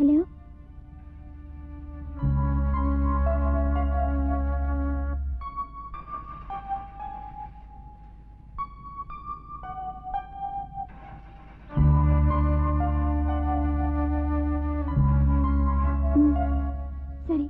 Hello ఉమ్, సరే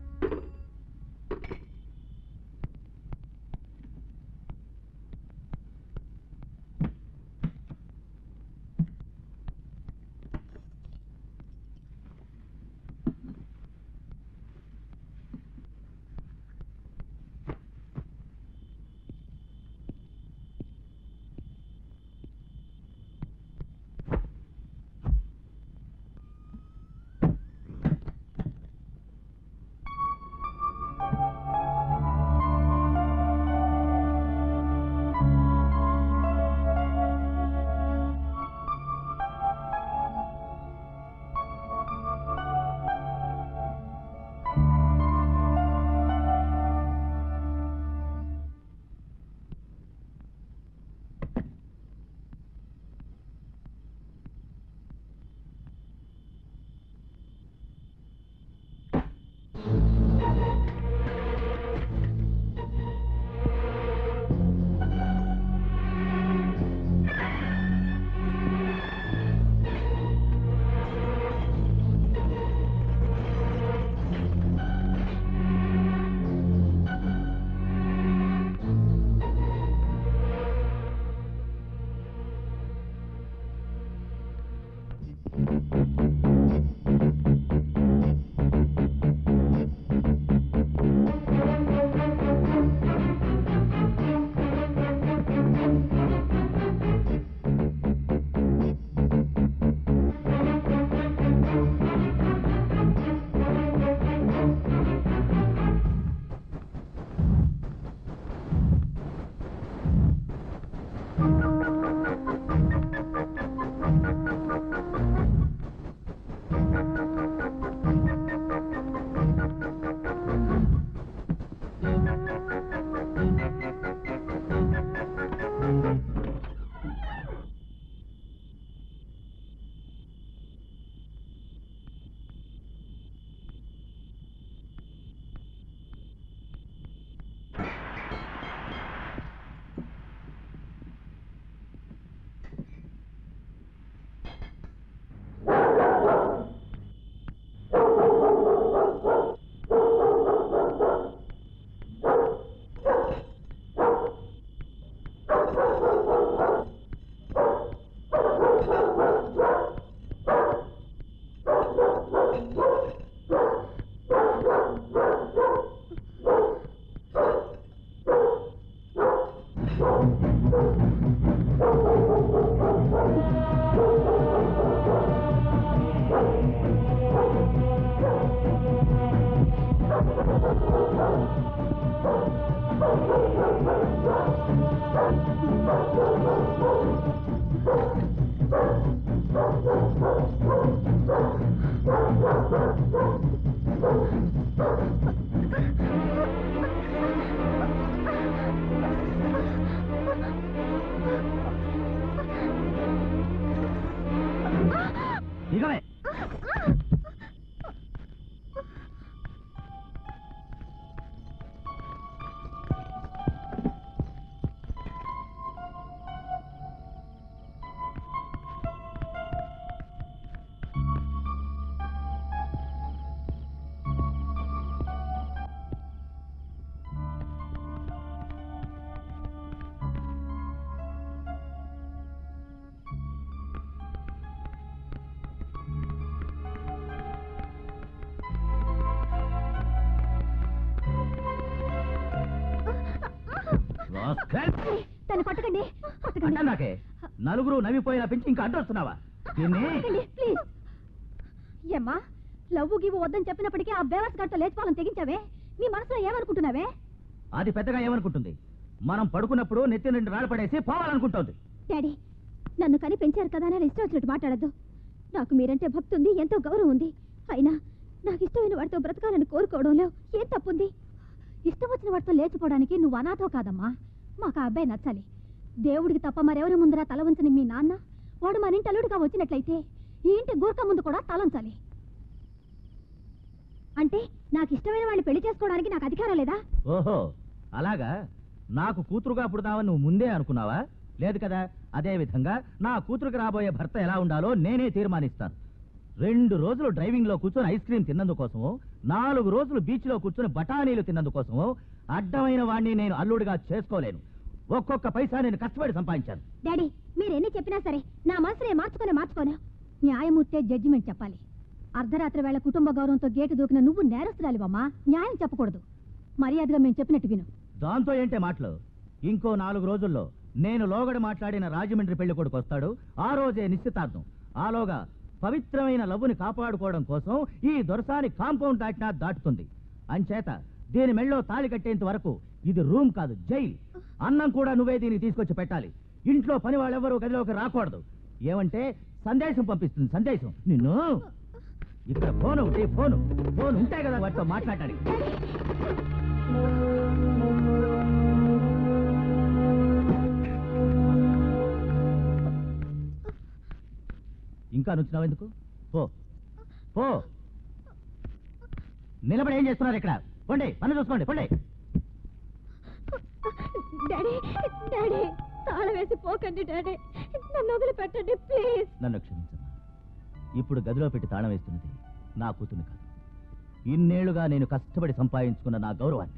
దిగవే rascal. తను కొట్టకండి కొట్టకండి అంటే నాకే నలుగురు నవ్విపోయిన పెంచి ఇంకా అడ్డొస్తున్నావా దీన్ని కొట్టకండి ప్లీజ్ ఏమ్మా లవ్వు గివ్వు వద్దని చెప్పినప్పటికీ ఆ బేవస్ గంట లేచిపోవాలని తెగించావే నీ మనసులో ఏమనుకుంటున్నావే అది పెద్దగా ఏమనుకుంటుంది మనం పడుకున్నప్పుడు నెత్తి రెండు రాళ్ళు పడేసి పోవాలనుకుంటోంది డాడీ నన్ను కని పెంచారు కదా అని ఇష్టం వచ్చినట్టు మాట్లాడద్దు నాకు మీరంటే భక్తి ఉంది ఎంతో గౌరవం ఉంది అయినా నాకు ఇష్టమైన వాడితో బ్రతకాలని కోరుకోవడంలో ఏం తప్పుంది ఇష్టం వచ్చిన వాడితో లేచిపోవడానికి నువ్వు అనాథో కాదమ్మా మాకు ఆ అబ్బాయి నచ్చాలి దేవుడికి తప్ప మరెవరి ముందర తల వంచని మీ నాన్న వాడు మన ఇంటి అల్లుడిగా వచ్చినట్లయితే ఈ ఇంటి గూర్ఖ ముందు కూడా తలంచాలి అంటే నాకు ఇష్టమైన వాడిని పెళ్లి చేసుకోవడానికి నాకు అధికారం లేదా ఓహో అలాగా నాకు కూతురుగా పుడతావని నువ్వు ముందే అనుకున్నావా లేదు కదా అదే విధంగా నా కూతురుకి రాబోయే భర్త ఎలా ఉండాలో నేనే తీర్మానిస్తాను రెండు రోజులు డ్రైవింగ్ లో కూర్చొని ఐస్ క్రీమ్ తిన్నందుకోసము నాలుగు రోజులు బీచ్ లో కూర్చొని బఠానీలు తిన్నందుకోసము అడ్డమైన వాడిని నేను అల్లుడిగా చేసుకోలేను ఒక్కొక్క పైసా నేను కష్టపడి సంపాదించాను డాడీ మీరు ఎన్ని చెప్పినా సరే నా మనసు నేను మార్చుకునే మార్చుకోను న్యాయమూర్తే జడ్జిమెంట్ చెప్పాలి అర్ధరాత్రి వేళ కుటుంబ గౌరవంతో గేటు దూకిన నువ్వు నేరస్తురాలివమ్మా న్యాయం చెప్పకూడదు మర్యాదగా మేము చెప్పినట్టు విను దాంతో ఏంటే మాటలు ఇంకో నాలుగు రోజుల్లో నేను లోగడ మాట్లాడిన రాజమండ్రి పెళ్లి కొడుకు వస్తాడు ఆ రోజే నిశ్చితార్థం ఆలోగా పవిత్రమైన లవ్వుని కాపాడుకోవడం కోసం ఈ దొరసాని కాంపౌండ్ దాటినా దాటుతుంది అంచేత దీని మెళ్ళో తాళి కట్టేంత వరకు ఇది రూమ్ కాదు జైల్ అన్నం కూడా నువ్వే దీనికి తీసుకొచ్చి పెట్టాలి ఇంట్లో పని వాళ్ళెవరూ గదిలోకి రాకూడదు ఏమంటే సందేశం పంపిస్తుంది సందేశం నిన్ను ఇక్కడ ఫోన్ ఒకటి ఫోన్ ఫోన్ ఉంటాయి కదా వాటితో మాట్లాడడానికి ఇంకా నుంచున్నావు ఎందుకు పో పో నిలబడి ఏం చేస్తున్నారు ఇక్కడ పోండి పని చూసుకోండి పోండి డాడీ డాడీ తాళం వేసి పోకండి డాడీ నన్ను వదిలిపెట్టండి ప్లీజ్ నన్ను క్షమించమ్మా ఇప్పుడు గదిలో పెట్టి తాళం వేస్తున్నది నా కూతుర్ని కాదు ఇన్నేళ్లుగా నేను కష్టపడి సంపాదించుకున్న నా గౌరవాన్ని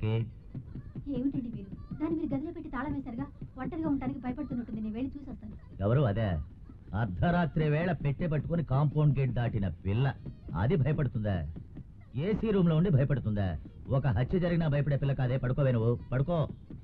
ఏమిటి ఏమిటండి మీరు దాన్ని మీరు గదిలో పెట్టి తాళం వేశారుగా ఒంటరిగా ఉండడానికి భయపడుతున్నట్టుంది నేను వెళ్ళి చూసి వస్తాను ఎవరు అదే అర్ధరాత్రి వేళ పెట్టె పట్టుకుని కాంపౌండ్ గేట్ దాటిన పిల్ల అది భయపడుతుందా ఏసీ రూమ్ లో ఉండి భయపడుతుందా ఒక హత్య జరిగినా భయపడే పిల్ల కాదే పడుకోవే నువ్వు పడుకో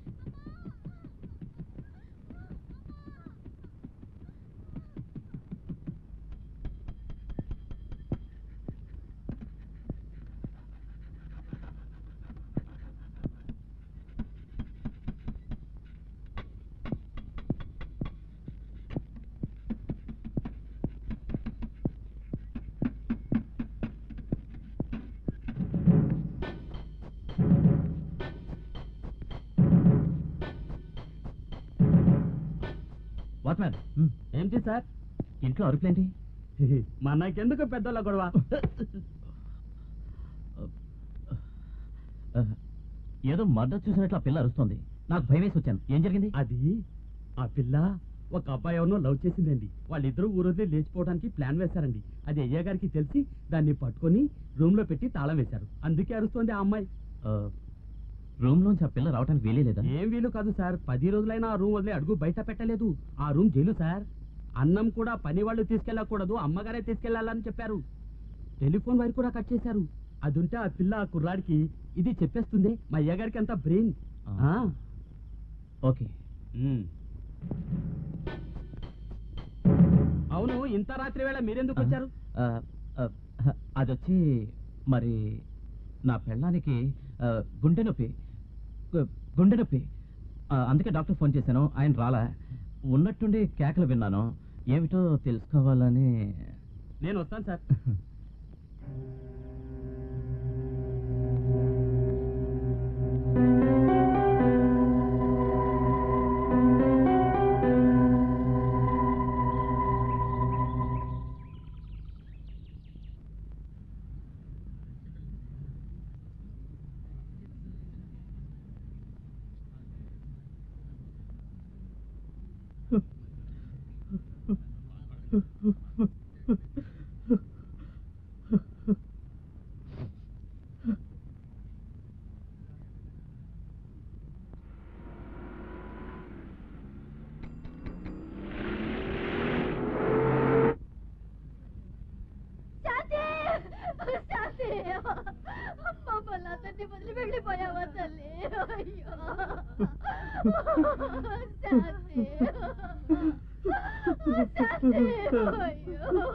వాచ్మ్యాన్ ఏంటి సార్ ఇంట్లో అరుపులేంటి మనకెందుకు పెద్దోళ్ళ గొడవ ఏదో మర్డర్ చూసినట్లు ఆ పిల్ల అరుస్తోంది నాకు భయం వేసి వచ్చాను ఏం జరిగింది అది ఆ పిల్ల ఒక అబ్బాయి ఎవరినో లవ్ చేసిందండి వాళ్ళిద్దరూ ఊరోజే లేచిపోవడానికి ప్లాన్ వేశారండి అది అయ్య గారికి తెలిసి దాన్ని పట్టుకొని రూమ్ లో పెట్టి తాళం వేశారు అందుకే అరుస్తోంది ఆ అమ్మాయి రూమ్ లోంచి ఆ పిల్ల రావడానికి వీలే లేదా ఏం వీలు కాదు సార్ పది రోజులైనా ఆ రూమ్ వదిలే అడుగు బయట పెట్టలేదు ఆ రూమ్ జైలు సార్ అన్నం కూడా పని వాళ్ళు తీసుకెళ్ళకూడదు అమ్మగారే తీసుకెళ్లాలని చెప్పారు టెలిఫోన్ వైర్ కూడా కట్ చేశారు అది ఉంటే ఆ పిల్ల ఆ కుర్రాడికి ఇది చెప్పేస్తుంది మా అయ్య గారికి అంత బ్రెయిన్ ఆ. ఓకే అవును ఇంత రాత్రి వేళ మీరెందుకు ఆ. వచ్చారు ఆ, ఆ, అది వచ్చి మరి నా పెళ్ళానికి ఆ, గుండె నొప్పి గు- గుండె నొప్పి ఆ, అందుకే డాక్టర్ ఫోన్ చేశాను ఆయన రాలా ఉన్నట్టుండి కేకలు విన్నాను ఏమిటో తెలుసుకోవాలని నేను వస్తాను సార్ శాంతి శాంతి మమ్మల్ని అందరినీ వదిలి వెళ్ళిపోయావా తల్లి అయ్యో శాంతి శాంతి అయ్యో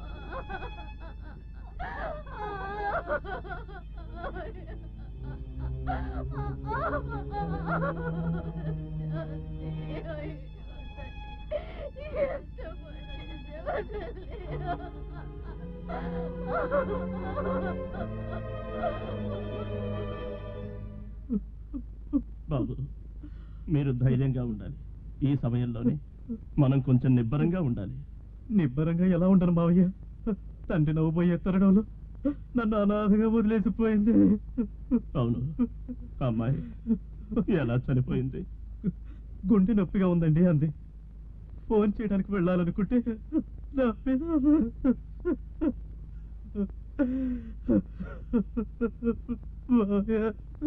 బాబు మీరు ధైర్యంగా ఉండాలి ఈ సమయంలోనే మనం కొంచెం నిబ్బరంగా ఉండాలి నిబ్బరంగా ఎలా ఉంటాను మావయ్య తండ్రి నవ్వుపోయే తరుణంలో నన్ను అనాథగా వదిలేసిపోయింది అవును అమ్మాయి ఎలా చనిపోయింది గుండె నొప్పిగా ఉందండి అంది ఫోన్ చేయడానికి వెళ్ళాలనుకుంటే నా మీద- మావయ్య.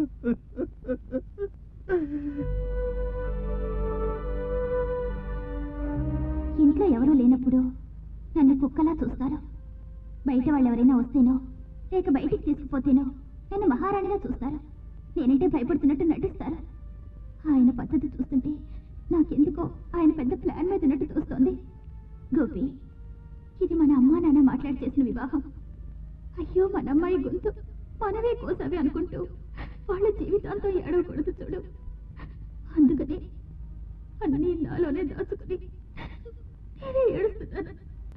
ఇంట్లో ఎవరూ లేనప్పుడు నన్ను కుక్కలా చూస్తారు బయట వాళ్ళు ఎవరైనా వస్తేనో లేక బయటికి తీసుకుపోతేనో నన్ను మహారాణిగా చూస్తారు నేనంటే భయపడుతున్నట్టు నటిస్తారు ఆయన పద్ధతి చూస్తుంటే నాకెందుకో ఆయన పెద్ద ప్లాన్ మీద ఉన్నట్టు తోస్తోంది గోపి ఇది మన అమ్మా నాన్న మాట్లాడి చేసిన వివాహం అయ్యో మన అమ్మాయి గొంతు మనమే కోసవి అనుకుంటూ వాళ్ళ జీవితాంతం ఏడవకూడదు చూడు అందుకనే అన్నీ నాలోనే దాచుకుని నేనే ఏడుస్తున్నాను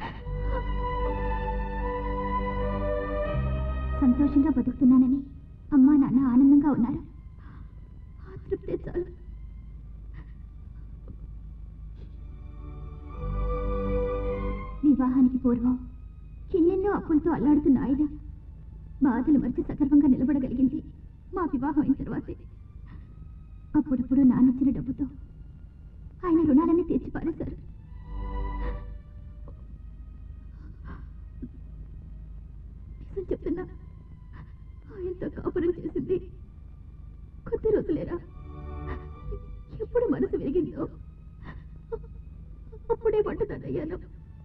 సంతోషంగా బతుకుతున్నానని అమ్మా నాన్న ఆనందంగా ఉన్నారు ఆ తృప్తే చాలు వివాహానికి పూర్వం ఎన్నెన్నో అప్పులతో అల్లాడుతున్న ఆయన బాధలు మరిచి సగర్వంగా నిలబడగలిగింది మా వివాహం అయిన తర్వాతే అప్పుడప్పుడు నానిచ్చిన డబ్బుతో ఆయన రుణాలన్నీ తీర్చి పారేశారు నిజం చెప్తున్నా ఆయనతో కాపురం చేసింది కొద్ది రోజులేరా ఎప్పుడు మనసు విరిగిందో అప్పుడే వంటదానయ్యాను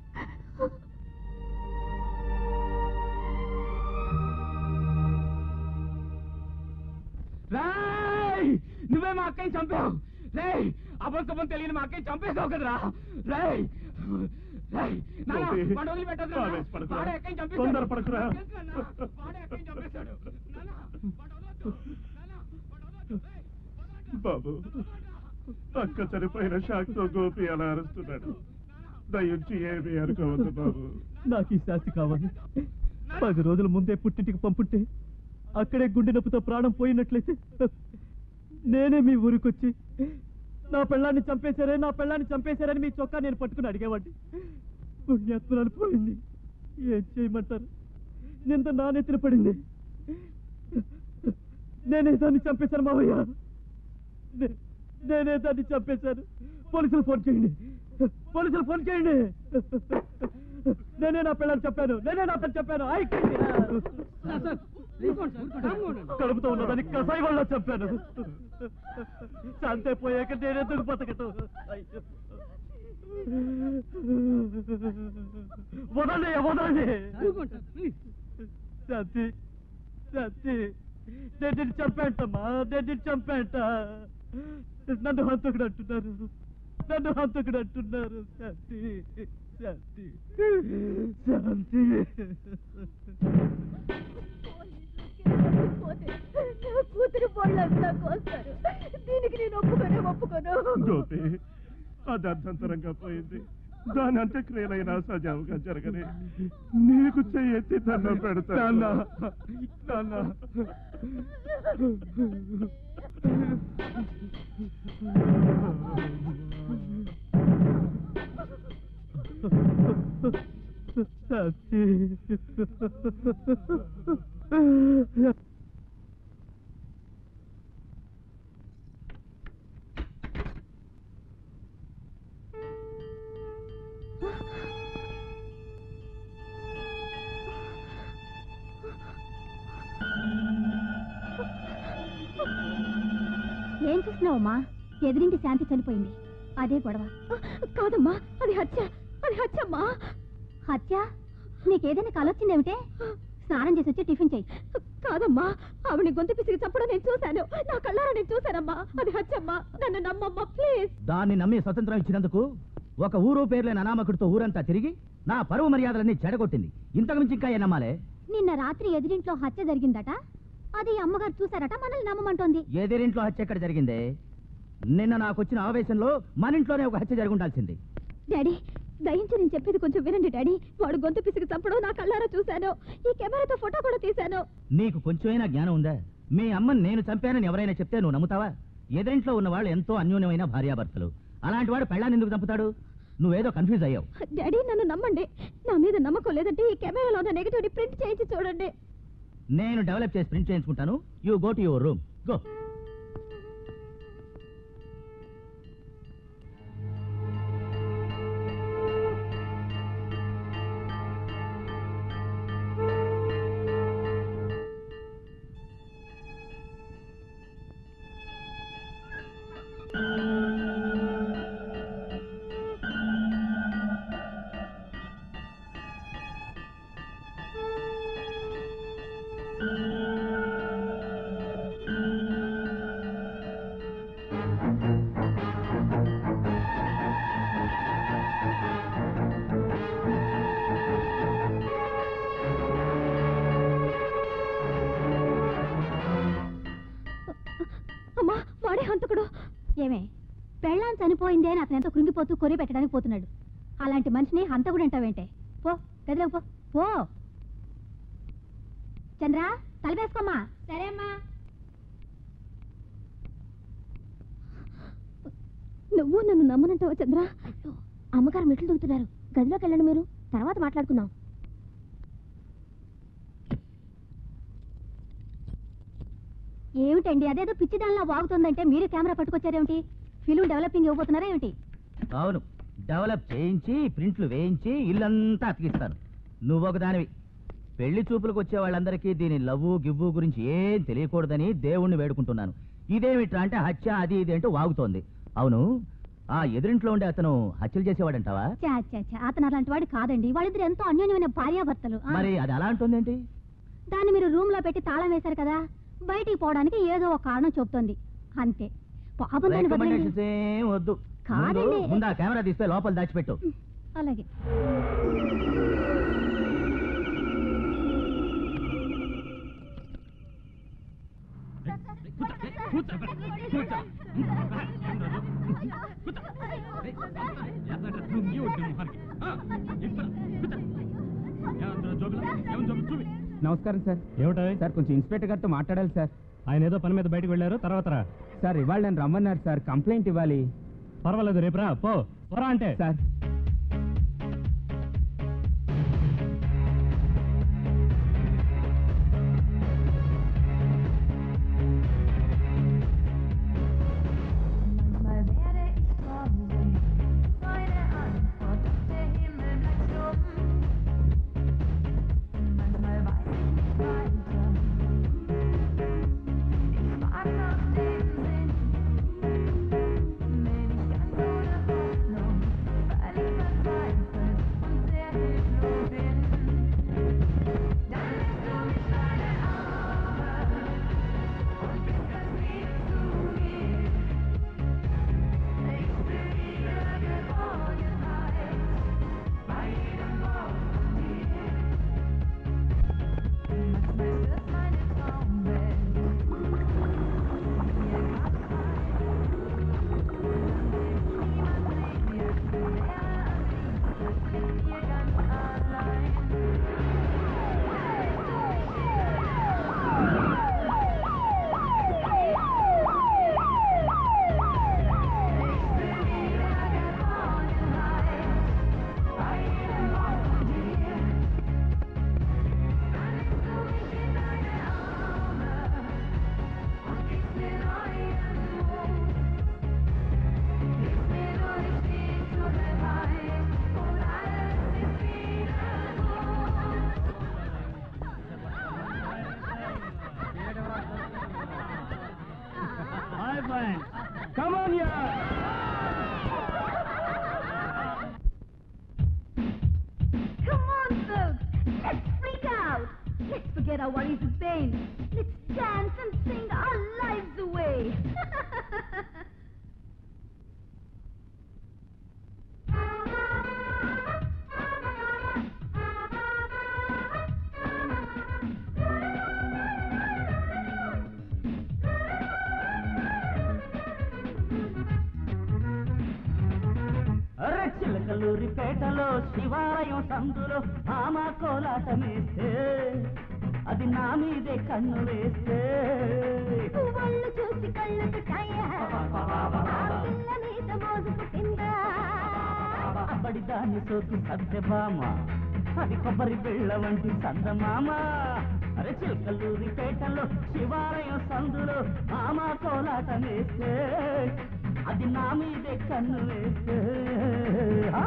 రేయ్ నువ్వే మా అక్కని చంపావు రేయ్ అబద్ధం తెలియని మా అక్కని చంపేసావు కదరా రేయ్ రేయ్ నాన్న, గోపి, వాడు వదిలిపెట్టొద్దురా. ఆవేశపడకురా. వాడే అక్కని చంపేశాడు. తొందరపడకురా. తెలుసు నాన్న, వాడే అక్కని చంపేశాడు. నాన్న, వాడు వదలొద్దు. నాన్న, వాడు వదలొద్దు. రేయ్, వదలండి. బాబు అక్క చనిపోయిన షాక్ తో గోపి అలా అరుస్తున్నాడు దయించి ఏమీ అనుకోవద్దు బాబు నాకు ఈ శాస్తి కావాలి పది రోజుల ముందే పుట్టింటికి పంపుంటే అక్కడే గుండె నొప్పితో ప్రాణం పోయినట్లయితే నేనే మీ ఊరికొచ్చి నా పెళ్ళాన్ని చంపేశారే నా పెళ్ళాన్ని చంపేశారని మీ చొక్కా నేను పట్టుకుని అడిగేవాడిని పుణ్యాత్మరాలు పోయింది ఏం చేయమంటారు నింత నా నెత్తిన పడింది నేనే దాన్ని చంపేశాను మావయ్య నే- నేనే దాన్ని చంపేశాను పోలీసులు ఫోన్ చేయండి పోలీసులు ఫోన్ చేయండి నేనే నా పిల్లలు చెప్పాను నేనే నా పిల్లలు చెప్పాను ఐ కడుపుతో ఉన్నదని కసాయి వాళ్ళ చెప్పాను శాంతైపోయాక నేనెందుకు బతకటం అయ్యో. వదలండి వదలండి శాంతి శాంతి నేను నిన్ను చంపేంటమ్మా నేను నిన్ను చంపేంట నన్ను హంతకుడు అంటున్నారు నన్ను హంతకుడు అంటున్నారు శాంతి శాంతి శాంతి నా కూతురు పళ్ళంతా కోస్తారు దీనికి నేను ఒప్పుకొనే ఒప్పుకోను గోపి అది అర్ధంతరంగా పోయింది దాని అంత్యక్రియలైనా సజావుగా జరగని నీకు చెయ్యెత్తి దండం పెడతాను శాంతి ఏం చూస్తున్నావమ్మా ఎదురింటి శాంతి చనిపోయింది అదే గొడవ కాదమ్మా అది హత్య అది హత్యమ్మా హత్య నీకేదైనా కలొచ్చిందేమిటే స్నానం చేసి వచ్చి టిఫిన్ చెయ్యి కాదమ్మా ఆవిడ గొంతు పిసికి చప్పడం నేను చూశాను నా కళ్ళారా నేను చూశానమ్మా అది హత్యమ్మా నన్ను నమ్మమ్మా ప్లీజ్ దాన్ని నమ్మి స్వతంత్రం ఇచ్చినందుకు ఒక ఊరు పేర్లేని అనామకుడితో ఊరంతా తిరిగి నా పరువు మర్యాదలన్నీ చెడగొట్టింది ఇంతకు మించి ఇంకా ఏ నమ్మాలే నిన్న రాత్రి ఎదురింట్లో హత్య జరిగిందట అది అమ్మగారు చూసారట మనల్ని నమ్మమంటోంది ఎదిరింట్లో హత్య ఎక్కడ జరిగిందే నిన్న నాకు వచ్చిన ఆవేశంలో మన ఇంట్లోనే ఒక హత్య జరిగి ఉండాల్సింది డాడీ దయించి నేను చెప్పేది కొంచెం వినండి డాడీ వాడు గొంతు పిసికి చంపడం నా కళ్ళారా చూశాను ఈ కెమెరాతో ఫోటో కూడా తీశాను నీకు కొంచెమైనా జ్ఞానం ఉందా మీ అమ్మని నేను చంపానని ఎవరైనా చెప్తే నువ్వు నమ్ముతావా ఎదురింట్లో ఉన్న వాళ్ళు ఎంతో అన్యోన్యమైన భార్యాభర్తలు అలాంటి వాడు పెళ్ళాన్ని ఎందుకు చంపుతాడు నువ్వేదో కన్ఫ్యూజ్ అయ్యావు డాడీ నన్ను నమ్మండి నా మీద నమ్మకం లేదంటే ఈ కెమెరాలో ఉన్న నెగిటివ్ ప్రింట్ చేయించి చూడండి నేను డెవలప్ చేసి ప్రింట్ చేయించుకుంటాను you go to your room go అమ్మా వాడే హంతకుడు ఏమే పెళ్ళాం చనిపోయిందే అని అతను ఎంతో కృంగిపోతూ కొరి పెట్టడానికి పోతున్నాడు అలాంటి మనిషిని హంతకుడు అంటావేంటే పో గదిలో పో పో చంద్ర తలవేసుకోమ్మా సరే అమ్మా నువ్వు నన్ను నమ్మనంటావా చంద్ర అమ్మగారు మెట్లు దిగుతున్నారు గదిలోకి వెళ్ళండి మీరు తర్వాత మాట్లాడుకుందాం ఏమిటండి అదేదో పిచ్చిదానిలా వాగుతుందంటే మీరు కెమెరా పట్టుకొచ్చారేమిటి ఫిల్మ్ డెవలపింగ్ ఇవ్వబోతున్నారా ఏమిటి అవును డెవలప్ చేయించి ప్రింట్లు వేయించి ఇల్లంతా అతికిస్తాను నువ్వు ఒక దానివి పెళ్లి చూపులకు వచ్చే వాళ్ళందరికీ దీని లవ్వు గివ్వు గురించి ఏం తెలియకూడదని దేవుణ్ణి వేడుకుంటున్నాను ఇదేమిట్రా అంటే హత్య అది ఇది అంటూ వాగుతోంది అవును ఆ ఎదురింట్లో ఉండే అతను హత్యలు చేసేవాడంటావా చా చా చా అతను అలాంటి వాడు కాదండి వాళ్ళిద్దరు ఎంతో అన్యోన్యమైన భార్యాభర్తలు ఆ. మరి అది ఎలా అంటుందేంటి దాన్ని మీరు రూమ్ లో పెట్టి తాళం వేశారు కదా బయటికి పోవడానికి ఏదో ఒక కారణం చెప్తోంది అంతే పాపం దాన్ని వదిలేయండి. రికమెండేషన్స్ ఏం వద్దు కాదండి. ముందు- ముందు ఆ కెమెరా తీస్తే లోపల దాచిపెట్టు అలాగే నమస్కారం సార్ ఏమిటో సార్ కొంచెం ఇన్స్పెక్టర్ గారితో మాట్లాడాలి సార్ ఆయన ఏదో పని మీద బయటకు వెళ్ళారు తర్వాత రా సార్ ఇవాళ నేను రమ్మన్నారు సార్ కంప్లైంట్ ఇవ్వాలి పర్వాలేదు రేపు రా పో పోరా అంటే sir Manchmal werde ich traurig, meine Antwort ist der Himmel bleibt stumm. Manchmal weiß ich nicht weiter. Ich frag nach dem Sinn, bin ich ganz ohne Hoffnung, völlig verzweifelt und sehr hilflos bin. Dann nimmst du mich deine Arme und bist das Leben zu mir. Ich fühle Geborgenheit bei jedem Wort von dir. Manchmal stirbt meine Traumwelt mir grad Niemand sehen wir, wäre am liebsten mit mir ganz allein. Hi friends come on here Come on, folks! Let's freak out! Let's forget our worries and pain. Let's dance and sing our lives away! అరే చిలకలూరి పేటలో శివాలయం సందులో భామ కోలాటమేస్తే అది నా మీదే కన్ను వేస్తే వాళ్ళు చూసి కళ్ళు పెట్టాయా పిల్ల మీద మోజు పుట్టిందా అబ్బడి దాని సోకు సత్యభామ అది కొబ్బరి బిళ్ళ వంటి సందమామ అరే చిలకలూరి పేటలో శివాలయం సందులో భామ కోలాటమేస్తే అది నా మీదే కన్ను వేస్తే ఆ?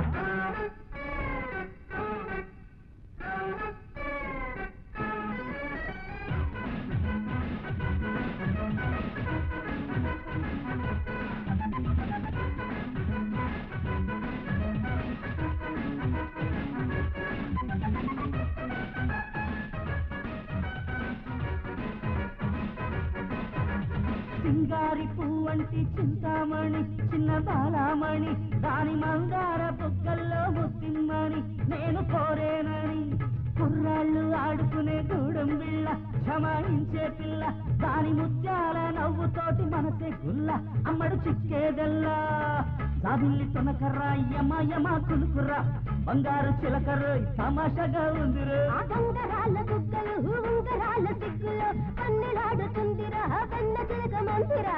సింగారి పువ్వంటి చింతామణి చిన్న బాలామణి దాని మందార బుగ్గల్లో ముత్తిమ్మని నేను కోరేనని కుర్రాళ్ళు ఆడుకునే గూడెం బిళ్ళ క్షమాయించే పిల్ల దాని ముత్యాల నవ్వుతోటి మనసే గుల్ల అమ్మడు చిక్కేదల్లా సాబిల్లి తొనకర్రా యమ యమ కులుకుర్రా బంగారు చిలకర్రు తమాషగా ఉందిరు ఆ గంగరాల బుగ్గలు ఉంగరాల సిగ్గులు పన్నెలాడుతుందిరా వెన్న చిలక మందిరా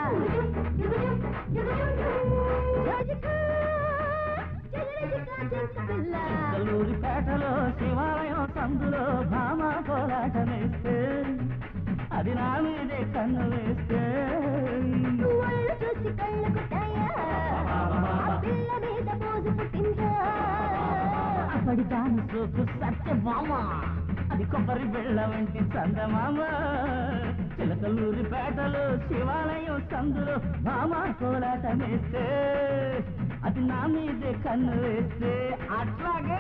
కల్లూరి పేటలో శివాలయం సందులో భామ కోలాటమేస్తే అది నా మీదే కన్ను వేస్తే ఒళ్ళు చూసి కళ్ళు కొట్టాయా ఆ పిల్ల మీద మోజు పుట్టిందా అప్పటి దాని సోకు సత్యభామ అది కొబ్బరి బిళ్ళ వంటి చందమామ చిలకలూరి పేటలో శివాలయం సందులో భామ కోలాట వేస్తే అది నా మీదే కన్ను వేస్తే అట్లాగే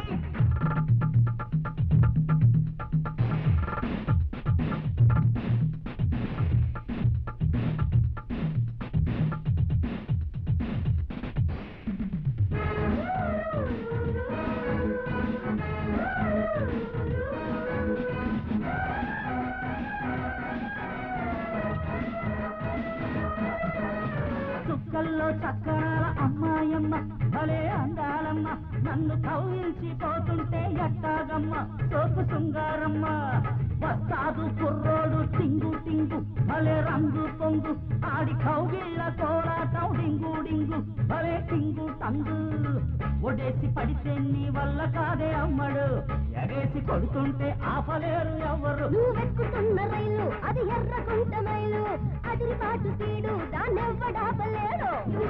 చుక్కల్లో చక్కరాల అమ్మాయమ్మ భలే అందాలమ్మ నన్ను కవ్వించి పోతుంటే ఎట్టాగమ్మ సోకు శృంగారమ్మ వస్తాదు కుర్రోడు టింగు టింగు భలే రంగు పొంగు ఆడి కౌగిళ్ళ కోలాటం డింగు డింగు భలే టింగు టంగు ఒడేసి పడితే నీ వల్ల కాదే అమ్మడు ఎగేసి కొడుతుంటే ఆపలేరు ఎవ్వరు నువ్వెక్కుతున్న రైలు అది ఎర్రకుంట మైలు అదిరిపాటు సీడు దాన్నెవ్వడాపలేడు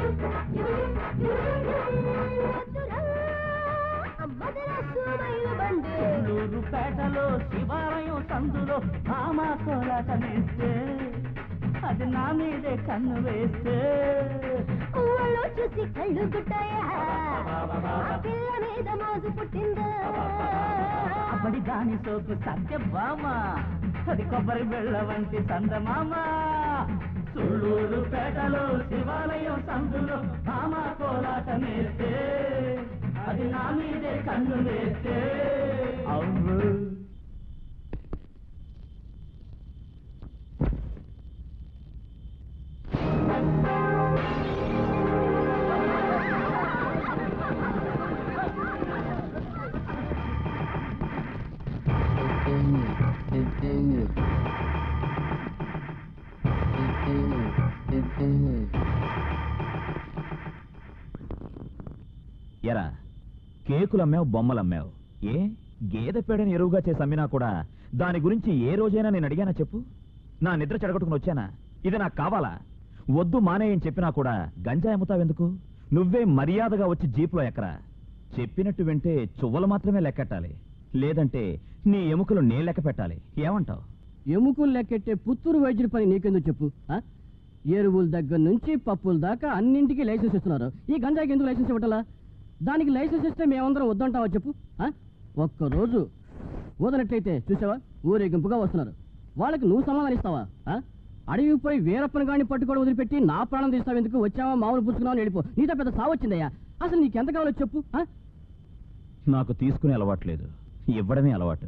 మదరాసు మైలు బండి నెల్లూరు పేటలో శివాలయం సందులో భామ కోలాట వేస్తే అది నా మీదే కన్ను వేస్తే పువ్వులో చూసి కళ్ళు గుట్టాయా ఆ పిల్ల మీద మోజు పుట్టిందా అప్పటి దాని సోకు సత్యభామ అది కొబ్బరి బెళ్ళ వంటి సందమామ సుళ్ళూరు పేటలో శివాలయం సందులో భామ కోలాట వేస్తే అది నా మీదే కన్ను వేస్తే అవును ఎరా కేకులు అమ్మావు బొమ్మలు అమ్మావు ఏ గేదె పేడని ఎరువుగా చేసి అమ్మినా కూడా దాని గురించి ఏ రోజైనా నేను అడిగానా చెప్పు నా నిద్ర చెడగొట్టుకుని వచ్చానా ఇది నాకు కావాలా వద్దు మానేయని చెప్పినా కూడా గంజాయి అమ్ముతావెందుకు నువ్వే మర్యాదగా వచ్చి జీపులో ఎక్కరా చెప్పినట్టు వింటే చువ్వలు మాత్రమే లెక్కెట్టాలి లేదంటే నీ ఎముకలు నే లెక్క పెట్టాలి ఏమంటావు ఎముకలు లెక్కెట్టే పుత్తూరు వైద్యుడి పని నీకెందుకు చెప్పు ఆ? ఎరువుల దగ్గర నుంచి పప్పుల దాకా అన్నింటికి లైసెన్స్ ఇస్తున్నారు ఈ గంజాయికి ఎందుకు లైసెన్స్ ఇవ్వటలా దానికి లైసెన్స్ ఇస్తే మేమందరం వద్దంటావా చెప్పు ఆ? ఒక్కరోజు వదనట్లయితే చూసావా ఊరేగింపుగా వస్తున్నారు వాళ్ళకి నువ్వు సమాధానం ఇస్తావా ఆ? అడవికి పోయి వీరప్పని గాని పట్టుకోవడం వదిలిపెట్టి నా ప్రాణం తీస్తావు ఎందుకు వచ్చావా మామూలు పుచ్చుకున్నావు అని వెళ్ళిపో నీతో పెద్ద సావు వచ్చిందయ్యా అసలు నీకెంత కావాలో చెప్పు ఆ? నాకు తీసుకునే అలవాట్లేదు ఇవ్వడమే అలవాటు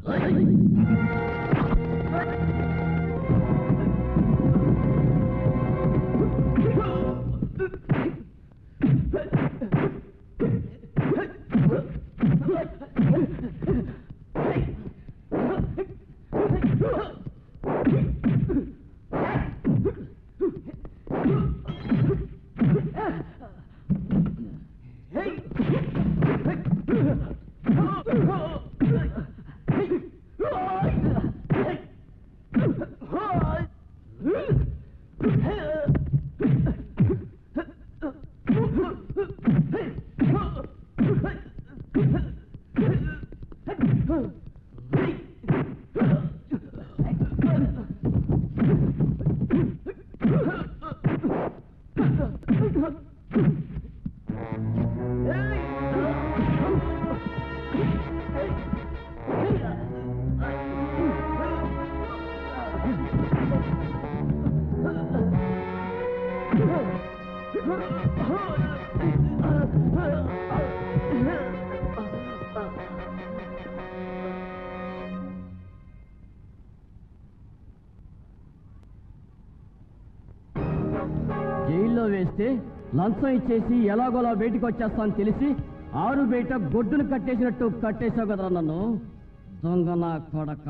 జైల్లో వేస్తే లంచం ఇచ్చేసి ఎలాగోలా బయటికి వచ్చేస్తాను తెలిసి ఆరు బయట గొడ్డును కట్టేసినట్టు కట్టేశావు కదరా నన్ను దొంగ నా కొడక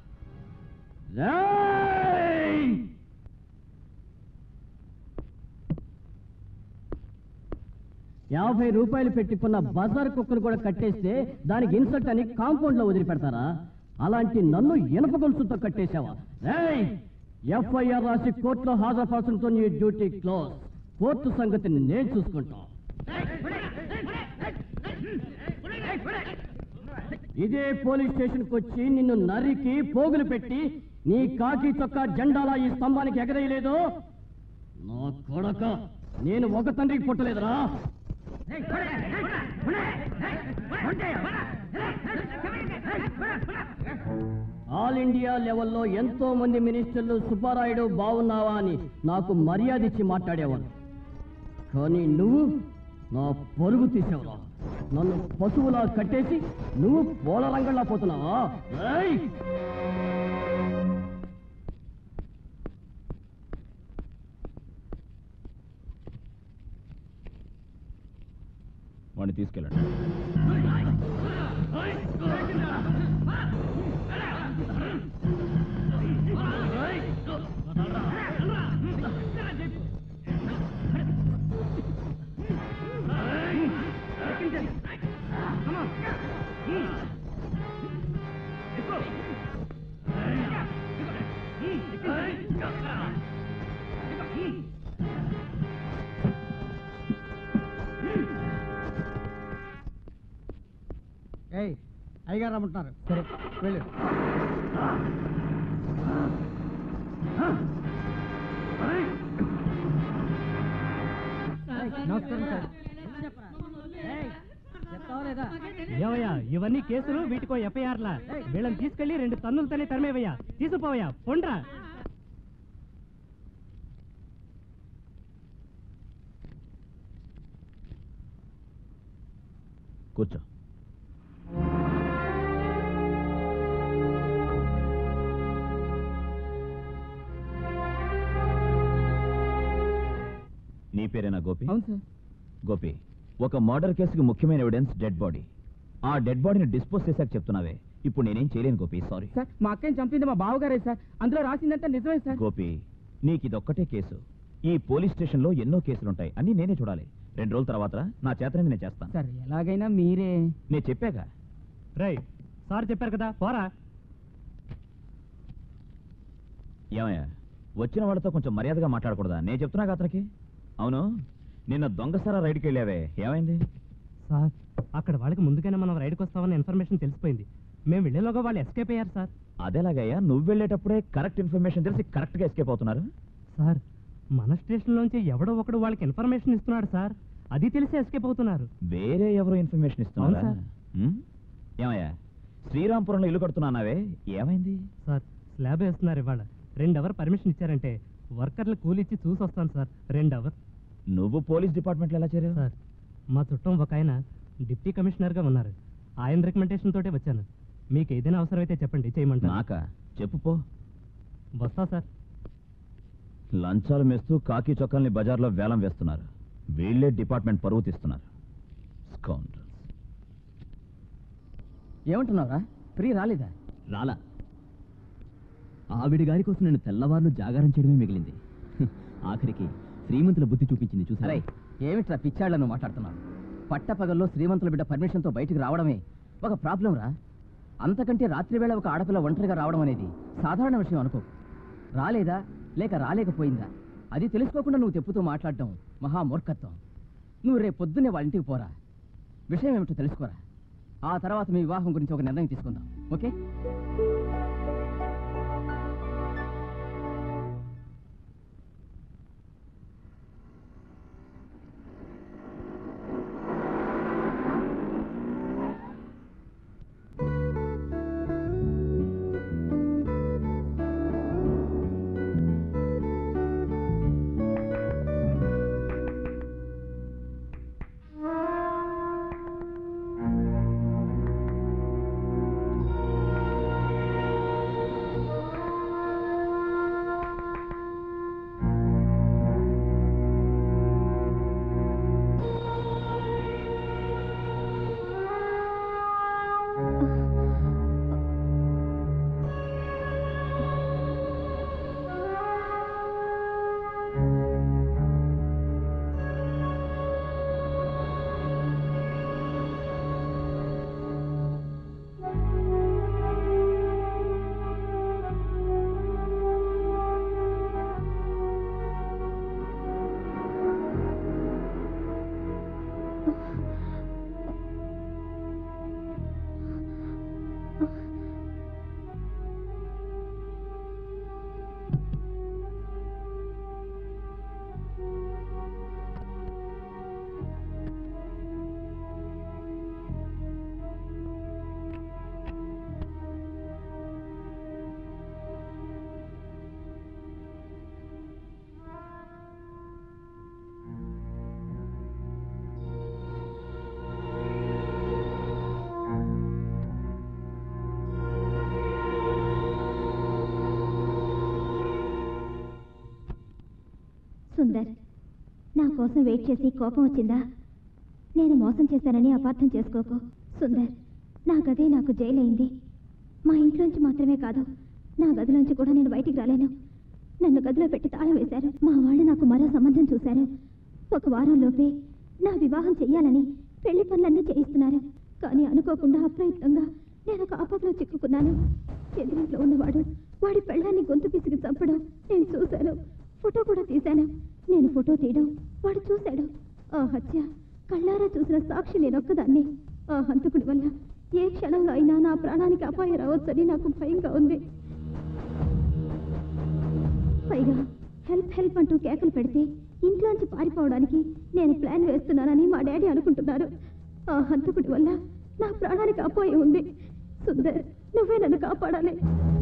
రేయ్! యాభై రూపాయలు పెట్టుకున్న బజార్ కుక్కను కూడా కట్టేస్తే దానికి ఇన్సల్ట్ అని కాంపౌండ్ లో వదిలిపెడతారా అలాంటి నన్ను ఇనప గొలుసుతో కట్టేశావా ఎఫ్ఐఆర్ రాసి కోర్టులో హాజరుపరచడంతో నీ డ్యూటీ క్లోజ్ కోర్టు సంగతిని నేను చూసుకుంటాం ఇదే పోలీస్ స్టేషన్కి వచ్చి నిన్ను నరికి పోగులు పెట్టి నీ కాకి చొక్కా జెండాలా ఈ స్తంభానికి ఎగరేయలేదు నా కొడక నేను ఒక తండ్రికి పుట్టలేదురా ఆల్ ఇండియా లెవెల్లో ఎంతో మంది మినిస్టర్లు సుబ్బారాయుడు బాగున్నావా అని నాకు మర్యాద ఇచ్చి మాట్లాడేవారు కానీ నువ్వు నా పరుగు తీసావురా నన్ను పశువులా కట్టేసి నువ్వు పోల రంగంలా పోతున్నావా ఏయ్! వాడిని తీసుకెళ్ళండి ఏయ్ అయ్యగారు రమ్మంటున్నారు సరే వెళ్ళు నమస్కారం సార్ ఏవయ్యా ఇవన్నీ కేసులు వీటికో ఎఫ్ఐఆర్లా వీళ్ళని తీసుకెళ్లి రెండు తన్నులతోనే తరిమేవయ్యా తీసుకుపోవయ్యా పొండ్రా కూర్చో నీ పేరేనా గోపి అవును సార్ గోపి ఒక మర్డర్ కేసుకి ముఖ్యమైన ఎవిడెన్స్ డెడ్ బాడీ ఆ డెడ్ బాడీని డిస్పోజ్ చేశాక చెప్తున్నావే ఇప్పుడు నేనేం చేయలేను గోపి సారీ సార్ మా అక్కని చంపింది మా బావగారే సార్ అందులో రాసిందంతా నిజమే సార్ గోపి నీకు ఇదొక్కటే కేసు ఈ పోలీస్ స్టేషన్లో ఎన్నో కేసులుంటాయి అన్నీ నేనే చూడాలి రెండు రోజుల తర్వాత నా చేతనే నేను చేస్తాను సార్ ఎలాగైనా మీరే నేను చెప్పాక రై సార్ చెప్పారు కదా పోరా ఏమయ్యా వచ్చిన వాడితో కొంచెం మర్యాదగా మాట్లాడకూడదా నేను చెప్తున్నా అతనికి అవును నిన్న దొంగసారా రైడ్కి వెళ్ళావే ఏమైంది సార్ అక్కడ వాళ్ళకి ముందుగానే మనం రైడ్కి వస్తామన్న ఇన్ఫర్మేషన్ తెలిసిపోయింది మేము వెళ్ళేలోగా వాళ్ళు ఎస్కేప్ అయ్యారు సార్ అదేలాగయ్యా నువ్వు వెళ్ళేటప్పుడే కరెక్ట్ ఇన్ఫర్మేషన్ తెలిసి కరెక్ట్గా ఎస్కేప్ అవుతున్నారు సార్ మన స్టేషన్లోంచి ఎవడో ఒకడు వాళ్ళకి ఇన్ఫర్మేషన్ ఇస్తున్నాడు సార్ అది తెలిసి ఎస్కేప్ అవుతున్నారు వేరే ఎవరు ఇన్ఫర్మేషన్ ఇస్తున్నారా అవును, ఉమ్? ఏమయ్యా శ్రీరాంపురంలో ఇల్లు కడుతున్నానావే ఏమైంది సార్ స్లాబ్ వేస్తున్నారు ఇవాళ రెండు అవర్ పర్మిషన్ ఇచ్చారంటే వర్కర్లు కూలిచ్చి చూసి వస్తాను సార్ రెండు అవర్ నువ్వు పోలీస్ డిపార్ట్మెంట్లో ఎలా చేరావు సార్ మా చుట్టం ఒక ఆయన డిప్టీ కమిషనర్గా ఉన్నారు ఆయన రికమెండేషన్ తోటే వచ్చాను మీకు ఏదైనా అవసరమైతే చెప్పండి చేయమంటాను నాకా చెప్పు పో వస్తా సార్ లంచాలు మేస్తూ కాకి చొక్కాల్ని బజార్లో వేలం వేస్తున్నారు వీళ్ళే డిపార్ట్మెంట్ పరువు తీస్తున్నారు Scoundrels. ఏమంటున్నావురా ప్రియ రాలేదా రాలా ఆవిడ గారి కోసం నేను తెల్లవారులు జాగారం చేయడమే మిగిలింది హ్, ఆఖరికి శ్రీమంతుల బుద్ధి చూపించింది చూసారా అరే ఏమిట్రా పిచ్చాళ్ళ నువ్వు మాట్లాడుతున్నావు పట్టపగల్లో శ్రీమంతుల బిడ్డ పర్మిషన్తో బయటికి రావడమే ఒక ప్రాబ్లం రా అంతకంటే రాత్రి వేళ ఒక ఆడపిల్ల ఒంటరిగా రావడం అనేది సాధారణ విషయం అనుకో రాలేదా లేక రాలేకపోయిందా అది తెలుసుకోకుండా నువ్వు తెప్పుతూ మాట్లాడటం మహా మూర్ఖత్వం నువ్వు రేపు పొద్దున్నే వాళ్ళ ఇంటికి పోరా విషయం ఏమిటో తెలుసుకోరా ఆ తర్వాత మీ వివాహం గురించి ఒక నిర్ణయం తీసుకుందాం ఓకే ఆ సుందర్ నా కోసం వెయిట్ చేసి కోపం వచ్చిందా నేను మోసం చేశానని అపార్థం చేసుకోకు సుందర్ నా గదే నాకు జైలైంది మా ఇంట్లోంచి మాత్రమే కాదు నా గదిలోంచి కూడా నేను బయటికి రాలేను నన్ను గదిలో పెట్టి తాళం వేశారు మా వాళ్ళు నాకు మరో సంబంధం చూశారు ఒక వారం లోపే నా వివాహం చెయ్యాలని పెళ్లి పనులన్నీ చేయిస్తున్నారు కానీ అనుకోకుండా అప్రయత్నంగా నేను ఒక ఆపదలో చిక్కుకున్నాను ఎదురింట్లో ఉన్నవాడు వాడి పెళ్ళాన్ని గొంతు పిసికి చంపడం నేను చూశాను ఫోటో కూడా తీశాను నేను ఫోటో తీయడం వాడు చూశాడు ఆ హత్య కళ్ళారా చూసిన సాక్షి నేనొక్కదాన్ని ఆ హంతకుడి వల్ల ఏ క్షణంలో అయినా నా ప్రాణానికి అపాయం రావచ్చని నాకు భయంగా ఉంది పైగా హెల్ప్ హెల్ప్ అంటూ కేకలు పెడితే ఇంట్లోంచి పారిపోవడానికి నేను ప్లాన్ వేస్తున్నానని మా డాడీ అనుకుంటున్నారు ఆ హంతకుడి వల్ల నా ప్రాణానికి అపాయం ఉంది సుందర్ నువ్వే నన్ను కాపాడాలి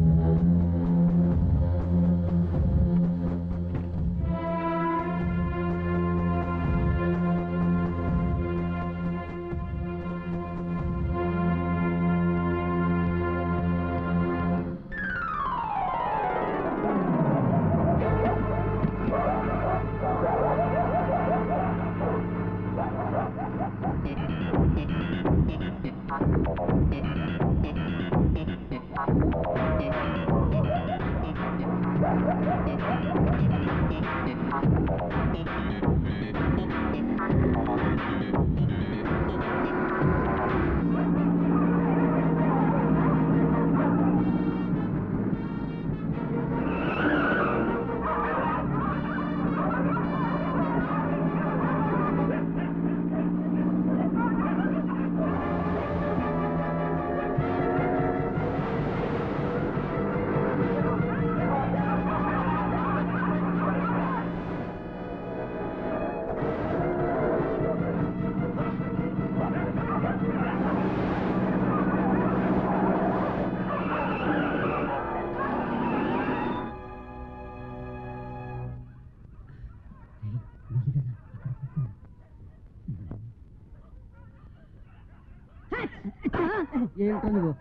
ఏంటో నువ్వు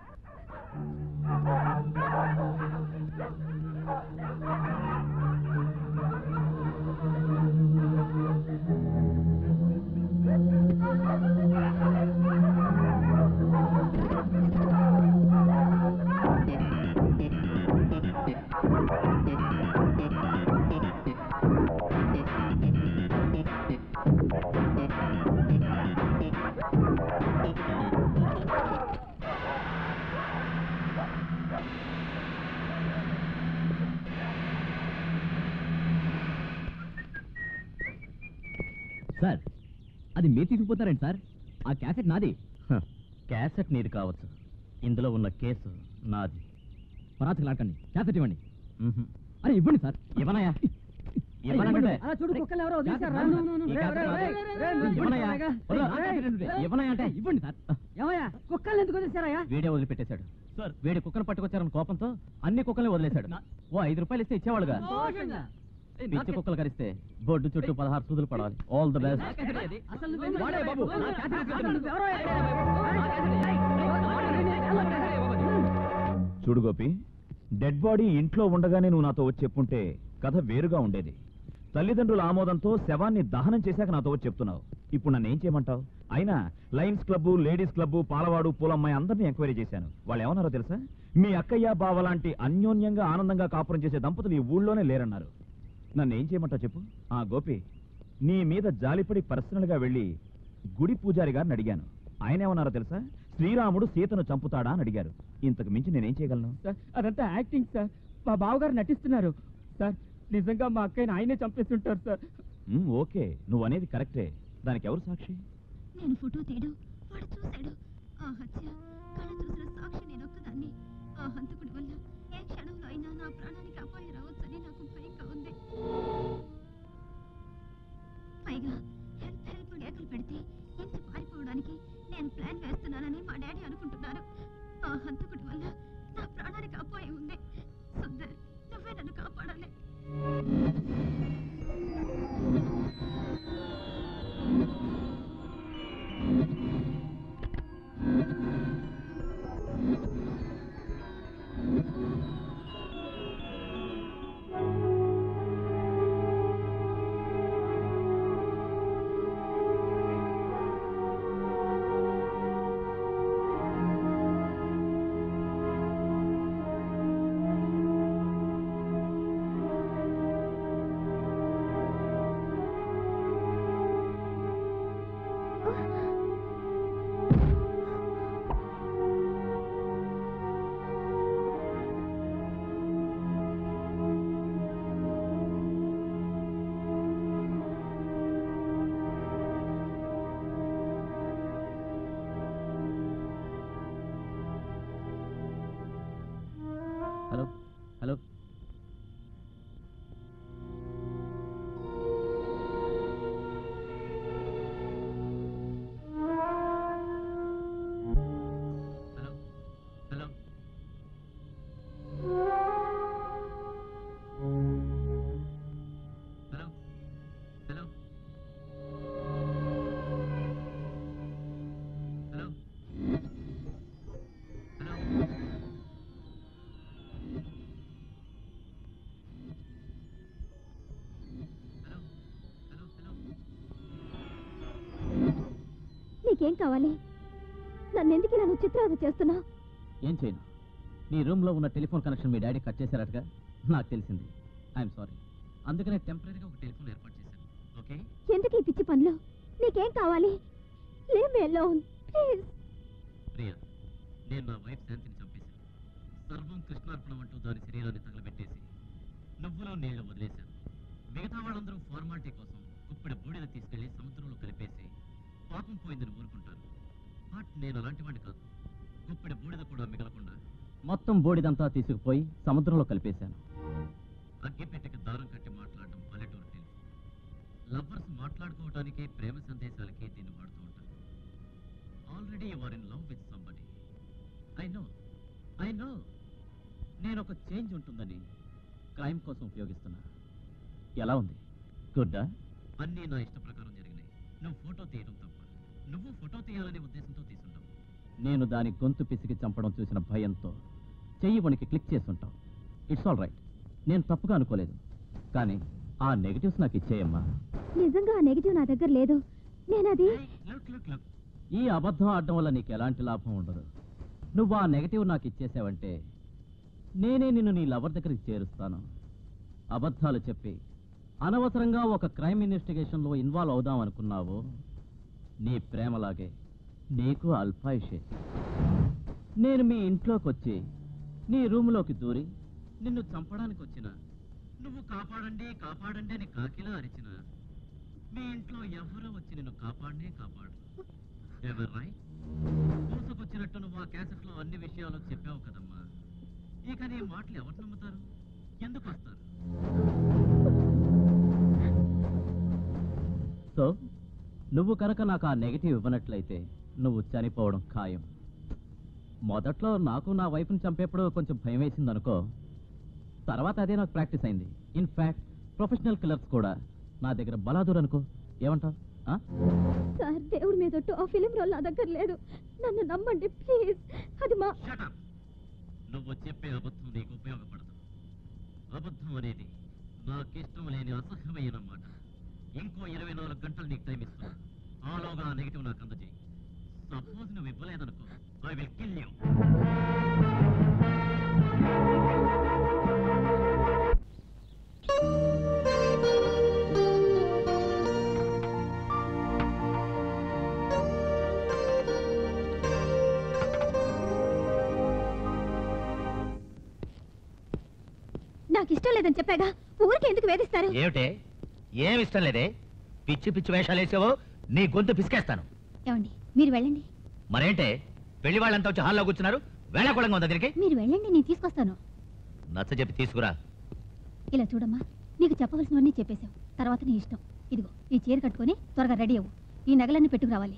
సార్ అది మీరు తీసుకుపోతారండి సార్ ఆ క్యాసెట్ నాది క్యాసెట్ నీది కావచ్చు ఇందులో ఉన్న కేసు నాది పరాచకలు ఆడకండి క్యాసెట్ ఇవ్వండి మ్మ్హ. అరే ఇవ్వండి సార్ ఇవ్వనయ్యా అరే, ఇవ్వనంటే ఇవ్వండి. అలా చూడు కుక్కలు ఎవరో వదిలేశారు. క్యాసెట్ రా, ను, ను, ను. ఈ రే, క్యాసెట్ రే, నాదే. రే, రే, రే, ఇవ్వనయ్యా. రే, ఒరే, రే, నా క్యాసెట్ ఏంటి? ఇవ్వనయ్యా అంటే ఇవ్వండి సార్ ఏమయ్యా కుక్కల్ని ఎందుకు వదిలేశారయ్యా వీడే వదిలిపెట్టేశాడు సార్ వీడి కుక్కను పట్టుకొచ్చారని కోపంతో అన్ని కుక్కల్ని వదిలేశాడు ఓ ఐదు రూపాయలు ఇస్తే ఇచ్చేవాడుగా పిచ్చి కుక్కలు కరిస్తే బొడ్డు చుట్టూ పదహారు సూదులు పడాలి ఆల్ ద బెస్ట్ అసలు నువ్వేం వాడే బాబు, నా క్యాసెట్ అసలు నువ్వెవరో చూడు గోపి డెడ్ బాడీ ఇంట్లో ఉండగానే నువ్వు నాతో వచ్చి చెప్పుంటే కథ వేరుగా ఉండేది తల్లిదండ్రుల ఆమోదంతో శవాన్ని దహనం చేశాక నాతో వచ్చి చెప్తున్నావు ఇప్పుడు నన్ను ఏం చేయమంటావు అయినా లయన్స్ క్లబ్ లేడీస్ క్లబ్ పాలవాడు పూలమ్మాయి అందరినీ ఎంక్వైరీ చేశాను వాళ్ళు ఏమన్నారో తెలుసా మీ అక్కయ్య బావ లాంటి అన్యోన్యంగా ఆనందంగా కాపురం చేసే దంపతులు ఈ ఊళ్ళోనే లేరన్నారు నన్ను ఏం చేయమంటావు చెప్పు ఆ గోపి నీ మీద జాలిపడి పర్సనల్గా వెళ్ళి గుడి పూజారి గారిని అడిగాను ఆయన ఏమన్నారో తెలుసా శ్రీరాముడు సీతను చంపుతాడా అని అడిగారు ఇంతకు మించి నేనేం చేయగలను సార్ అదంతా యాక్టింగ్ సార్ మా బావగారు నటిస్తున్నారు సార్ నిజంగా మా అక్కయ్యని ఆయనే చంపేస్తుంటారు సార్ ఉమ్, ఓకే నువ్వు అనేది కరెక్టే దానికి ఎవరు సాక్షి నేను ఫోటో తీయడం వాడు చూశాడు ఆ హత్య కళ్ళ చూసిన సాక్షి నేను ఒక్కదాన్ని ఆ హంతకుడి వల్ల ఏ క్షణంలో అయినా నా ప్రాణానికి అపాయం రావచ్చని నాకు భయంగా ఉంది పైగా హెల్ప్ హెల్ప్ కేకలు పెడితే ఇంటి పారిపోవడానికి నేను ప్లాన్ వేస్తున్నానని మా డాడీ అనుకుంటున్నారు ఆ హంతకుడి వల్ల నా ప్రాణానికి అపాయం ఉంది సుందర్ నువ్వే నన్ను కాపాడాలి నీకేం కావాలి నన్ను ఎందుకు ఇలా నువ్వు చిత్రవద చేస్తున్నావు ఏం చేయను నీ రూమ్లో ఉన్న టెలిఫోన్ కనెక్షన్ మీ డాడీ కట్ చేశారటగా నాకు తెలిసింది ఐఎమ్ సారీ అందుకనే టెంపరీగా ఒక టెలిఫోన్ ఏర్పాటు చేశాను ఓకే ఎందుకు ఈ పిచ్చి పనులు నీకేం కావాలి లే మీ alone, ప్లీజ్ ప్రియా నేను నా వైఫ్ శాంతిని చంపేశాను సర్వం కృష్ణార్పణం అంటూ దాని శరీరాన్ని తగలబెట్టేసి నువ్వులో నీళ్లు వదిలేశాను మిగతా వాళ్ళందరూ ఫార్మాలిటీ కోసం కుప్పిడి బూడిద తీసుకెళ్లి సముద్రంలో కలిపేసి పాపం పోయిందని ఊరుకుంటారు బట్ నేను అలాంటి వాడిని కాదు కుప్పిడి బూడిద కూడా మిగలకుండా మొత్తం బూడిదంతా తీసుకుపోయి సముద్రంలో కలిపేశాను అగ్గిపెట్టెకి దారం కట్టి మాట్లాడడం పల్లెటూరు టెలిఫోన్ లవ్వర్స్ మాట్లాడుకోవడానికి ప్రేమ సందేశాలకి దీన్ని వాడుతూ ఉంటారు already you are in love with somebody I know I know నేను ఒక చేంజ్ ఉంటుందని క్రైమ్ కోసం ఉపయోగిస్తున్నా ఎలా ఉంది గుడ్డా అన్నీ నా ఇష్ట ప్రకారం జరిగినాయి నువ్వు ఫోటో తీయడం తప్ప నువ్వు ఫోటో తీయాలనే ఉద్దేశంతో తీసుంటావు నేను దాని గొంతు పిసికి చంపడం చూసిన భయంతో చెయ్యి వణికి క్లిక్ చేసుంటావు ఇట్స్ ఆల్ రైట్ నేను తప్పుగా అనుకోలేదు కానీ ఆ నెగటివ్స్ నాకు ఇచ్చేయమ్మా నిజంగా ఆ నెగిటివ్ నా దగ్గర లేదు నేను అది ఈ అబద్ధం ఆడడం వల్ల నీకు ఎలాంటి లాభం ఉండదు నువ్వు ఆ నెగటివ్ నాకు ఇచ్చేసావంటే నేనే నిన్ను నీ లవర్ దగ్గరికి చేరుస్తాను అబద్ధాలు చెప్పి అనవసరంగా ఒక క్రైమ్ ఇన్వెస్టిగేషన్లో ఇన్వాల్వ్ అవుదాం అనుకున్నావు నీ ప్రేమలాగే నీకు అల్పాయుషే నేను మీ ఇంట్లోకి వచ్చి నీ రూములోకి దూరి నిన్ను చంపడానికి వచ్చిన నువ్వు కాపాడండి కాపాడండి అని కాకిలా అరిచిన మీ ఇంట్లో ఎవరో వచ్చి నిన్ను కాపాడనే కాపాడు ఎవరు రైట్ పూసకొచ్చినట్టు నువ్వు ఆ క్యాసెట్లో అన్ని విషయాలు చెప్పావు కదమ్మా ఇక నీ మాటలు ఎవరు నమ్ముతారు ఎందుకు వస్తారు సో నువ్వు కనుక నాకు ఆ నెగటివ్ ఇవ్వనట్లయితే నువ్వు చనిపోవడం ఖాయం మొదట్లో నాకు నా వైఫ్ని చంపేప్పుడు కొంచెం భయం వేసింది అనుకో తర్వాత అదే నాకు ప్రాక్టీస్ అయింది ఇన్ఫ్యాక్ట్ ప్రొఫెషనల్ కిల్లర్స్ కూడా నా దగ్గర బలాదూర్ అనుకో ఏమంటావు ఆ? సార్ దేవుడి మీద ఒట్టు, ఆ ఫిలిం రోల్ నా దగ్గర లేదు నన్ను నమ్మండి ప్లీజ్ అది మా Shut up. నువ్వు చెప్పే అబద్ధం నీకు ఉపయోగపడదు అబద్ధం అనేది నాకిష్టం లేని అసహ్యమైన మాట ఇంకో ఇరవై నాలుగు గంటలు నీకు టైం ఇస్తున్నా ఆలోగా ఆ నెగిటివ్ నాకు అందజేయి సపోజ్ నువ్వు ఇవ్వలేదనుకో ఐ విల్ కిల్ యూ నాకు ఇష్టం లేదని చెప్పాగా ఊరికి ఎందుకు వేధిస్తారు ఏమిటే ఏం ఇష్టం లేదే పిచ్చి పిచ్చి వేషాలు వేసావో నీ గొంతు పిసికేస్తాను ఏమండి మీరు వెళ్ళండి మరేంటే పెళ్లి వాళ్ళంతా వచ్చి హాల్లో కూర్చున్నారు వేళాకుళంగా ఉంది దగ్గరికి మీరు వెళ్ళండి నేను తీసుకొస్తాను నచ్చ చెప్పి తీసుకురా ఇలా చూడమ్మా నీకు చెప్పవలసినవన్నీ చెప్పేశావు తర్వాత నీ ఇష్టం ఇదిగో ఈ చీర కట్టుకొని త్వరగా రెడీ అవ్వు ఈ నగలన్నీ పెట్టుకురావాలి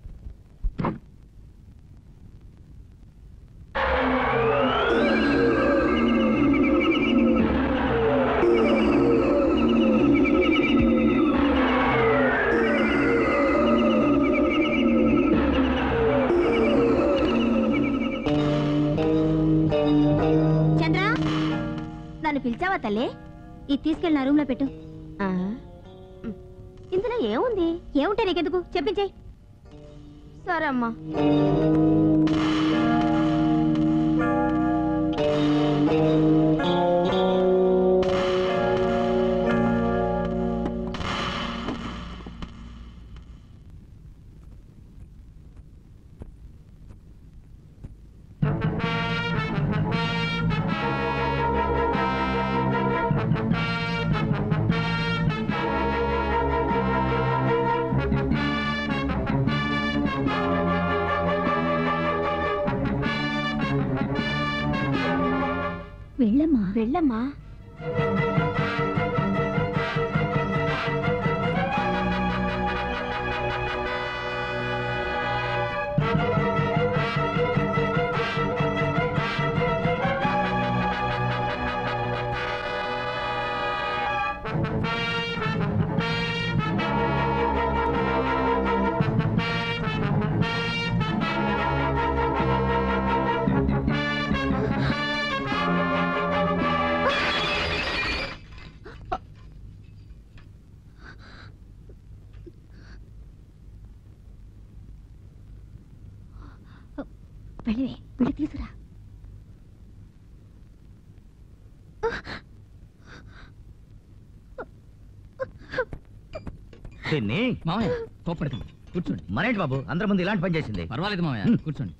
చంద్ర నన్ను పిలిచావా తల్లి ఇది తీసుకెళ్ళి నా రూమ్ లో పెట్టు ఇందులో ఏముంది ఏముంటే నీకెందుకు చెప్పించేయి సరే అమ్మా వెళ్ళమ్మా వెళ్ళమ్మా వెళ్ళివే వెళ్ళి తీసురా దీన్ని మామయ్య కోప్పడకండి కూర్చోండి మరేంటి బాబు అందరి ముందు ఇలాంటి పని చేసింది పర్వాలేదు మామయ్య హ్మ్. కూర్చోండి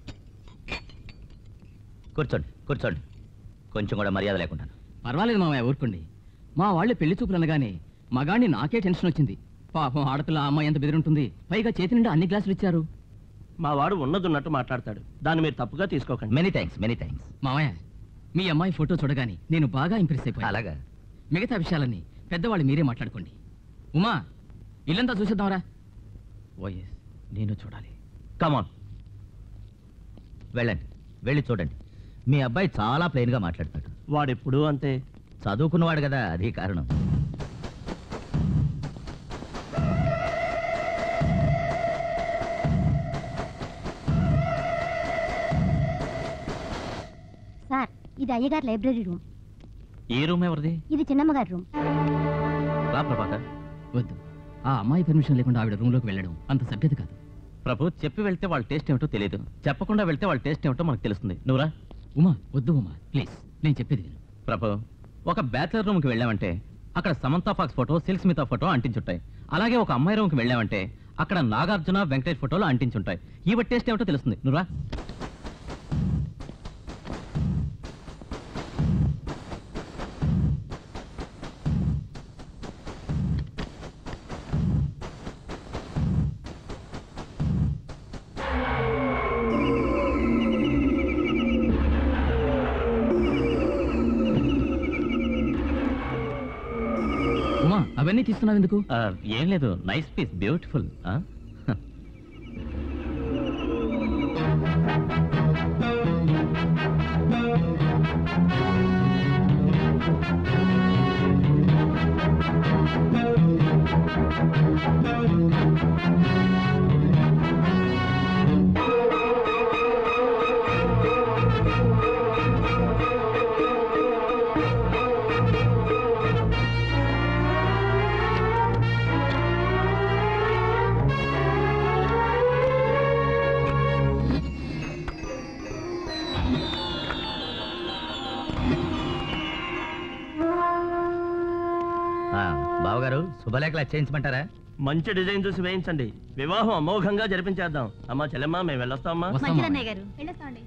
కూర్చోండి కూర్చోండి కొంచెం కూడా మర్యాద లేకుండా పర్వాలేదు మామయ్య ఊరుకోండి మా వాళ్ళు పెళ్లి చూపులు అనగానే మగాడిని నాకే టెన్షన్ వచ్చింది పాపం ఆడపిల్ల ఆ అమ్మాయి ఎంత బెదిరింటుంది పైగా చేతి నిండా అన్ని గ్లాసులు ఇచ్చారు మా వాడు ఉన్నదున్నట్టు మాట్లాడతాడు దాన్ని మీరు తప్పుగా తీసుకోకండి మెనీ థ్యాంక్స్ మెనీ థ్యాంక్స్ మామయ్య మీ అమ్మాయి ఫోటో చూడగానే నేను బాగా ఇంప్రెస్ అయిపోయాను అలాగా మిగతా విషయాలన్నీ పెద్దవాళ్ళు మీరే మాట్లాడుకోండి ఉమా ఇల్లంతా చూసేద్దాంరా ఓఎస్ నేను చూడాలి కమాన్ వెళ్ళండి వెళ్ళి చూడండి మీ అబ్బాయి చాలా ప్లెయిన్గా మాట్లాడతాడు వాడెప్పుడూ అంతే చదువుకున్నవాడు కదా అది కారణం సార్ ఇది అయ్యగారి లైబ్రరీ రూమ్ ఏ రూమ్ ఎవరిది ఇది చిన్నమ్మగారి రూమ్ రా ప్రభాకర్ వద్దు ఆ అమ్మాయి పర్మిషన్ లేకుండా ఆవిడ రూమ్లోకి వెళ్ళడం అంత సభ్యత కాదు ప్రభు చెప్పి వెళ్తే వాళ్ళ టేస్ట్ ఏమిటో తెలియదు చెప్పకుండా వెళ్తే వాళ్ళ టేస్ట్ ఏమిటో మనకు తెలుస్తుంది నువ్వురా ఉమా వద్దు ఉమా ప్లీజ్ నేను చెప్పేది విను ప్రభు ఒక బ్యాచిలర్ రూమ్కి వెళ్ళామంటే అక్కడ Samantha Fox photo Silk Smitha photo అంటించుంటాయి అలాగే ఒక అమ్మాయి రూమ్కి వెళ్ళామంటే అక్కడ నాగార్జున వెంకటేష్ ఫోటోలు అంటించుంటాయి ఈవ టేస్ట్ ఏమిటో తెలుస్తుంది నువ్వురా ఉమా అవన్నీ తీస్తున్నావు ఎందుకు ఏం లేదు నైస్ పీస్ బ్యూటిఫుల్ ఆ, బావగారు శుభలేఖలు చేయించమంటారా మంచి డిజైన్ చూసి వేయించండి వివాహం అమోఘంగా జరిపించేద్దాం అమ్మా చెల్లెమ్మా మేము వెళ్ళొస్తామా వస్తాం మంచిది మామయ్య. అన్నయ్య గారు వెళ్ళొస్తామండి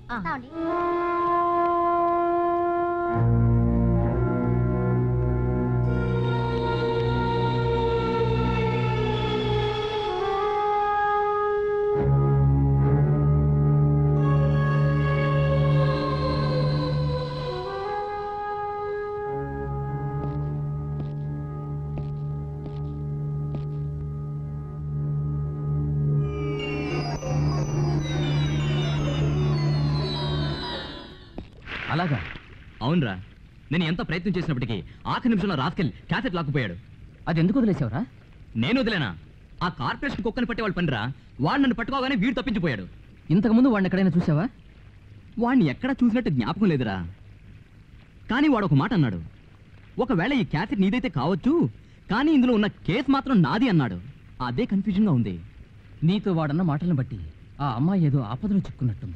అలాగా అవునరా నేను ఎంత ప్రయత్నం చేసినప్పటికీ ఆఖరి నిమిషంలో రాస్కెల్ క్యాసెట్ లాక్కుపోయాడు అది ఎందుకు వదిలేసావురా నేను వదిలేనా ఆ కార్పొరేషన్ కుక్కని పట్టే వాళ్ళు పనిరా వాడు నన్ను పట్టుకోగానే వీడు తప్పించిపోయాడు ఇంతకుముందు వాడిని ఎక్కడైనా చూసావా వాడిని ఎక్కడ చూసినట్టు జ్ఞాపకం లేదురా కానీ వాడు ఒక మాట అన్నాడు ఒకవేళ ఈ క్యాసెట్ నీదైతే కావచ్చు కానీ ఇందులో ఉన్న కేసు మాత్రం నాది అన్నాడు అదే కన్ఫ్యూజన్గా ఉంది నీతో వాడన్న మాటలను బట్టి ఆ అమ్మాయి ఏదో ఆపదలో చిక్కున్నట్టుంది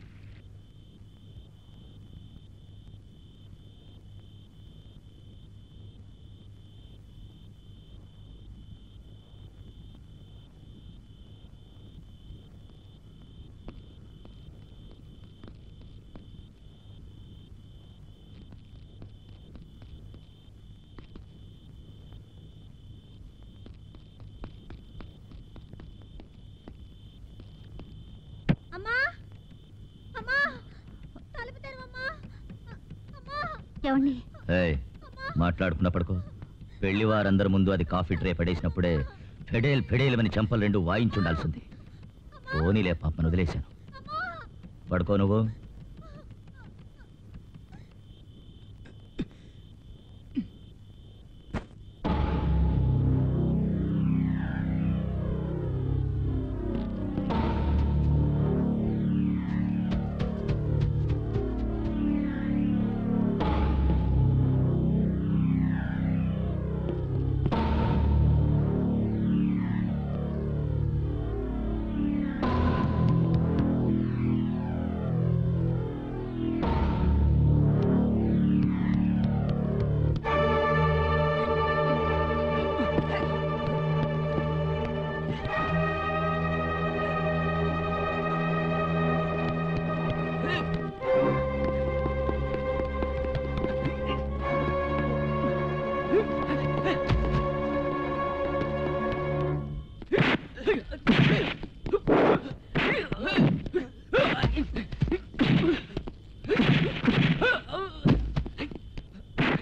అమ్మా అమ్మా తలుపు తెరవమ్మా అమ్మా ఏమండి ఏయ్, మాట్లాడుకున్నప్పటికో పెళ్లి వారందరి ముందు అది కాఫీ ట్రే పడేసినప్పుడే ఫెడేల్ ఫెడేల్ చెంపలు రెండు వాయించుండాల్సింది పోనీలే పాపను వదిలేశాను పడుకో నువ్వు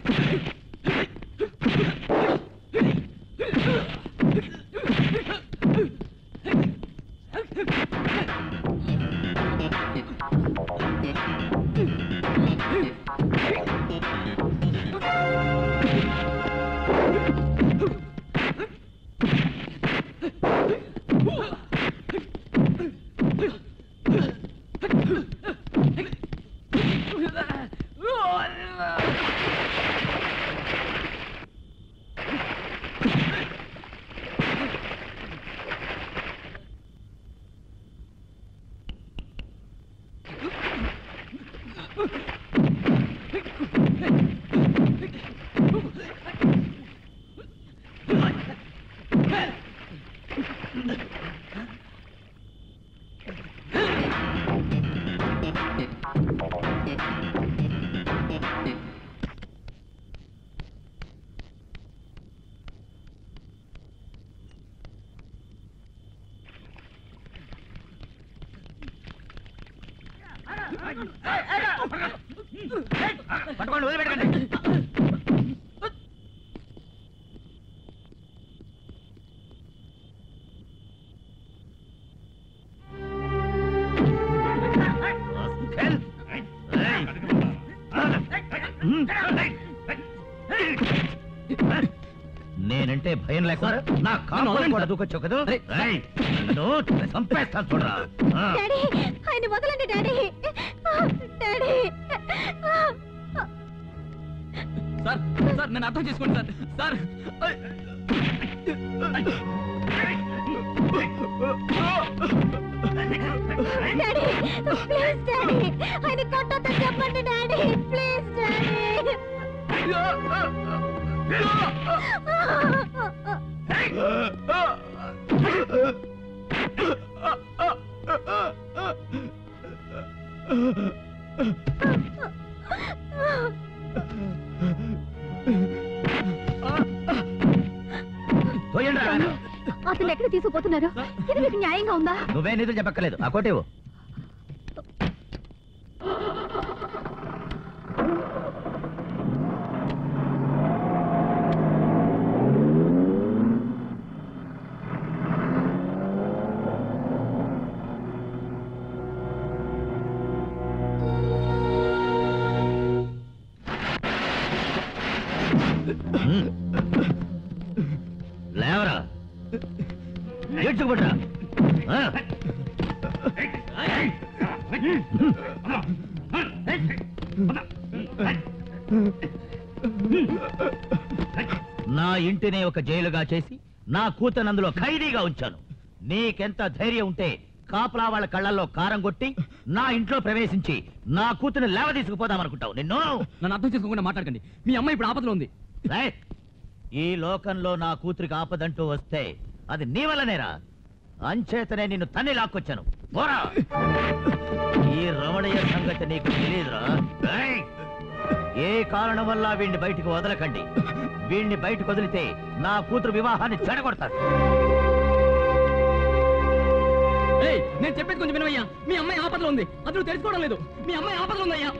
పట్టుకోండి వదిలిపెట్టకండి నేనంటే భయం లేకుండా నా కాపాడు కూడా దూకొచ్చావు కదా రేయ్, నన్ను చంపేస్తాను చూడరా ఆ. డాడీ ఆయన వదలండి డాడీ డాడీ సార్ సార్ నన్ను అర్థం చేసుకోండి sir sir daddy please daddy ఆయన కొట్టొద్దని చెప్పండి డాడీ ప్లీజ్ డాడీ తోయండి రా. అతను ఎక్కడ తీసుకుపోతున్నారు ఇది మీకు న్యాయంగా ఉందా నువ్వే నిధులు చెప్పక్కర్లేదు ఆ కోటేవు లేవరా ఏడ్చుకుపట్రా నా ఇంటిని ఒక జైలుగా చేసి నా కూతురు అందులో ఖైదీగా ఉంచాను నీకెంత ధైర్యం ఉంటే కాపలా వాళ్ళ కళ్ళల్లో కారం కొట్టి నా ఇంట్లో ప్రవేశించి నా కూతురు లేవ తీసుకుపోదామనుకుంటావు నిన్ను నన్ను అర్థం చేసుకోకుండా మాట్లాడకండి మీ అమ్మాయి ఇప్పుడు ఆపదలో ఉంది రేయ్, ఈ లోకంలో నా కూతురికి ఆపదంటూ వస్తే అది నీ వల్లనేరా అంచేతనే నిన్ను తన్ని లాక్కొచ్చాను పోరా ఈ రమణీయ సంగతి నీకు తెలియదురా రేయ్, ఏ కారణం వల్ల వీడిని బయటికి వదలకండి వీడిని బయటకు వదిలితే నా కూతురు వివాహాన్ని చెడగొడతారు ఏయ్, నేను చెప్పేది కొంచెం వినవయ్యా మీ అమ్మాయి ఆపదలో ఉంది అది నువ్వు తెలుసుకోవడం లేదు మీ అమ్మాయి ఆపదలో ఉందయ్యా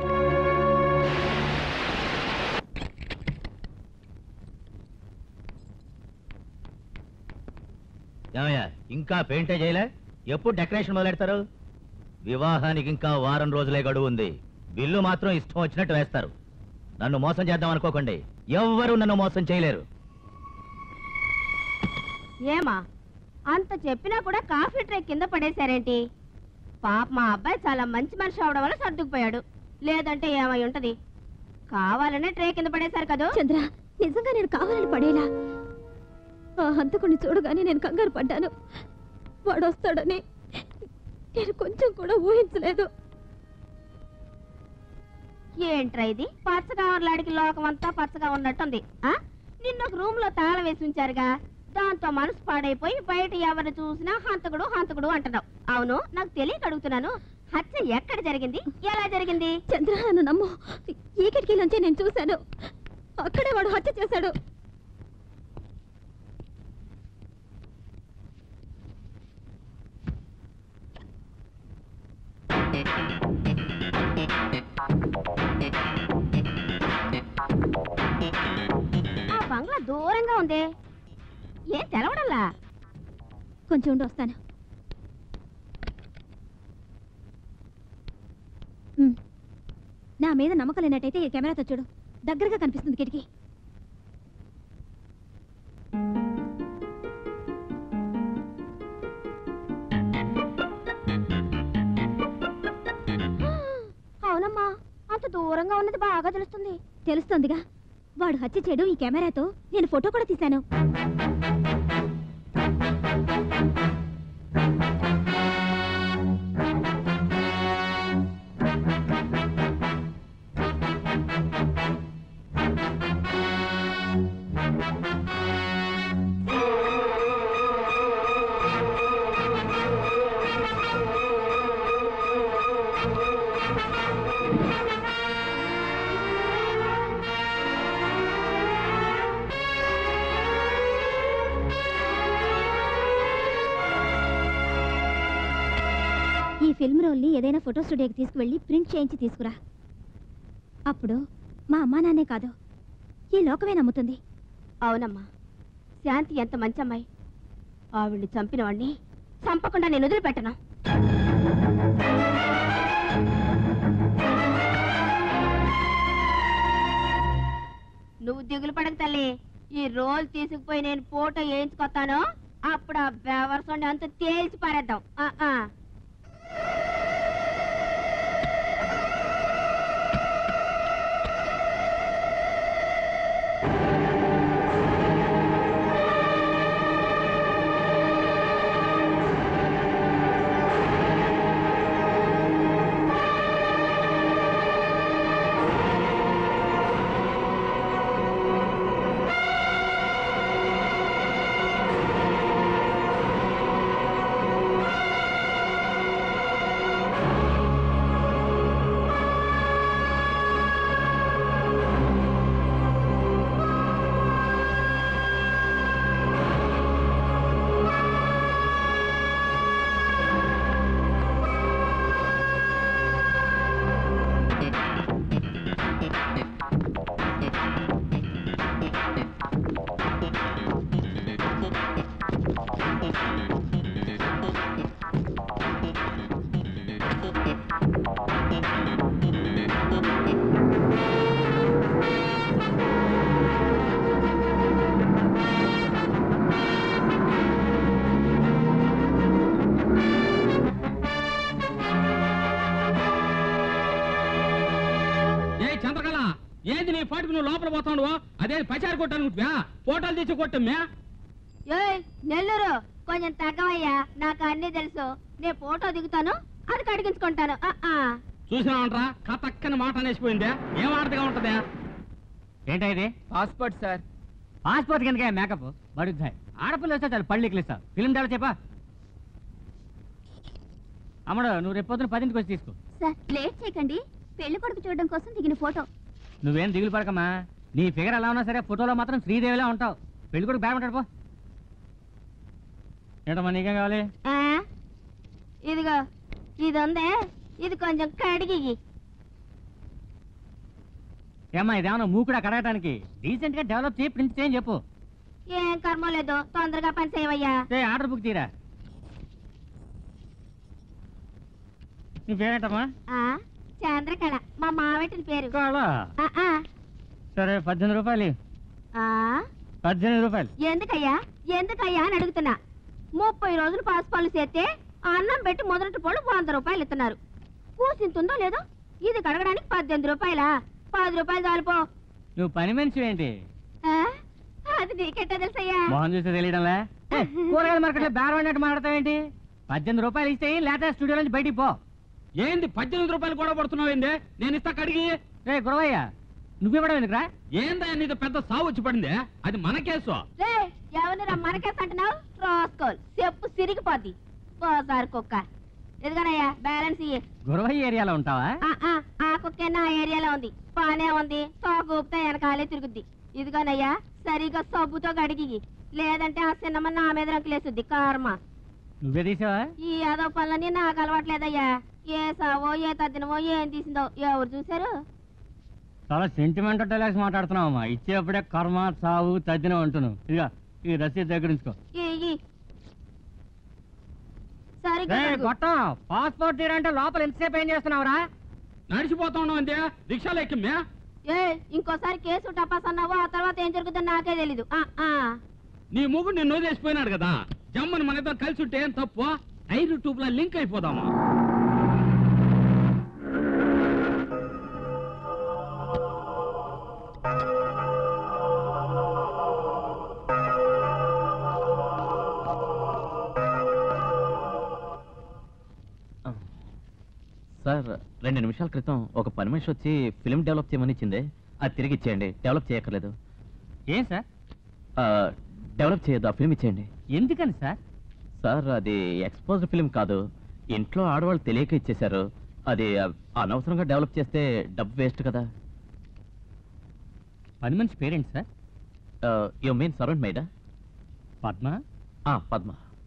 ఏమయ్యా ఇంకా పెయింటే చేయలే ఎప్పుడు డెకరేషన్ మొదలెడతారు వివాహానికి ఇంకా వారం రోజులే గడువు ఉంది బిల్లు మాత్రం ఇష్టం వచ్చినట్టు వేస్తారు నన్ను మోసం చేద్దాం అనుకోకండి ఎవ్వరూ నన్ను మోసం చేయలేరు ఏమా అంత చెప్పినా కూడా కాఫీ ట్రే కింద పడేశారేంటి పాప మా అబ్బాయి చాలా మంచి మనిషి అవడం వల్ల సర్దుకుపోయాడు లేదంటే ఏమై ఉంటది కావాలనే ట్రే కింద పడేశారు కదూ చంద్ర నిజంగా నేను కావాలని పడేలా ఆ హంతకుడిని చూడగానే నేను కంగారు పడ్డాను వాడు వస్తాడని నేను కొంచెం కూడా ఊహించలేదు ఏంట్రా ఇది పచ్చగా లాడికి లోకం అంతా పచ్చగా ఉన్నట్టుంది ఆ నిన్న ఒక రూమ్ లో తాళం వేసి ఉంచారుగా దాంతో మనసు పాడైపోయి బయట ఎవరిని చూసినా హంతకుడు హంతకుడు అంటున్నావు అవును నాకు తెలియక అడుగుతున్నాను హత్య ఎక్కడ జరిగింది ఎలా జరిగింది చంద్ర నన్ను నమ్ము ఈ కిటికీలోంచే నేను చూశాను అక్కడే వాడు హత్య చేశాడు తెల్లగా ఉంది ఏం తెలవడల్లా కొంచెం ఉండి వస్తాను ఉమ్. నా మీద నమ్మకం లేనట్టయితే ఈ కెమెరాతో చూడు దగ్గరగా కనిపిస్తుంది కిటికీ అవునమ్మా అంత దూరంగా ఉన్నది బాగా తెలుస్తుంది తెలుస్తోందిగా వాడు హత్య చేయడం ఈ కెమెరాతో నేను ఫోటో కూడా తీశాను ఈ ఫిల్మ్ రోల్ని ఏదైనా ఫోటో స్టూడియోకి తీసుకువెళ్ళి ప్రింట్ చేయించి తీసుకురా అప్పుడు మా అమ్మా నాన్నే కాదు ఈ లోకమే నమ్ముతుంది అవునమ్మా శాంతి ఎంత మంచి అమ్మాయి ఆవిడ్ని చంపిన వాడిని చంపకుండా నేను వదిలిపెట్టను నువ్వు దిగులు పడక తల్లి ఈ రోల్ తీసుకుపోయి నేను ఫోటో వేయించుకొస్తాను అప్పుడు ఆ బెవర్సండి అంత తేల్చి పారేద్దాం ఆ, ఆ. ఏ చంద్రకళ ఏంది నీ పాటుకు నువ్వు లోపల పోతాడు అదే పచారి కొట్టాను ఫోటోలు తెచ్చి కొట్టమ్మే ఏయ్ నెల్లూరు కొంచెం తగ్గవయ్యా నాకు అన్ని తెలుసు నేను ఫోటో దిగుతాను అది కడిగించుకుంటాను ఆ, ఆ. చూసినావంట్రా కథక్కని మాట అనేసిపోయిందే ఏం ఆడతగా ఉంటదా ఏంటా ఇది పాస్పోర్ట్ సార్ పాస్పోర్ట్ కిందకే మేకప్ బడుద్దాయి ఆడపిల్ల వస్తే చాలు పళ్ళు ఎక్కిలిస్తావు ఫిలిం దేవ చెప్పా అమ్మడు నువ్వు రేపు పొద్దున పదింటికి వచ్చి తీసుకో సార్ లేట్ చేయకండి పెళ్లి కొడుకు చూడడం కోసం దిగిన ఫోటో నువ్వేం దిగులు పడకమ్మా నీ ఫిగర్ ఎలా ఉన్నా సరే ఫోటోలో మాత్రం శ్రీదేవిలా ఉంటావు పెళ్లి కూడా బేరమంటాడు పో ఏంటమ్మా నీకేం కావాలి ఆ? ఇదిగో ఇది ఉందే ఇది కొంచెం కడిగి ఏమ్మా ఇదేమన్నా మూకుడా కడగటానికి డీసెంట్ గా డెవలప్ చేయి ప్రింట్ చేయని చెప్పు ఏం కర్మ లేదు తొందరగా పని చేయవయ్యా ఏ ఆర్డర్ బుక్ తీరా నీ పేరేంటమ్మా ఆ? చంద్రకళ మా మావెట్టిన పేరు కాళ ఆ, ఆ. సరే పద్దెనిమిది రూపాయలు ఇవ్వు. ఆ? పద్దెనిమిది రూపాయలు ఎందుకయ్యా ఎందుకయ్యా అని అడుగుతున్నా ముప్పై రోజులు పాసుపాలు చేస్తే అన్నం పెట్టి మొదటి పోలు వంద రూపాయలు ఇస్తున్నారు కూసింతుందో లేదో ఇది కడగడానికి పద్దెనిమిది రూపాయలా పది రూపాయలు చాలుపో నువ్వు పని మనిషి ఏంటి ఆ? అది నీకెట్టా తెలుసయ్యా మోహన్ చూస్తే తెలియడంలే ఏ, కూరగాయల మార్కెట్లో బేరం అన్నట్టు మాట్లాడతావేంటి పద్దెనిమిది రూపాయలు ఇస్తే లేటెస్ట్ స్టూడియో నుంచి బయటికి పో ఏంది పద్దెనిమిది రూపాయలు కూడా పడుతున్నావేంది నేను ఇస్తా కడిగి రే గురవయ్య నువ్వివ్వడం ఎందుకురా ఏందా నీతో పెద్ద సావు వచ్చి పడిందే అది మన కేసు రే ఎవరిని మనకేసి అంటున్నావు రాసుకోవాలి చెప్పు సిరిగిపోద్ది ఓసారి కుక్క ఎదుగనయ్యా బ్యాలెన్స్ ఇయ్యి గురవయ్య ఏరియాలో ఉంటావా ఆ, ఆ, ఆ కుక్కే నా ఏరియాలో ఉంది బానే ఉంది తోకూపితే వెనకాలే తిరుగుద్ది ఇదిగోనయ్యా సరిగా సబ్బుతో గడిగి లేదంటే ఆ చిన్నమ్మ నా మీద రంకులేసుద్ది కర్మ నువ్వే తీసావా ఈ యాదవ పనులన్నీ నాకు అలవాట్లేదయ్యా ఏ సావో ఏ తద్దినమో ఏం తీసిందో ఎవరు చూశారు చాలా సెంటిమెంటల్ డైలాగ్స్ మాట్లాడుతున్నావమ్మా ఇచ్చేప్పుడే కర్మ చావు తద్దిన అంటున్నావు ఇక ఈ రసీదు దగ్గర ఉంచుకో ఇయ్యి. సరిగ్గా రేయ్, అడుగు. గొట్టం పాస్పోర్ట్ తీరంటే లోపల ఎంతసేపు ఏం చేస్తున్నావురా నడిచిపోతా ఉన్నావు అంతే రిక్షాలో ఎక్కిమ్యా ఏ ఇంకోసారి కేసు టపాస్ అన్నావో ఆ తర్వాత ఏం జరుగుతుందో నాకే తెలీదు ఆ, ఆ. నీ ముగ్గురు నిన్ను వదిలేసిపోయినాడు కదా జమ్మని మన ఇద్దరు కలిసి ఉంటే ఏం తప్పు ఐదు ట్యూబ్ లో లింక్ అయిపోదామా సార్ రెండు నిమిషాల క్రితం ఒక పని మనిషి వచ్చి ఫిలిం డెవలప్ చేయమని ఇచ్చింది అది తిరిగి ఇచ్చేయండి డెవలప్ చేయక్కర్లేదు ఏం సార్ ఆ, డెవలప్ చేయొద్దు ఆ ఫిల్మ్ ఇచ్చేయండి ఎందుకని సార్ సార్ అది ఎక్స్పోజ్డ్ ఫిల్మ్ కాదు ఇంట్లో ఆడవాళ్ళు తెలియక ఇచ్చేశారు అది ఆ, అనవసరంగా డెవలప్ చేస్తే డబ్బు వేస్ట్ కదా పని మనిషి పేరేంటి sir you mean servant maid Padma Padma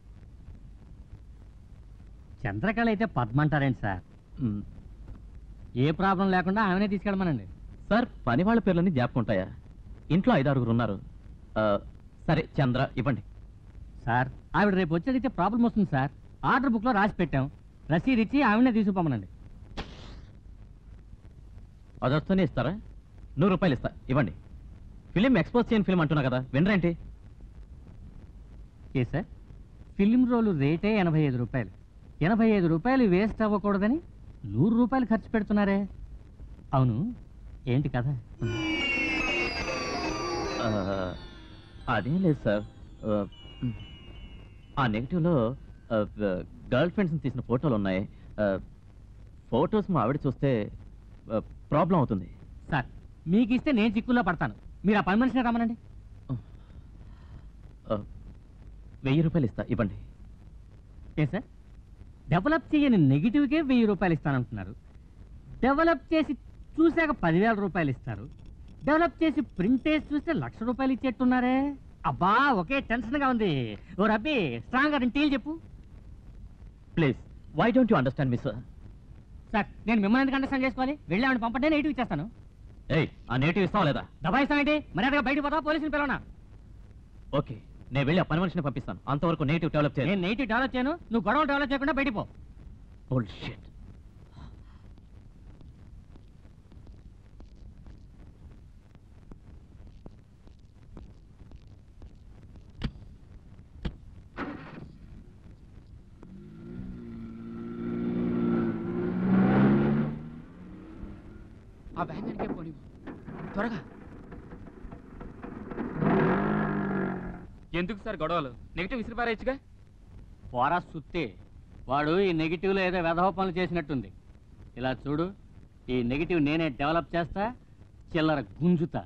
Chandrakala అయితే పద్మ అంటారేంటి సార్ మ్, ఏ ప్రాబ్లం లేకుండా ఆమెనే తీసుకెళ్ళమనండి సార్ పని వాళ్ళ పేర్లన్నీ జ్ఞాపకం ఉంటాయా ఇంట్లో ఐదారుగురు ఉన్నారు ఆ, సరే చంద్ర ఇవ్వండి సార్ ఆవిడ రేపు వచ్చి అడిగితే ప్రాబ్లం వస్తుంది సార్ ఆర్డర్ బుక్లో రాసి పెట్టాం రసీదు ఇచ్చి ఆవిడనే తీసుకుపోమనండి అది వస్తూనే ఇస్తారా నూరు రూపాయలు ఇస్తా ఇవ్వండి ఫిలిం ఎక్స్పోజ్ చేయని ఫిలిం అంటున్నా కదా వినరేంటి ఏ సార్ ఫిలిం రోలు రేటే ఎనభై ఐదు రూపాయలు ఎనభై ఐదు రూపాయలు వేస్ట్ అవ్వకూడదని నూరు రూపాయలు ఖర్చు పెడుతున్నారే అవును ఏంటి కదా ఆ, అదేం లేదు సార్ ఆ, మ్, ఆ నెగిటివ్లో గర్ల్ ఫ్రెండ్స్ని తీసిన ఫోటోలు ఉన్నాయి ఫొటోస్ మా ఆవిడ చూస్తే ప్రాబ్లం అవుతుంది సార్ మీకు ఇస్తే నేను చిక్కుల్లో పడతాను మీరు ఆ పని మనిషిని రమ్మనండి ఆ, వెయ్యి రూపాయలు ఇస్తా ఇవ్వండి ఏ సార్ డెవలప్ చేయని నెగిటివ్కే వెయ్యి రూపాయలు ఇస్తానంటున్నారు డెవలప్ చేసి చూశాక పదివేల రూపాయలు ఇస్తారు డెవలప్ చేసి ప్రింట్ వేసి చూస్తే లక్ష రూపాయలు ఇచ్చేట్టున్నారే అబ్బా ఒకే టెన్షన్గా ఉంది ఓ రబ్బీ స్ట్రాంగ్ టీలు చెప్పు please why don't you understand me sir sir నేను మిమ్మల్ని ఎందుకు అండర్స్టాండ్ చేసుకోవాలి వెళ్ళి ఆవిడ పంపంటే నెగిటివ్ ఇచ్చేస్తాను ఏయ్ ఆ నేటివ్ ఇస్తావా లేదా దబాయిస్తామేంటి మర్యాదగా బయటకు పోతా పోలీసుని పిలవనా ఓకే నేను వెళ్ళి ఆ పని మనిషిని పంపిస్తాను అంతవరకు నేటివ్ డెవలప్ నేను చేయాలి నెగిటివ్ డెవలప్ చేయను నువ్వు గొడవలు డెవలప్ చేయకుండా బయటికి పో Bullshit. ఆ వ్యాన్ వెనకే పోనీ త్వరగా ఎందుకు సార్ గొడవలు నెగిటివ్ విసిరిపారేయచ్చుగా పోరా సుత్తే వాడు ఈ నెగిటివ్లో ఏదో వెధవ పనులు చేసినట్టుంది ఇలా చూడు ఈ నెగిటివ్ నేనే డెవలప్ చేస్తా చిల్లర గుంజుతా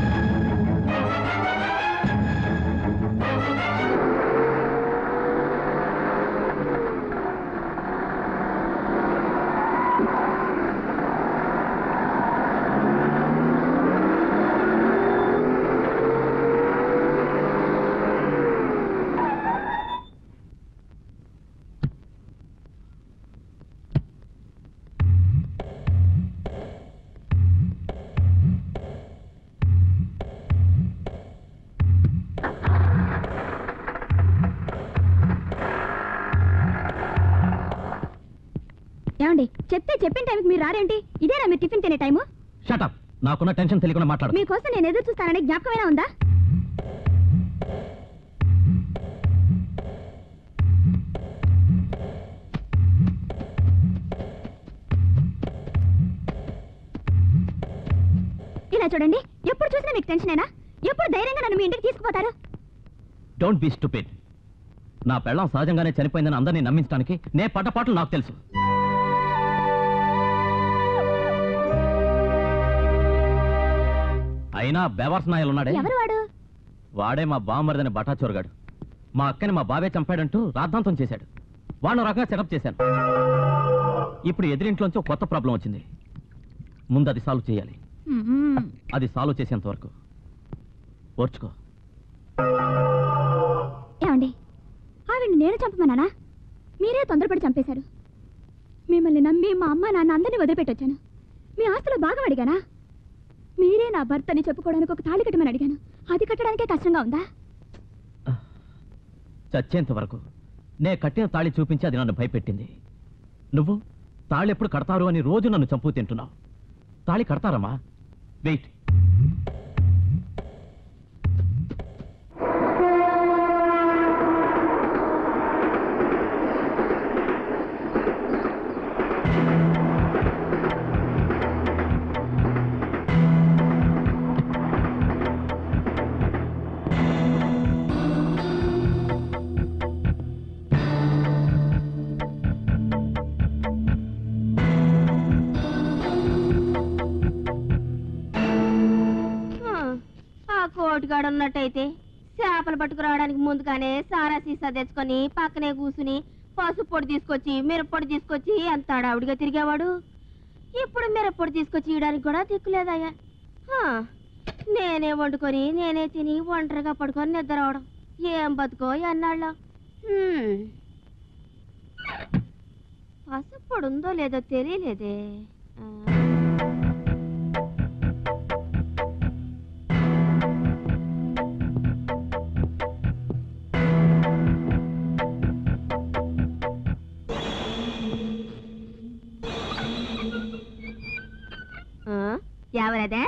ఏమండి చెప్తే చెప్పిన టైంకి మీరు రారేంటి ఇదేనా మీరు టిఫిన్ తినే టైము షటప్ నాకున్న టెన్షన్ తెలియకుండా మాట్లాడు మీకోసం నేను ఎదురు చూస్తానని జ్ఞాపకమైనా ఉందా ఇలా చూడండి ఎప్పుడు చూసినా మీకు టెన్షనేనా ఎప్పుడు ధైర్యంగా నన్ను మీ ఇంటికి తీసుకుపోతారు డోంట్ బీ స్టూపిడ్ నా పెళ్ళం సహజంగానే చనిపోయిందని అందరినీ నమ్మించడానికి నే పడ్డ పాటలు నాకు తెలుసు అయినా బెవర్స్ నాయలు ఉన్నాడే ఎవరు వాడు వాడే మా బామ్మరిదని బటాచోరగాడు మా అక్కని మా బాబే చంపాడంటూ రాద్ధాంతం చేశాడు వాడిని ఒక రకంగా సెటప్ చేశాను ఇప్పుడు ఎదిరింట్లోంచి ఒక కొత్త ప్రాబ్లం వచ్చింది ముందు అది సాల్వ్ చేయాలి మ్మ్. అది సాల్వ్ చేసేంత వరకు ఓర్చుకో ఏమండి ఆవిడ్ని నేను చంపమన్నానా మీరే తొందరపడి చంపేశారు మిమ్మల్ని నమ్మి మా అమ్మ నాన్న అందరినీ వదిలిపెట్టొచ్చాను మీ ఆస్తిలో భాగం అడిగానా మీరే నా భర్తని చెప్పుకోవడానికి ఒక తాళి కట్టమని అడిగాను అది కట్టడానికే కష్టంగా ఉందా చచ్చేంత వరకు నే కట్టిన తాళి చూపించి అది నన్ను భయపెట్టింది నువ్వు తాళి ఎప్పుడు కడతారు అని రోజు నన్ను చంపు తింటున్నావు తాళి కడతారమ్మా వెయిట్ ఆ, ఆ కోటిగాడు ఉన్నట్టయితే చేపలు పట్టుకురావడానికి ముందుగానే సారా సీసా తెచ్చుకొని పక్కనే కూసుని పసుపు పొడి తీసుకొచ్చి మిరప్పొడి తీసుకొచ్చి ఎంత ఆడావిడిగా తిరిగేవాడు ఇప్పుడు మిరప్పొడి తీసుకొచ్చి ఇయడానికి కూడా దిక్కులేదయ్యా ఆ, నేనే వండుకొని నేనే తిని ఒంటరిగా పడుకొని నిద్ర అవడం ఏం బతుకో ఎన్నాళ్ళ పసుపు పొడి ఉందో లేదో తెలియలేదే ఆ. ఆ, ఎవరదే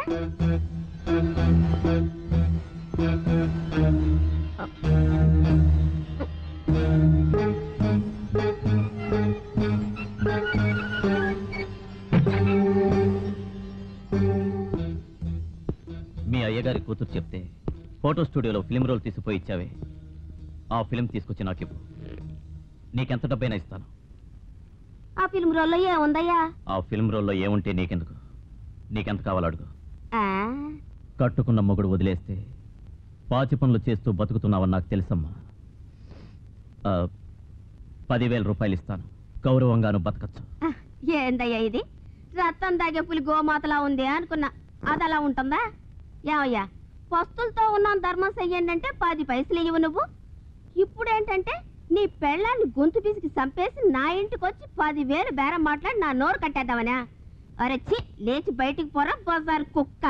మీ అయ్యగారి కూతురు చెప్తే ఫోటో స్టూడియోలో ఫిలిం రోల్ తీసిపోయి ఇచ్చావే ఆ ఫిలిం తీసుకొచ్చి నాకు ఇవ్వు నీకెంత డబ్బైనా ఇస్తాను ఆ ఫిల్మ్ రోల్లో ఏముందయ్యా ఆ ఫిలిం రోల్లో ఏముంటే నీకెందుకు నీకెంత కావాలో అడుగు ఆ, కట్టుకున్న మొగుడు వదిలేస్తే పాచి పనులు చేస్తూ బతుకుతున్నావని నాకు తెలుసమ్మా ఆ, పదివేల రూపాయలు ఇస్తాను గౌరవంగాను బతకచ్చు ఆ, ఏందయ్యా ఇది రక్తం దాగే పులి గోమాతలా ఉంది అనుకున్నా అది అలా ఉంటుందా ఏమయ్యా పస్తులతో ఉన్న ధర్మం చెయ్యండి అంటే పది పైసలు ఇవ్వు నువ్వు ఇప్పుడు ఏంటంటే నీ పెళ్ళాన్ని గొంతు పిసికి చంపేసి నా ఇంటికి వచ్చి పదివేలు బేరం మాట్లాడి నా నోరు కట్టేద్దామనా అరే చి లేచి బయటికి పోరా బజార్ కుక్క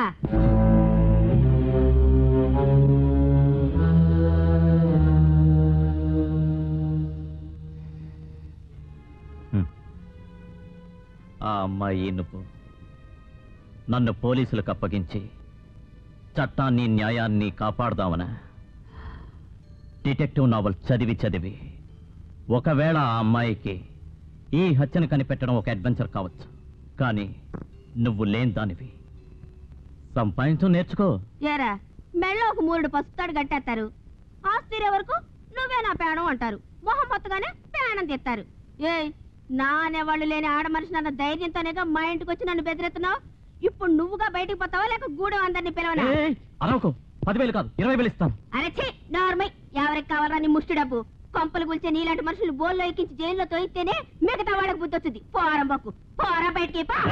ఆ అమ్మాయి నువ్వు నన్ను పోలీసులకు అప్పగించి చట్టాన్ని న్యాయాన్ని కాపాడదామనా డిటెక్టివ్ నావల్ చదివి చదివి ఒకవేళ ఆ అమ్మాయికి ఈ హత్యను కనిపెట్టడం ఒక అడ్వెంచర్ కావచ్చు కానీ నువ్వు లేని దానివి సంపాదించడం నేర్చుకో ఏరా మెళ్ళో ఒక మూరుడు పసుపుతాడు కట్టేస్తారు ఆస్తిరే వరకు నువ్వే నా పేడం అంటారు మొహం మొత్తగానే పేడం తెస్తారు ఏయ్ నా అనేవాళ్ళు లేని ఆడ మనిషి అన్న ధైర్యంతోనేగా మా ఇంటికి వచ్చి నన్ను బెదిరెత్తున్నావు ఇప్పుడు నువ్వుగా బయటికి పోతావా లేక గూడెం అందరినీ పిలవనా ఏయ్, అరవకు పదివేలు కాదు ఇరవై వేలు ఇస్తాను అరచి నార్మల్ ఎవరికి కావాలా నీ ముష్టి డబ్బు కొంపలు కూల్చే నీలాంటి మనుషులు బోల్లో ఎక్కించి జైల్లో తోయితేనే మిగతా వాళ్ళకి బుద్ధి వచ్చింది పోరం బొక్కు పోరా బయటికి పో.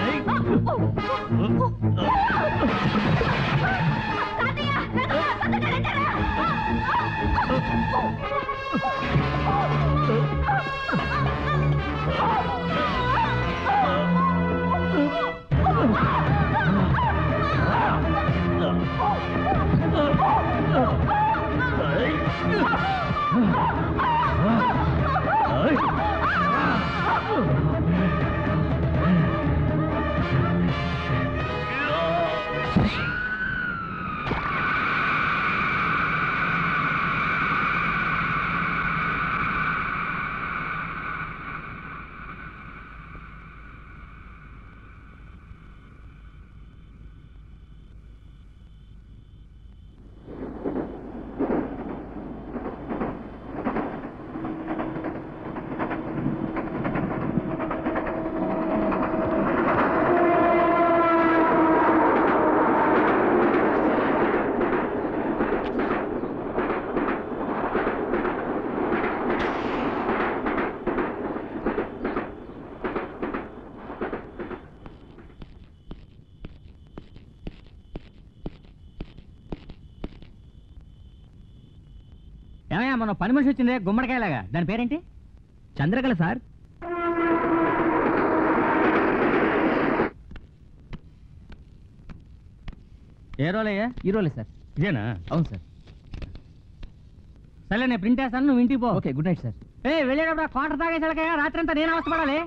తాతయ్య, తాతయ్య, తాతయ్య, రండిరా. ఏమయ్యా మన పని మనిషి వచ్చిందే గుమ్మడికాయలాగా దాని పేరేంటి చంద్రకళ సార్ ఏ రోలయ్యా ఈ రోలే సార్ ఇదేనా అవును సార్ సరే నేను ప్రింట్ వేస్తాను నువ్వు ఇంటికి పో ఓకే గుడ్ నైట్ సార్ ఏ వెళ్ళేటప్పుడు ఆ కోట తాగేసరికయ్యా రాత్రి అంతా నేను అవస్థపడాలి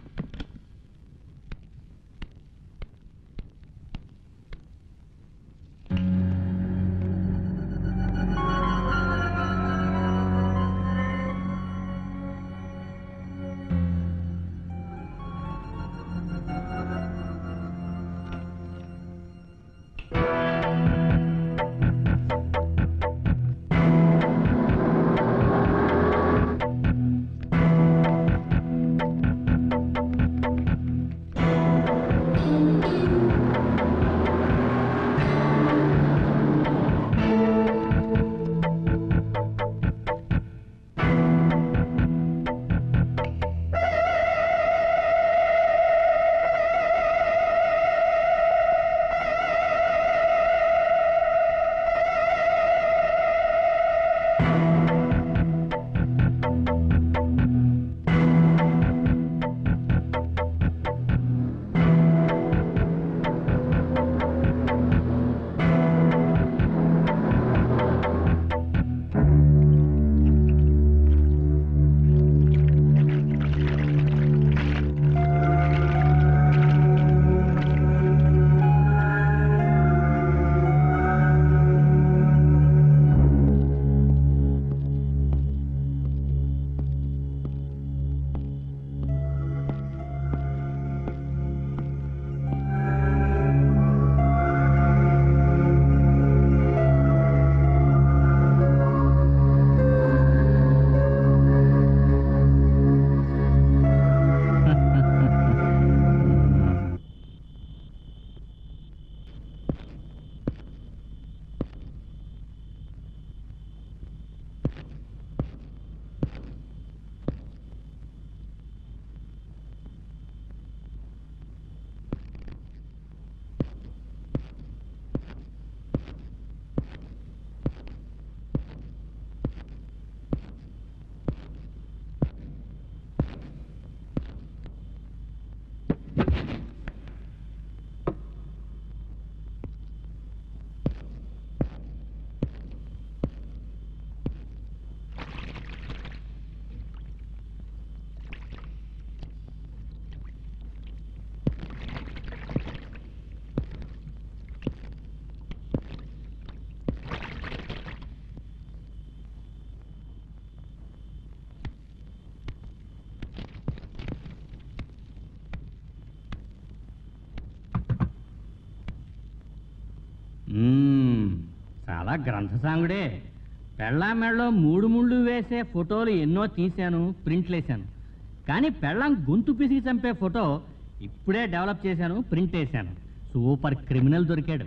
మ్మ్. చాలా గ్రంథసాంగుడే పెళ్ళాం మెడలో మూడు ముళ్ళు వేసే ఫోటోలు ఎన్నో తీశాను ప్రింట్లు వేశాను కానీ పెళ్ళాం గొంతు పిసికి చంపే ఫోటో ఇప్పుడే డెవలప్ చేశాను ప్రింట్ వేశాను సూపర్ క్రిమినల్ దొరికాడు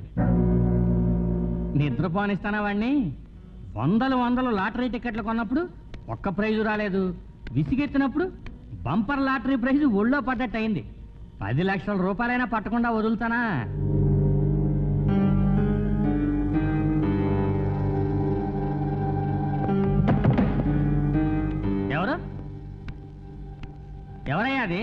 నిద్రపోనిస్తానా వాడిని వందలు వందలు లాటరీ టికెట్లు కొన్నప్పుడు ఒక్క ప్రైజు రాలేదు విసిగెత్తినప్పుడు బంపర్ లాటరీ ప్రైజు ఒళ్ళో పడ్డట్టు అయింది పది లక్షల రూపాయలైనా పట్టకుండా వదులుతానా ఎవరు ఎవరయ్యా అది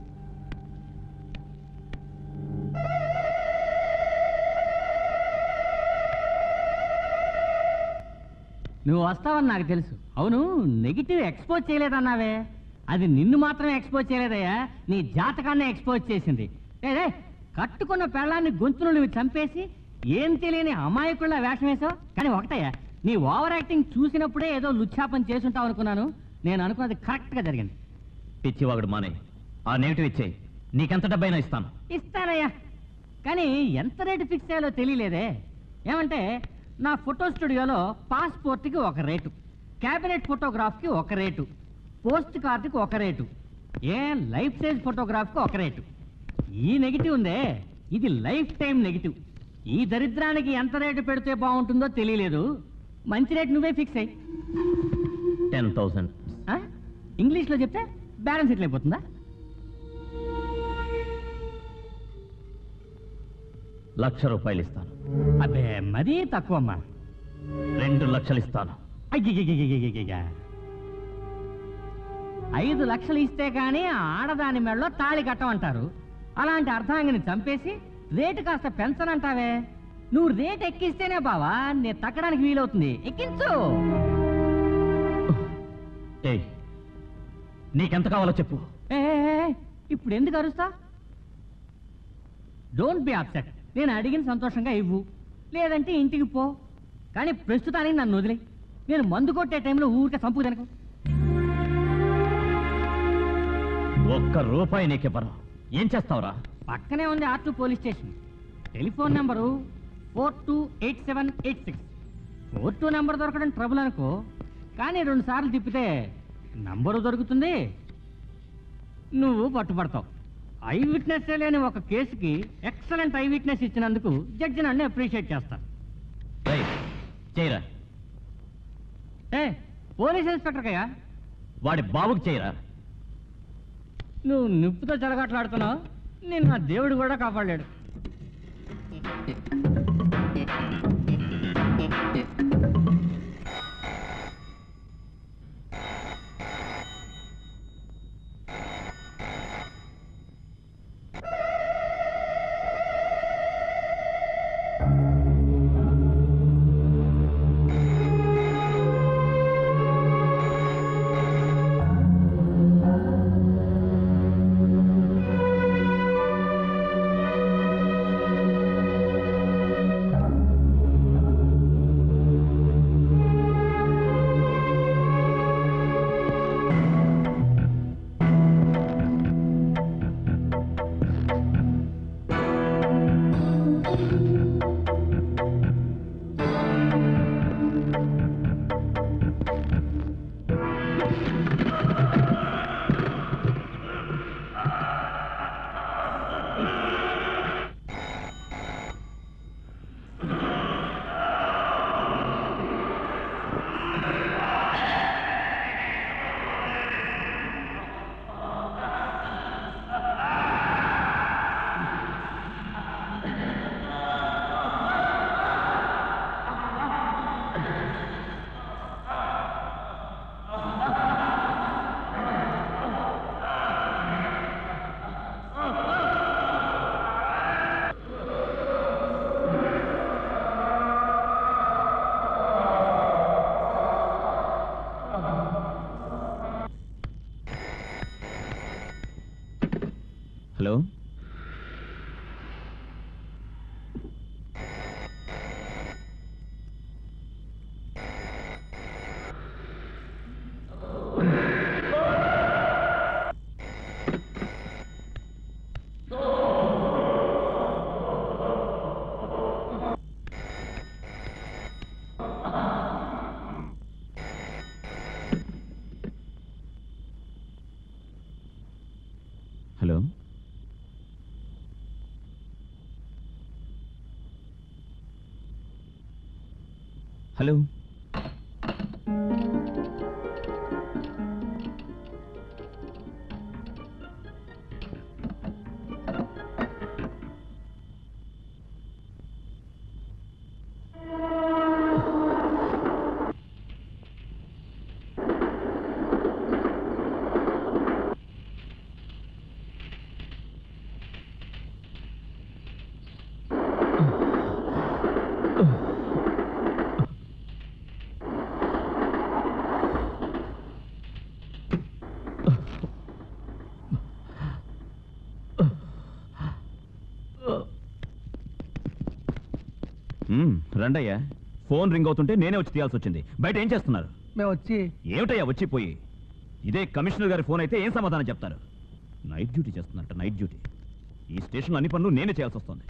నువ్వు వస్తావని నాకు తెలుసు అవును నెగిటివ్ ఎక్స్పోజ్ చేయలేదన్నావే అది నిన్ను మాత్రమే ఎక్స్పోజ్ చేయలేదయ్యా నీ జాతకాన్ని ఎక్స్పోజ్ చేసింది ఏదే కట్టుకున్న పెళ్ళాన్ని గొంతును నువ్వు చంపేసి ఏం తెలియని అమాయకుళ్ళ వేషం వేసావు కానీ ఒకటయ్యా నీ ఓవర్ యాక్టింగ్ చూసినప్పుడే ఏదో లుచ్చాపం చేసుంటావు అనుకున్నాను నేను అనుకున్నది కరెక్ట్గా జరిగింది పిచ్చివాగుడు మానే ఆ నెగిటివ్ ఇచ్చేయి నీకెంత డబ్బైనా ఇస్తాను ఇస్తానయ్యా కానీ ఎంత రేటు ఫిక్స్ చేయాలో తెలియలేదే ఏమంటే నా ఫోటో స్టూడియోలో పాస్పోర్ట్కి ఒక రేటు క్యాబినెట్ ఫోటోగ్రాఫ్కి ఒక రేటు పోస్ట్ కార్డుకి ఒక రేటు ఏ లైఫ్ సైజ్ ఫోటోగ్రాఫ్కి ఒక రేటు ఈ నెగిటివ్ ఉందే ఇది లైఫ్ టైం నెగిటివ్ ఈ దరిద్రానికి ఎంత రేటు పెడితే బాగుంటుందో తెలియలేదు మంచి రేటు నువ్వే ఫిక్స్ అయ్యి టెన్ థౌసండ్ ఇంగ్లీష్లో చెప్తే బ్యాలెన్స్ ఎట్లయిపోతుందా లక్ష రూపాయలు ఇస్తాను అబ్బే మరీ తక్కువ అమ్మా రెండు లక్షలు ఇస్తాను అయ్యయ్యయ్యయ్యయ్యయ్యయ్య. ఐదు లక్షలు ఇస్తే కానీ ఆడదాని మెడలో తాళి కట్టమంటారు అలాంటి అర్ధాంగిని చంపేసి రేటు కాస్త పెంచనంటావే నువ్వు రేట్ ఎక్కిస్తేనే బావా నేను తక్కడానికి వీలవుతుంది ఎక్కించు ఏయ్ నీకెంత కావాలో చెప్పు ఏ, ఏ, ఏ, ఇప్పుడు ఎందుకు అరుస్తా డోంట్ బి అప్సెట్ నేను అడిగిన సంతోషంగా ఇవ్వు లేదంటే ఇంటికి పో కానీ ప్రస్తుతానికి నన్ను వదిలే నేను మందు కొట్టే టైంలో ఊరికే సంపు తినకు ఒక్క రూపాయి నీకివ్వను ఏం చేస్తావురా పక్కనే ఉంది R two police station telephone number four two eight seven eight six four two number దొరకడం ట్రబుల్ అనుకో కానీ రెండు సార్లు తిప్పితే నంబరు దొరుకుతుంది నువ్వు పట్టుబడతావు ఐ విట్నెస్ లేని ఒక కేసుకి ఎక్సలెంట్ ఐ విట్నెస్ ఇచ్చినందుకు జడ్జి నన్ను అప్రిషియేట్ చేస్తాను రేయ్, చేయరా ఏ పోలీస్ ఇన్స్పెక్టర్ కయ్యా వాడి బాబుకి చేయరా నువ్వు నిప్పుతో చెలగట్లాడుతున్నావు నేను నా దేవుడు కూడా కాపాడలేడు హలో హలో హలో మ్మ్, రండయ్యా ఫోన్ రింగ్ అవుతుంటే నేనే వచ్చి తీయాల్సి వచ్చింది బయట ఏం చేస్తున్నారు మేము వచ్చి ఏమిటయ్యా వచ్చిపోయి ఇదే కమిషనర్ గారి ఫోన్ అయితే ఏం సమాధానం చెప్తారు నైట్ డ్యూటీ చేస్తున్నారట నైట్ డ్యూటీ ఈ స్టేషన్లో అన్ని పనులు నేనే చేయాల్సి వస్తుంది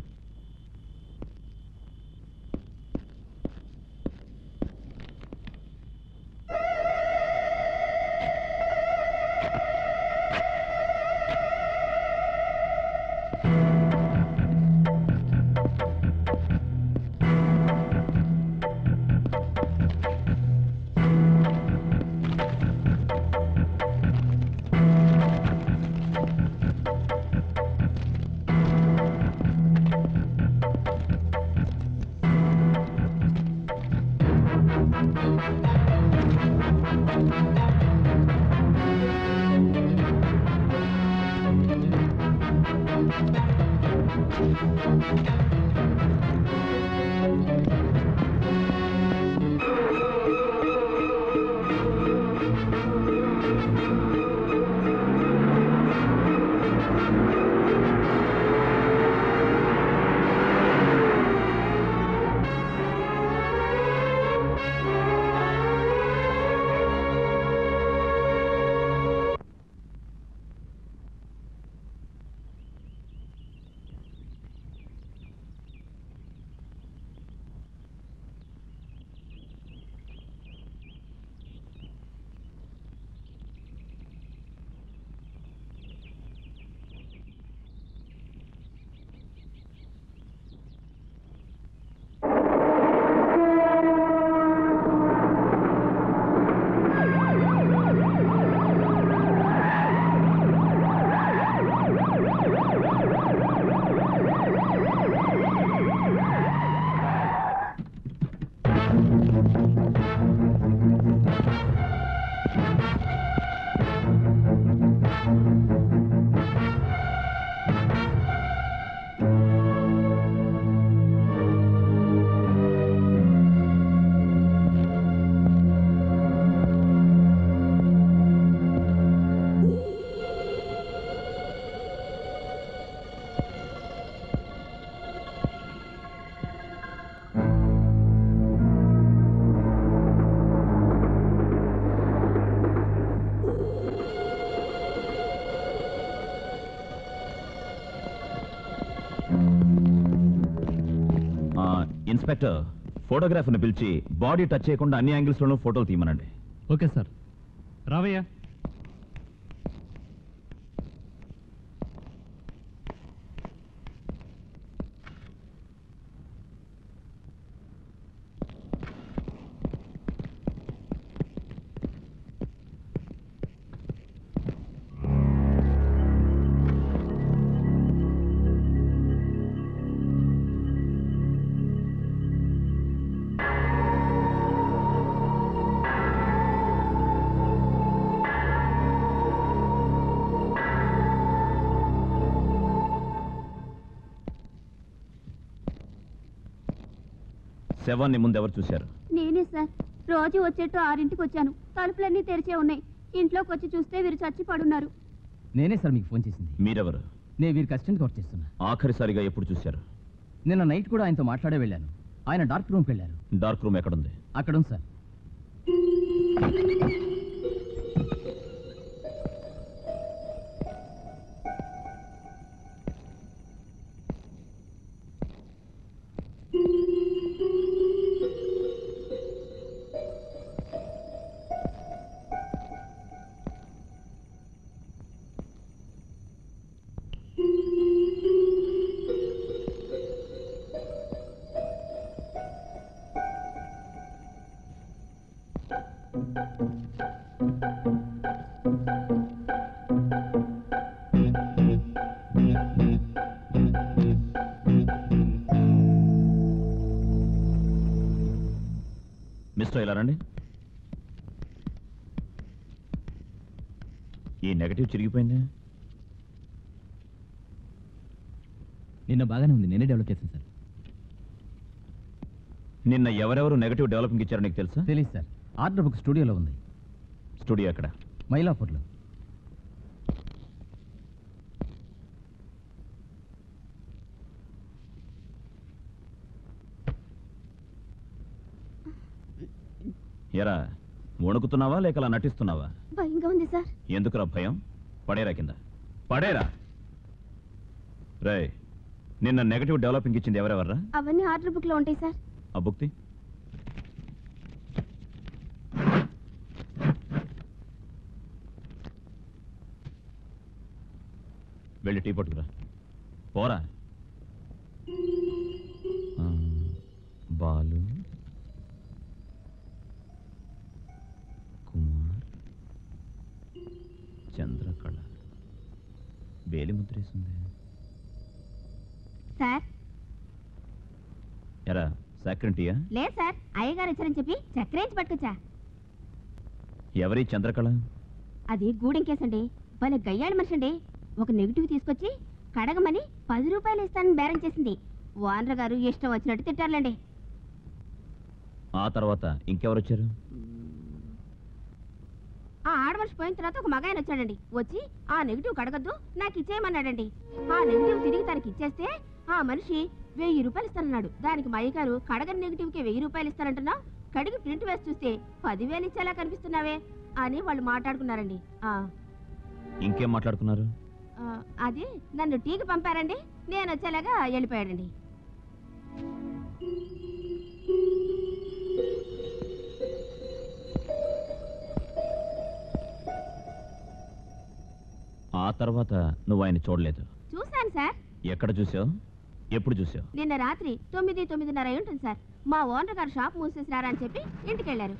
ఆ, ఇన్స్పెక్టర్ ఫోటోగ్రాఫర్ని పిలిచి బాడీ టచ్ చేయకుండా అన్ని యాంగిల్స్లోనూ ఫోటోలు తీయమనండి ఓకే సార్ రావయ్యా శవాన్ని ముందు ఎవరు చూశారు నేనే సార్ రోజు వచ్చేట్టు ఆరింటికి వచ్చాను తలుపులన్నీ తెరిచే ఉన్నాయి ఇంట్లోకి వచ్చి చూస్తే వీరు చచ్చి పడున్నారు నేనే సార్ మీకు ఫోన్ చేసింది మీరెవరు నేను వీరికి అసిస్టెంట్ వర్క్ చేస్తున్నా ఆఖరిసారిగా ఎప్పుడు చూశారు నిన్న నైట్ కూడా ఆయనతో మాట్లాడే వెళ్ళాను ఆయన డార్క్ రూమ్కి వెళ్ళారు డార్క్ రూమ్ ఎక్కడుంది అక్కడ ఉంది సార్ మిస్టర్ ఇలా రండి ఈ నెగటివ్ చిరిగిపోయింది నిన్న బాగానే ఉంది నేనే డెవలప్ చేశాను సార్ నిన్న ఎవరెవరు నెగటివ్ డెవలపింగ్ ఇచ్చారో నీకు తెలుసా తెలియదు సార్ ఆర్డర్ బుక్ స్టూడియోలో ఉంది స్టూడియో ఎక్కడ మైలాపూర్లో ఎరా వణుకుతున్నావా లేక అలా నటిస్తున్నావా భయంగా ఉంది సార్ ఎందుకురా భయం పడేరా కింద పడేరా రే నిన్న నెగటివ్ డెవలపింగ్ ఇచ్చింది ఎవరెవర్రా అవన్నీ ఆర్డర్ బుక్ లో ఉంటాయి సార్ ఆ బుక్తి వెళ్ళి టీ పట్టుకురా పోరా ఆ, బాలు కుమార్ చంద్రకళ వేలి ముద్రేసింది సార్ ఎరా సాక్రెంట్ టీయా లేదు సార్ అయ్యగారు వచ్చారని చెప్పి చక్రేంచి పట్టుకొచ్చా ఎవరి చంద్రకళ అది గూడెం కేసండి భలే గయ్యాడి మనిషి అండి ఒక నెగిటివ్ తీసుకొచ్చి కడగమని పది రూపాయలు ఇస్తానని బేరం చేసింది ఓనర్ గారు ఇష్టం వచ్చినట్టు తిట్టారులేండి ఆ తర్వాత ఇంకెవరు వచ్చారు ఆ ఆడమనిషి పోయిన తర్వాత ఒక మగాయన వచ్చాడండి వచ్చి ఆ నెగిటివ్ కడగద్దు నాకు ఇచ్చేయమన్నాడండి ఆ నెగిటివ్ తిరిగి తనకి ఇచ్చేస్తే ఆ మనిషి వెయ్యి రూపాయలు ఇస్తానన్నాడు దానికి మా అయ్యగారు కడగని నెగిటివ్ కి వెయ్యి రూపాయలు ఇస్తానంటున్నావు కడిగి ప్రింట్ వేసి చూస్తే పదివేలు ఇచ్చేలా కనిపిస్తున్నావే అని వాళ్ళు మాట్లాడుకున్నారండి ఆ ఇంకేం మాట్లాడుకున్నారు ఆ, అది నన్ను టీకి పంపారండి నేను వచ్చేలాగా వెళ్ళిపోయాడండి ఆ తర్వాత నువ్వు ఆయన చూడలేదు చూశాను సార్ ఎక్కడ చూసావు ఎప్పుడు చూసావు నిన్న రాత్రి తొమ్మిది తొమ్మిదిన్నర అయి ఉంటుంది సార్ మా ఓనర్ గారు షాప్ మూసేసినారా అని చెప్పి ఇంటికి వెళ్ళారు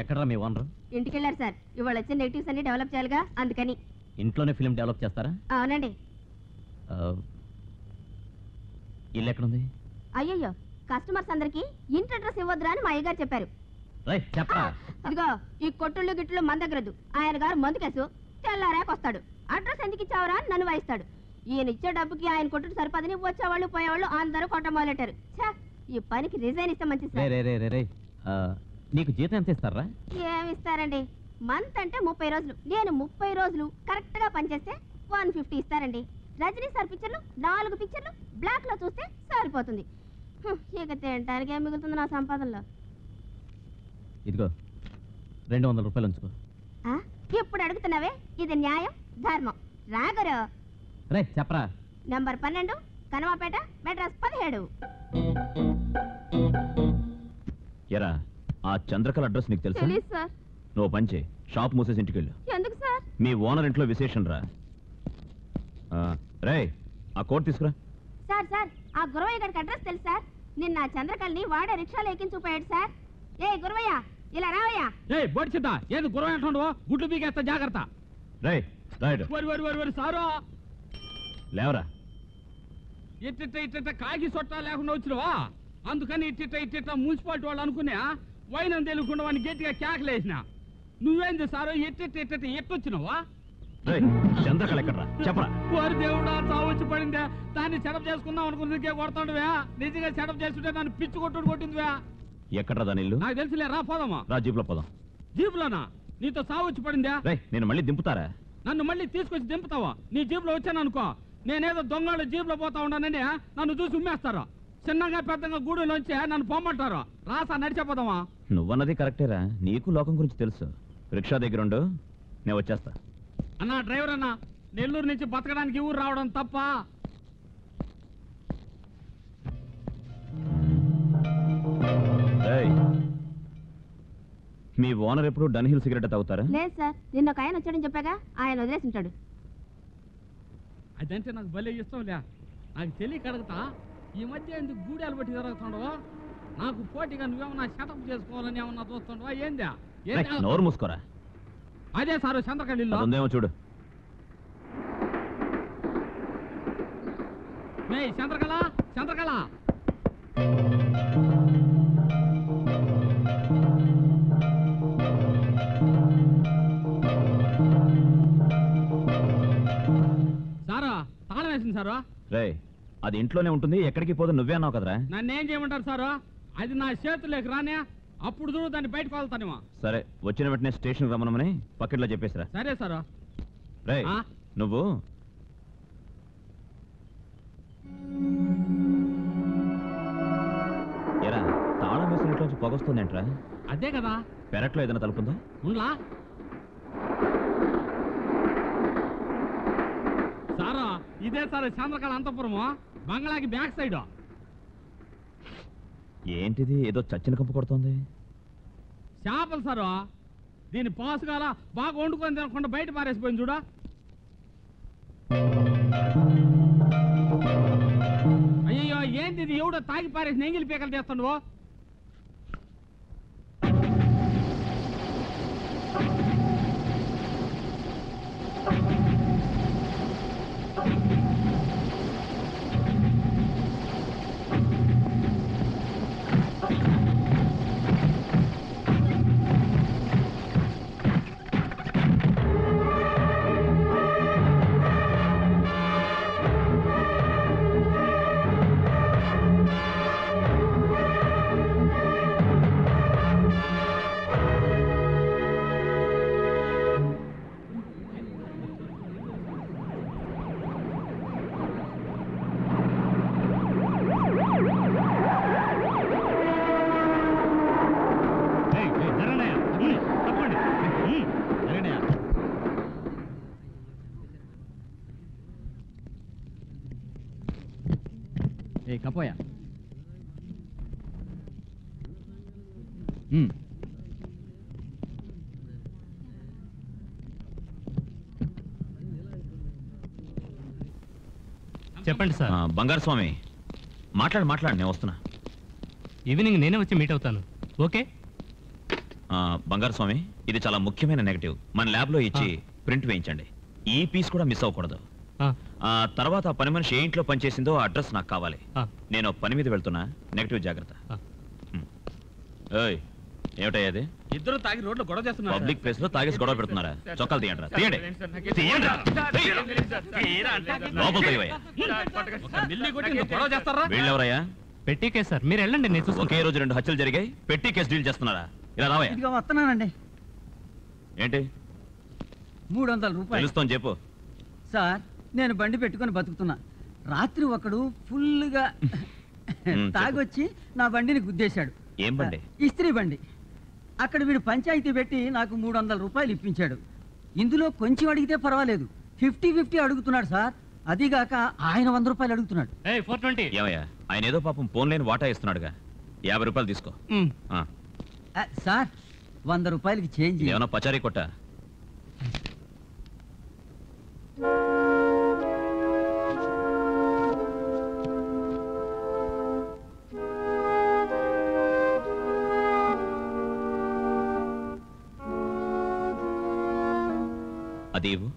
ఎక్కడరా మీ ఓనరు ఇంటికి వెళ్ళారు సార్ ఇవాళ వచ్చే నెగిటివ్స్ అన్ని డెవలప్ చేయాలిగా అందుకని ఇంట్లోనే ఫిల్మ్ డెవలప్ చేస్తారా అవునండి ఆ, ఇల్లు ఎక్కడుంది అయ్యయ్యో కస్టమర్స్ అందరికి ఇంటి అడ్రస్ ఇవ్వద్దురా అని మా అయ్యగారు చెప్పారు రై చెప్పరా ఇదిగో ఈ కొట్టుళ్ళు గిట్టుళ్ళు మన దగ్గరదు ఆయన గారు మందుకేసు తెల్లారాకొస్తాడు అడ్రస్ ఎందుకు ఇచ్చావురా అని నన్ను వాయిస్తాడు ఈయన ఇచ్చే డబ్బుకి ఆయన కొట్టుడు సరిపదని వచ్చేవాళ్ళు పోయేవాళ్ళు అందరూ కొట్ట మొదలెట్టారు ఛా ఈ పనికి రిజైన్ ఇస్తే మంచిది రే సార్ రే రే రే రే ఆ, నీకు జీతం ఎంత ఇస్తారా ఏమి ఇస్తారండి మంత్ అంటే ముప్పై రోజులు నేను ముప్పై రోజులు కరెక్ట్ గా పనిచేస్తే వన్ ఫిఫ్టీ ఇస్తారండి రజనీ సార్ పిక్చర్లు నాలుగు పిక్చర్లు బ్లాక్ లో చూస్తే సరిపోతుంది హ్మ్, ఇక తినడానికి ఏం మిగులుతుంది నా సంపాదనలో ఇదిగో రెండు వందల రూపాయలు ఉంచుకో ఆ? ఇప్పుడు అడుగుతున్నావే ఇది న్యాయం ధర్మం రాగరు రే చెప్పరా నంబర్ పన్నెండు కనవాపేట మెడ్రాస్ పదిహేడు ఎరా ఆ చంద్రకళ అడ్రస్ నీకు తెలుసా తెలీదు సార్ నువ్వు పంచే షాప్ మూసేసి ఇంటికి వెళ్ళు ఎందుకు సార్ మీ ఓనర్ ఇంట్లో విశేషం రా రే ఆ కోట్ తీసుకురా సార్ సార్ ఆ గురవయ్య గారికి అడ్రస్ తెలుసు సార్ నిన్న ఆ చంద్రకళని వాడే రిక్షాలో ఎక్కించుకుపోయాడు సార్ ఏ గురవయ్య ఇలా రావయ్యా ఏ బొడిచిద్ద ఏది గుర్రం ఎట్లుండవు గుడ్లు బీగేస్తా జాగ్రత్త రే రైట్ వరి వరి వరి వరి సారు లేవరా ఇట్టిట్ట ఇట్టిట్ట కాగి సొట్టా లేకుండా వచ్చినవా అందుకని ఇట్టిట్ట ఇట్టిట్ట మున్సిపాలిటీ వాళ్ళు అనుకునే వైనం తెలియకుండా వాడిని గట్టిగా కేకలేసిన నువ్వేంది సారు ఇట్టిట్ట ఇట్టిట్ట ఎట్టొచ్చినావా రే చంద్రకళ ఎక్కడరా చెప్పరా వారి దేవుడా చావచ్చి పడిందే దాన్ని సెటప్ చేసుకుందాం అనుకున్నదికే కొడతాడువే నిజంగా సెటప్ చేస్తుంటే నన్ను పిచ్చి కొట్టుడు కొట్టిందివే ఎక్కడరా దాని ఇల్లు నాకు తెలుసులే రా పోదామా రా జీప్లో పోదాం జీపులోనా నీతో సావచ్చి పడిందే రే నేను మళ్ళీ దింపుతారా నన్ను మళ్ళీ తీసుకొచ్చి దింపుతావా నీ జీపులో వచ్చాను అనుకో నేనేదో దొంగలు జీపులో పోతా ఉన్నానని నన్ను చూసి ఉమ్మేస్తారు చిన్నగా పెద్దగా గూడులోంచి నన్ను పొమ్మంటారు రాసా నడిచిపోదామా నువ్వన్నది కరెక్టేరా నీకు లోకం గురించి తెలుసు రిక్షా దగ్గర ఉండు నేను వచ్చేస్తా అన్నా డ్రైవర్ అన్నా నెల్లూరు నుంచి బతకడానికి ఈ ఊరు రావడం తప్ప ఏయ్, మీ ఓనర్ ఎప్పుడు డన్ హిల్ సిగరెట్ తాగుతారా లేదు సార్ నిన్న ఒక ఆయన వచ్చాడని చెప్పాగా ఆయన వదిలేసి ఉంటాడు అదంటే నాకు భలే ఇష్టంలే నాకు తెలియక అడుగుతా ఈ మధ్య ఎందుకు గూడాలు బట్టి తిరుగుతుండవు నాకు పోటీగా నువ్వేమన్నా సెటప్ చేసుకోవాలని ఏమన్నా చూస్తుండవా ఏందా రేయ్, ఏందా? నోరు మూసుకోరా అదే సారు చంద్రకళిలో అది ఉందేమో చూడు మే చంద్రకళ చంద్రకళ సారా తాళం వేసింది సారు రే అది ఇంట్లోనే ఉంటుంది ఎక్కడికి పోదు నువ్వే అన్నావు కదరా నన్ను ఏం చేయమంటారు సారు అది నా చేతుల్లోకి రానే అప్పుడు చూడు దాన్ని బయటకు వెళ్తానేమో సరే వచ్చిన వెంటనే స్టేషన్ రమ్మనమని పకెట్లో చెప్పేసిరా సరే సారు రే ఆ? నువ్వు ఎరా తాళం వేసిన ఇంట్లోంచి పొగొస్తుందేంట్రా అదే కదా పెరట్లో ఏదైనా తలుపుందా ఉండ్లా సారా ఇదే సార్ చంద్రకళ అంతపురము బంగ్లాకి బ్యాక్ సైడ్ ఏంటిది ఏదో చచ్చిన కంపు కొడుతోంది చేపలు సారు దీని పాసుగాల బాగా వండుకొని తినకుండా బయట పారేసిపోయింది చూడ అయ్యో ఏంది ఇది ఎవడో తాగి పారేసి నెంగిలి పీకలు చేస్తుండవు ఏ కపోయా చెప్పండి సార్ ఆ, బంగారు స్వామి మాట్లాడు మాట్లాడు నేను వస్తున్నా ఈవినింగ్ నేనే వచ్చి మీట్ అవుతాను ఓకే ఆ, బంగారు స్వామి ఇది చాలా ముఖ్యమైన నెగటివ్ మన ల్యాబ్లో ఇచ్చి ప్రింట్ వేయించండి ఈ పీస్ కూడా మిస్ అవ్వకూడదు ఆ తర్వాత ఆ పని మనిషి ఏ ఇంట్లో పనిచేసిందో ఆ అడ్రస్ నాకు కావాలి నేను పని మీద వెళ్తున్నా నెగటివ్ జాగ్రత్త ఉమ్. ఏయ్ ఏమిటయ్యది ఇద్దరు తాగి రోడ్లో గొడవ చేస్తున్నారు పబ్లిక్ ప్లేస్ లో తాగేసి గొడవ పెడుతున్నారా చొక్కాలు తీయండి తీయండి తీయండి లోపల తోయవయ్యా మిల్లి కొట్టి ఇంత గొడవ చేస్తారా వీళ్ళెవరయ్యా పెట్టి కేసు సార్ మీరు వెళ్ళండి నేను చూసుకుంటా. ఒకే రోజు రెండు హత్యలు జరిగాయి పెట్టి కేసు డీల్ చేస్తున్నారా ఇలా రావయ్యా ఇదిగో వస్తున్నానండి ఏంటి మూడు వందల రూపాయలు తెలుస్తోంది చెప్పు సార్ నేను బండి పెట్టుకొని బతుకుతున్నా రాత్రి ఒకడు ఫుల్గా చెప్పు. తాగొచ్చి నా బండిని గుద్దేశాడు ఏం బండి ఇస్త్రీ బండి అక్కడ వీడు పంచాయతీ పెట్టి నాకు మూడు వందల రూపాయలు ఇప్పించాడు ఇందులో కొంచెం అడిగితే పర్వాలేదు ఫిఫ్టీ ఫిఫ్టీ అడుగుతున్నాడు సార్ అదిగాక ఆయన వంద రూపాయలు అడుగుతున్నాడు ఫోర్ ట్వంటీ ఏమయ్యా ఆయన ఏదో పాపం ఫోన్ లేని వాటా ఇస్తున్నాడుగా యాభై రూపాయలు తీసుకో ఆ, ఆ, సార్ వంద రూపాయలకి చేంజ్ ఏమన్నా పచారీ కొట్ట అది ఇవ్వు.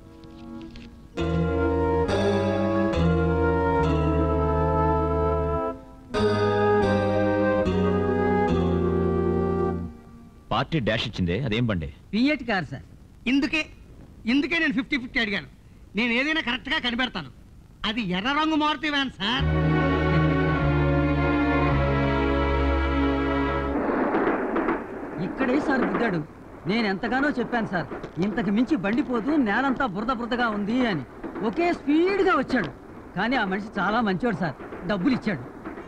పార్టీ డాష్ ఇచ్చిందే అదేం బండి పిఎట్ కార్ సార్ ఇందుకే ఇందుకే నేను ఫిఫ్టీ ఫిఫ్టీ అడిగాను నేను ఏదైనా కరెక్ట్గా కనిపెడతాను అది ఎర్ర రంగు మారుతి వ్యాన్ సార్ ఇక్కడే సార్ గుద్దాడు నేను ఎంతగానో చెప్పాను సార్ ఇంతకు మించి బండి పోతూ నేలంతా బురద బురదగా ఉంది అని ఒకే స్పీడ్గా వచ్చాడు కానీ ఆ మనిషి చాలా మంచివాడు సార్ డబ్బులు ఇచ్చాడు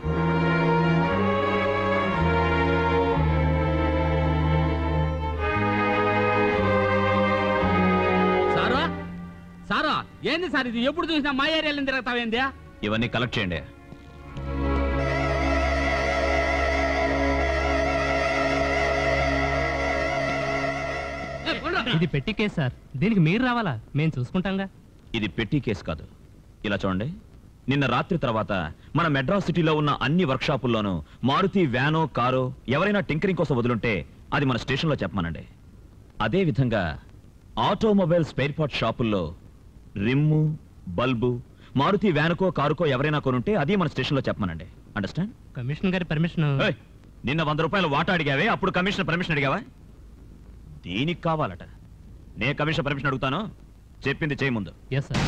సారా సారా ఏంది సార్ ఇది ఎప్పుడు చూసినా మా ఏరియాలో తిరుగుతావేంది ఇవన్నీ కలెక్ట్ చేయండి ఇది పెట్టి కేసు సార్ దీనికి మీరు రావాలా మేము చూసుకుంటాంగా ఇది పెట్టి కేసు కాదు ఇలా చూడండి నిన్న రాత్రి తర్వాత మన మెడ్రాస్ సిటీలో ఉన్న అన్ని వర్క్షాపుల్లోనూ మారుతి వ్యానో కారో ఎవరైనా టింకరింగ్ కోసం వదులుంటే అది మన స్టేషన్లో చెప్పమనండి అదే విధంగా ఆటోమొబైల్ స్పేర్ పార్ట్ షాపుల్లో రిమ్ము బల్బు మారుతి వ్యానుకో కారుకో ఎవరైనా కొనుంటే అది మన స్టేషన్లో చెప్పమనండి అండర్స్టాండ్ కమిషనర్ గారి పర్మిషన్ నిన్న వంద రూపాయలు వాటా అడిగావే అప్పుడు కమిషనర్ పర్మిషన్ అడిగావా దీనికి కావాలట నే కమిషనర్ పర్మిషన్ అడుగుతాను చెప్పింది చేయి ముందు yes sir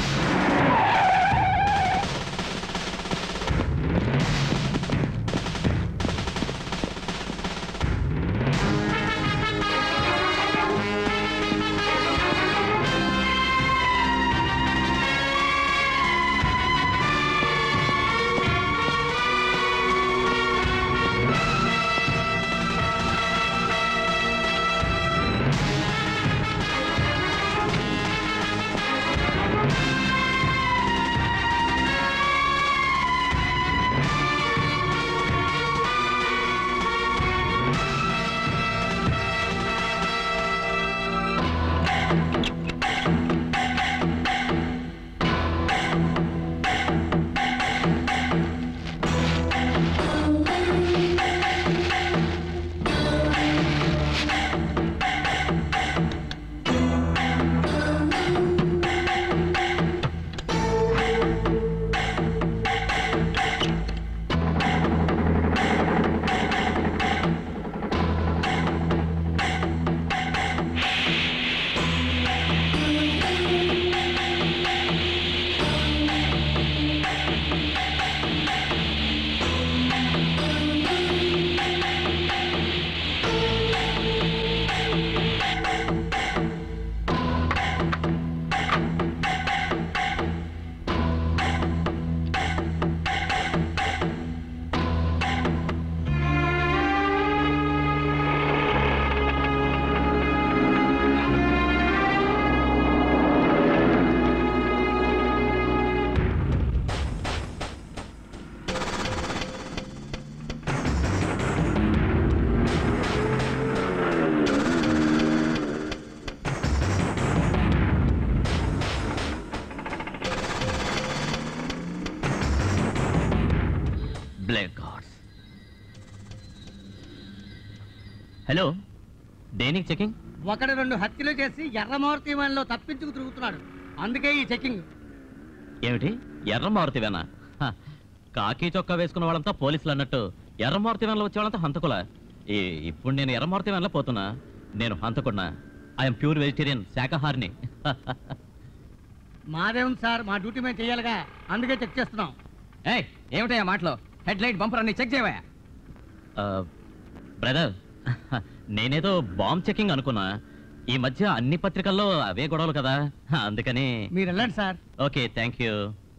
black gods hello దేనికి చెకింగ్ ఒకడు రెండు హత్యలు చేసి ఎర్రమూర్తి వనంలో తప్పించుకు తిరుగుతున్నాడు అందుకే ఈ చెకింగ్ ఏమిటి ఎర్ర మారుతి వేనా హ, కాకి చొక్కా వేసుకున్న వాళ్ళంతా పోలీసులు అన్నట్టు ఎర్ర మారుతి వేనలో వచ్చే వాళ్ళంతా హంతకుల ఇప్పుడు నేను ఎర్ర మారుతి వేనలో పోతున్నా నేను హంతకున్నా ఐఎమ్ ప్యూర్ వెజిటేరియన్ శాకాహారిని మాదేముంది సార్ మా డ్యూటీ మేము చేయాలిగా అందుకే చెక్ చేస్తున్నాం ఏయ్ ఏమిటయ్యా మాటలో హెడ్ లైట్ బంపర్ అన్ని చెక్ చేయవా బ్రదర్ నేనేదో బాంబ్ చెకింగ్ అనుకున్నా ఈ మధ్య అన్ని పత్రికల్లో అవే గొడవలు కదా హ, అందుకని మీరు వెళ్ళండి సార్ ఓకే థ్యాంక్ యూ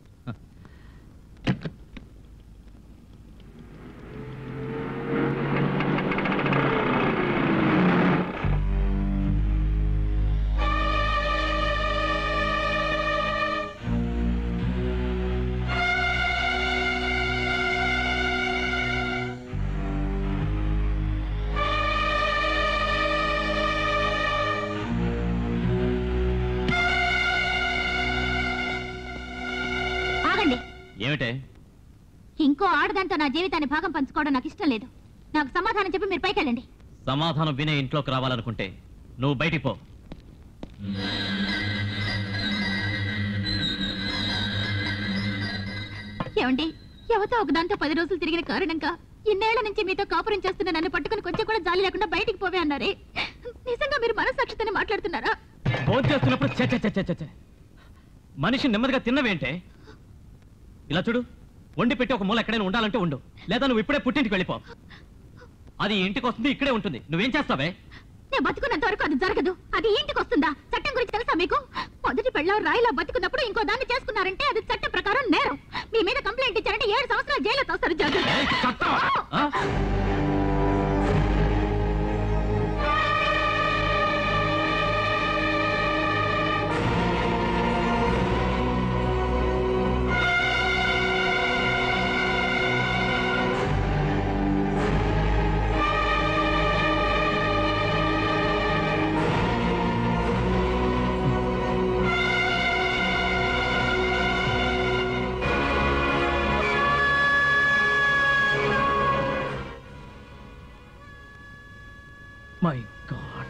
ఆగండి ఏమిటే ఇంకో ఆడదాంతో నా జీవితాన్ని భాగం పంచుకోవడం నాకు ఇష్టం లేదు నాకు సమాధానం చెప్పి మీరు పైకి వెళ్ళండి సమాధానం వినే ఇంట్లోకి రావాలనుకుంటే నువ్వు బయటికి పో ఏమండి ఎవతో ఒక దాంతో పది రోజులు తిరిగిన కారణంగా ఇన్నేళ్ల నుంచి మీతో కాపురం చేస్తున్న నన్ను పట్టుకుని కొంచెం కూడా జాలి లేకుండా బయటికి పోవే అన్నారే నిజంగా మీరు మనసాక్షితోనే మాట్లాడుతున్నారా ఫోన్ చేస్తున్నప్పుడు చ చ చ చ చ చ. మనిషి నెమ్మదిగా తిన్నవేంటే ఇలా చూడు వండి పెట్టి ఒక మూల ఎక్కడైనా ఉండాలంటే ఉండు లేదా నువ్వు ఇప్పుడే పుట్టింటికి వెళ్ళిపో అది ఇంటికి వస్తుంది ఇక్కడే ఉంటుంది నువ్వేం చేస్తావే నేను బతుకున్నంత వరకు అది జరగదు అది ఇంటికి వస్తుందా చట్టం గురించి తెలుసా మీకు మొదటి పెళ్ళం రాయిలా బతుకున్నప్పుడు ఇంకో దాన్ని చేసుకున్నారంటే అది చట్టం ప్రకారం నేరం మీ మీద కంప్లైంట్ ఇచ్చారంటే ఏడు సంవత్సరాలు జైల్లో తోస్తారు జాగ్రత్త ఆ? My god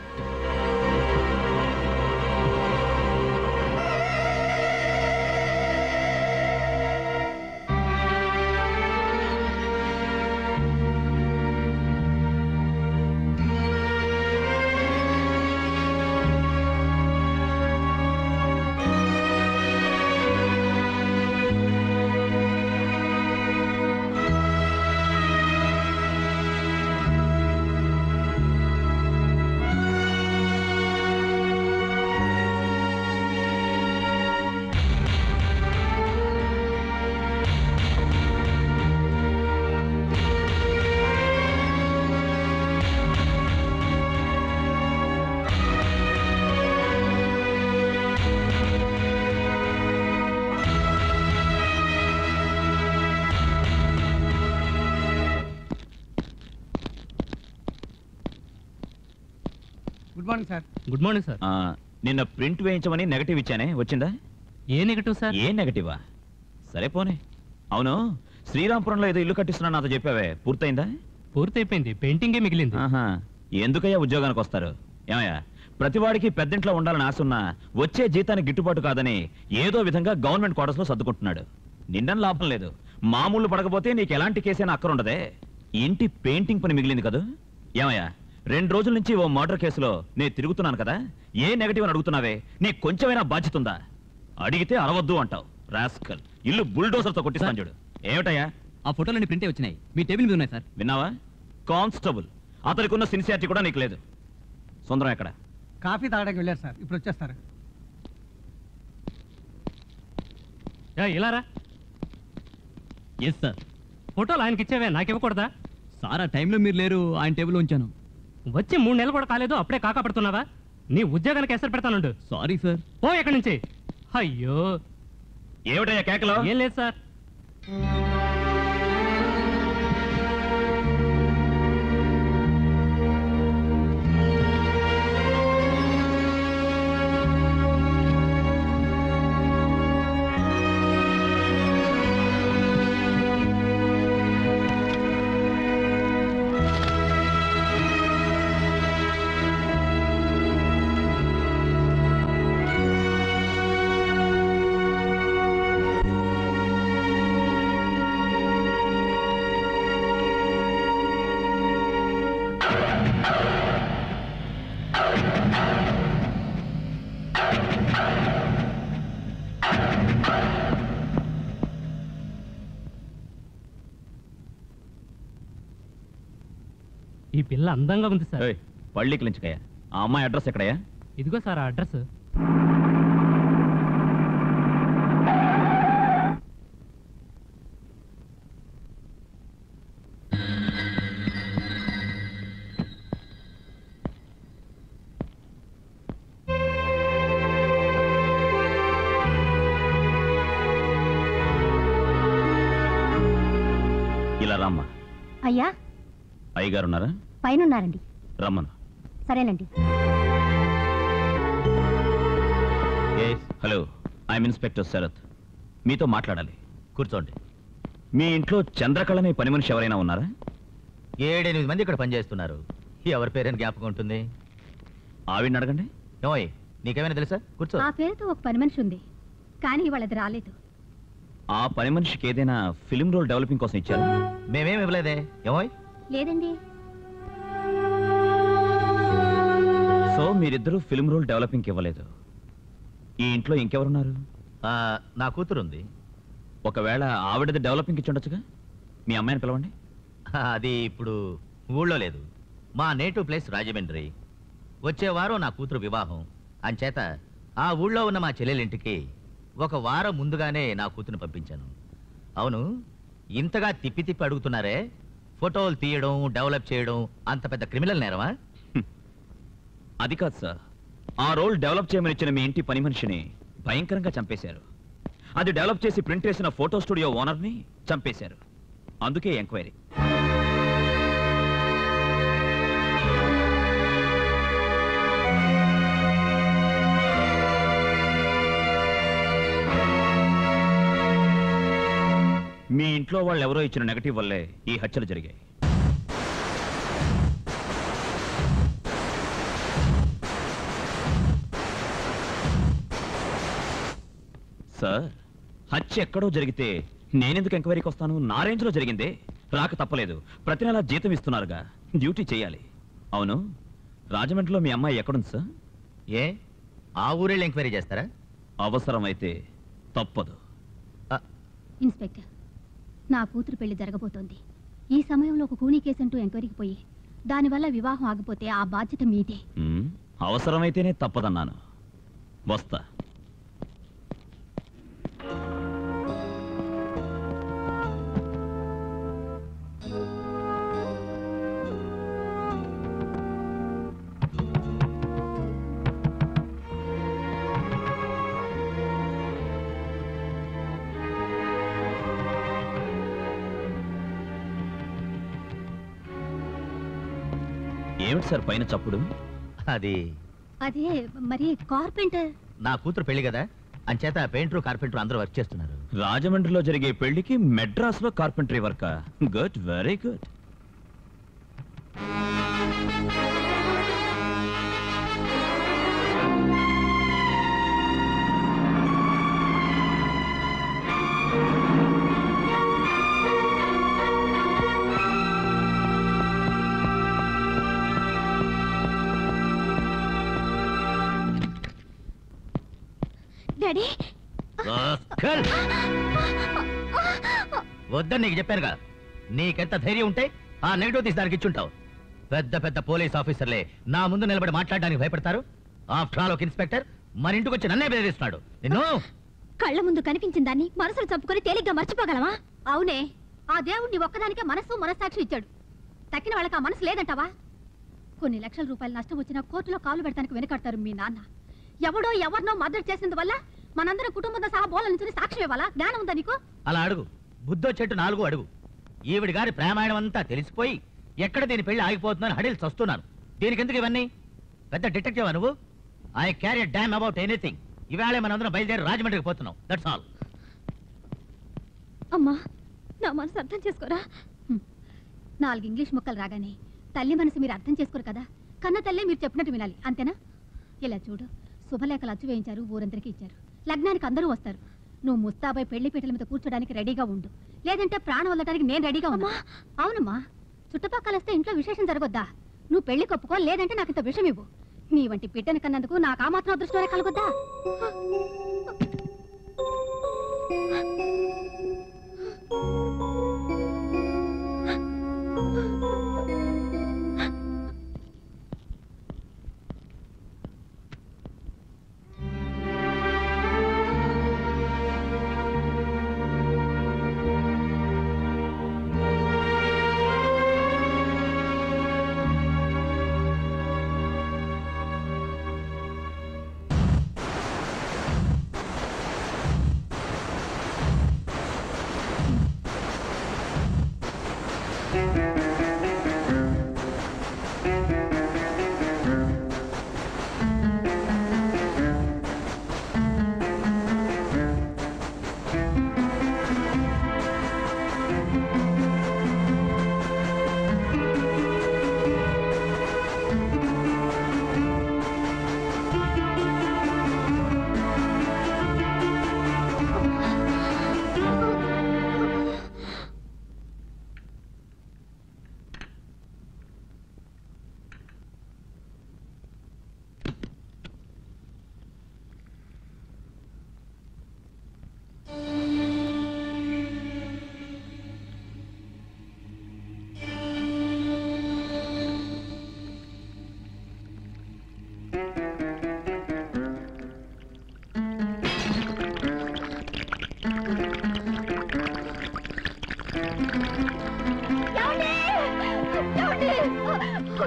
good morning sir good morning sir ఆ, నిన్న ప్రింట్ వేయించమని నెగటివ్ ఇచ్చానే వచ్చిందా ఏ నెగటివ్ సార్ ఏ నెగటివా సరే పోనే అవును శ్రీరాంపురంలో ఏదో ఇల్లు కట్టిస్తున్నా నాతో చెప్పావే పూర్తయిందా పూర్తయిపోయింది పెయింటింగే మిగిలింది ఆహా ఎందుకయ్యా ఉద్యోగానికి వస్తారు ఏమయ్యా ప్రతివాడికి పెద్దింట్లో ఉండాలని ఆశ ఉన్నా వచ్చే జీతానికి గిట్టుబాటు కాదని ఏదో విధంగా గవర్నమెంట్ క్వార్టర్స్ లో సర్దుకుంటున్నాడు నిండని లాభం లేదు మామూలు పడకపోతే నీకు ఎలాంటి కేసైనా అక్కరుండదే ఇంటి పెయింటింగ్ పని మిగిలింది కదా ఏమయ్యా రెండు రోజుల నుంచి ఓ మర్డర్ కేసులో నేను తిరుగుతున్నాను కదా ఏ నెగటివ్ అని అడుగుతున్నావే నీకు కొంచెమైనా బాధ్యత ఉందా అడిగితే అరవద్దు అంటావు రాస్కల్ ఇల్లు బుల్డోజర్తో కొట్టిస్తాను చూడు ఏమిటయ్యా ఆ ఫోటోలన్నీ ప్రింటే వచ్చినాయి మీ టేబుల్ మీద ఉన్నాయి సార్ విన్నావా కానిస్టేబుల్ అతనికి ఉన్న సిన్సియారిటీ కూడా నీకు లేదు సుందరం ఎక్కడ కాఫీ తాగడానికి వెళ్ళారు సార్ ఇప్పుడు వచ్చేస్తారు ఇలా రా ఎస్ సార్ ఫోటోలు ఆయనకి ఇచ్చేవే నాకు ఇవ్వకూడదా సార్ ఆ టైంలో మీరు లేరు ఆయన టేబుల్ ఉంచాను వచ్చి మూడు నెలలు కూడా కాలేదు అప్పుడే కాకా పడుతున్నావా నీ ఉద్యోగానికి ఎసరు పెడతానుండు సారీ సార్ పో ఎక్కడి నుంచి అయ్యో ఏమిటయ్యా కేకలో ఏం లేదు సార్ పిల్ల అందంగా ఉంది సార్ ఏయ్, పళ్ళికి లించుకయ్యా ఆ అమ్మాయి అడ్రస్ ఎక్కడయ్యా ఇదిగో సార్ ఆ అడ్రస్ ఇలా రమ్మా అయ్యా అయ్యగారు ఉన్నారా పైన ఉన్నారండి రమ్మను సరేనండి హలో ఐఎమ్ ఇన్స్పెక్టర్ శరత్ మీతో మాట్లాడాలి కూర్చోండి మీ ఇంట్లో చంద్రకళ అనే పని మనిషి ఎవరైనా ఉన్నారా ఏడెనిమిది మంది ఇక్కడ పనిచేస్తున్నారు ఎవరి పేరని జ్ఞాపకం ఉంటుంది ఆవిడని అడగండి ఏమోయ్ నీకేమైనా తెలుసా కూర్చో ఆ పేరుతో ఒక పని మనిషి ఉంది కానీ వాళ్ళది రాలేదు ఆ పని మనిషికి ఏదైనా ఫిలిం రోల్ డెవలపింగ్ కోసం ఇచ్చారు మేమేం ఇవ్వలేదే ఏమోయ్ లేదండి సో మీరిద్దరూ ఫిలిం రోల్ డెవలపింగ్ ఇవ్వలేదు ఈ ఇంట్లో ఇంకెవరున్నారు నా కూతురు ఉంది ఒకవేళ ఆవిడది డెవలపింగ్ ఇచ్చి ఉండొచ్చుగా మీ అమ్మాయిని పిలవండి అది ఇప్పుడు ఊళ్ళో లేదు మా నేటివ్ ప్లేస్ రాజమండ్రి వచ్చే వారం నా కూతురు వివాహం అంచేత ఆ ఊళ్ళో ఉన్న మా చెల్లెలింటికి ఒక వారం ముందుగానే నా కూతురుని పంపించాను అవును ఇంతగా తిప్పి తిప్పి అడుగుతున్నారే ఫోటోలు తీయడం డెవలప్ చేయడం అంత పెద్ద క్రిమినల్ నేరమా అది కాదు సార్ ఆ రోల్ డెవలప్ చేయమని ఇచ్చిన మీ ఇంటి పని మనిషిని భయంకరంగా చంపేశారు అది డెవలప్ చేసి ప్రింట్ చేసిన ఫోటో స్టూడియో ఓనర్ని చంపేశారు అందుకే ఎంక్వైరీ మీ ఇంట్లో వాళ్ళు ఎవరో ఇచ్చిన నెగటివ్ వల్లే ఈ హత్యలు జరిగాయి సార్ హత్య ఎక్కడో జరిగితే నేనెందుకు ఎంక్వైరీకి వస్తాను నా రేంజ్లో జరిగిందే రాక తప్పలేదు ప్రతి నెలా జీతం ఇస్తున్నారుగా డ్యూటీ చేయాలి అవును రాజమండ్రిలో మీ అమ్మాయి ఎక్కడుంది సార్ ఏ ఆ ఊరేళ్ళు ఎంక్వైరీ చేస్తారా అవసరమైతే తప్పదు ఇన్స్పెక్టర్ నా కూతురు పెళ్లి జరగబోతోంది ఈ సమయంలో ఒక కూనీ కేసు అంటూ ఎంక్వైరీకి పోయి దానివల్ల వివాహం ఆగిపోతే ఆ బాధ్యత మీదే మ్మ్, అవసరమైతేనే తప్పదన్నాను వస్తా ఏమిటి సార్ పైన చప్పుడు అది అదే మరి కార్పెంటర్ నా కూతురు పెళ్లి కదా అంచేత పెయింటర్ కార్పెంటర్ అందరూ వర్క్ చేస్తున్నారు రాజమండ్రిలో జరిగే పెళ్లికి మెడ్రాస్ లో carpentry work good very good daddy rascal! వద్దని నీకు చెప్పానుగా నీకెంత ధైర్యం ఉంటే ఆ నెగిటివ్ తీసి దానికి ఇచ్చుంటావు పెద్ద పెద్ద పోలీస్ ఆఫీసర్లే నా ముందు నిలబడి మాట్లాడడానికి భయపడతారు ఆఫ్టర్ ఆల్ ఒక ఇన్స్పెక్టర్ మన ఇంటికి వచ్చి నన్నే బెదిరిస్తున్నాడు నిన్ను కళ్ళ ముందు కనిపించిన దాన్ని మనసులు చంపుకొని తేలిగ్గా మర్చిపోగలమా అవునే ఆ దేవుణ్ణి ఒక్కదానికే మనసు మనస్సాక్షి ఇచ్చాడు తక్కిన వాళ్ళకి ఆ మనసు లేదంటావా కొన్ని లక్షల రూపాయలు నష్టం వచ్చినా కోర్టులో కాలు పెడతానికి వెనకడతారు మీ నాన్న ఎవడో ఎవరినో మద్దతు చేసినందువల్ల మనందరం కుటుంబంతో సహా బోల నుంచి సాక్ష్యం ఇవ్వాలా జ్ఞానం ఉందా నీకు అలా అడుగు బుద్ధో చెట్టు నాలుగు అడుగు ఈవిడి గారి ప్రేమాయణం అంతా తెలిసిపోయి ఎక్కడ దీని పెళ్లి ఆగిపోతుందని హడిల్ చస్తున్నాను దీనికి ఎందుకు ఇవన్నీ పెద్ద డిటెక్టివ్ నువ్వు I care damn about anything ఇవాళ మనందరం బయలుదేరి రాజమండ్రికి పోతున్నాం దట్స్ ఆల్ అమ్మా నా మనసు అర్థం చేసుకోరా హ్మ్. నాలుగు ఇంగ్లీష్ ముక్కలు రాగానే తల్లి మనసు మీరు అర్థం చేసుకోరు కదా కన్న తల్లే మీరు చెప్పినట్టు వినాలి అంతేనా ఇలా చూడు శుభలేఖలు అచ్చు వేయించారు ఊరందరికీ ఇచ్చారు లగ్నానికి అందరూ వస్తారు నువ్వు ముస్తాబై పెళ్లి పీటల మీద కూర్చోడానికి రెడీగా ఉండు లేదంటే ప్రాణం వదలడానికి నేను రెడీగా ఉన్నా అవునమ్మా చుట్టుపక్కల వస్తే ఇంట్లో విశేషం జరగొద్దా నువ్వు పెళ్లి కప్పుకో లేదంటే నాకు ఇంత విషయం ఇవ్వు నీ వంటి బిడ్డను కన్నందుకు నాకు ఆ మాత్రం అదృష్టమే కలగొద్దా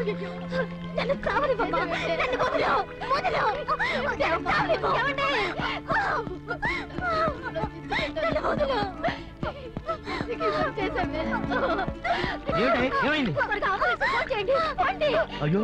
నన్ను చావనివ్వమ్మా నన్ను వదిలు వదిలు నన్ను చావనివ్వు. నన్ను వదిలు ఏమిటి? ఏమైంది? త్వరగా అంబులెన్స్ ఫోన్ చేయండి రండి. అయ్యో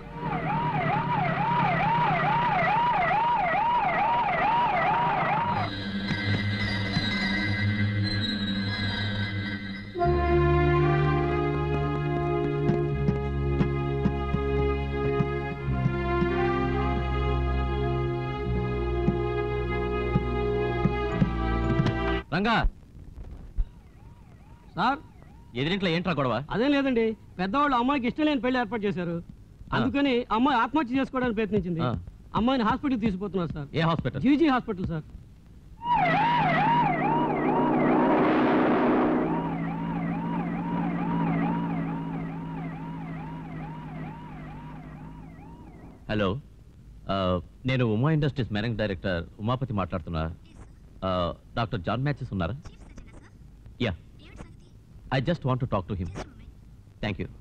రంగా సార్ ఎదిరింట్లో ఏంట్రా గొడవ అదేం లేదండి పెద్దవాళ్ళు అమ్మాయికి ఇష్టం లేని పెళ్లి ఏర్పాటు చేశారు అందుకని అమ్మాయి ఆత్మహత్య చేసుకోవడానికి ప్రయత్నించింది ఆ. అమ్మాయిని హాస్పిటల్ తీసుకుపోతున్నారు సార్ ఏ hospital GG hospital sir hello ఆ, నేను Uma industries managing director Umapathi మాట్లాడుతున్నా ఆ, డాక్టర్ జాన్ మ్యాచెస్ ఉన్నారా yeah I just want to talk to him thank you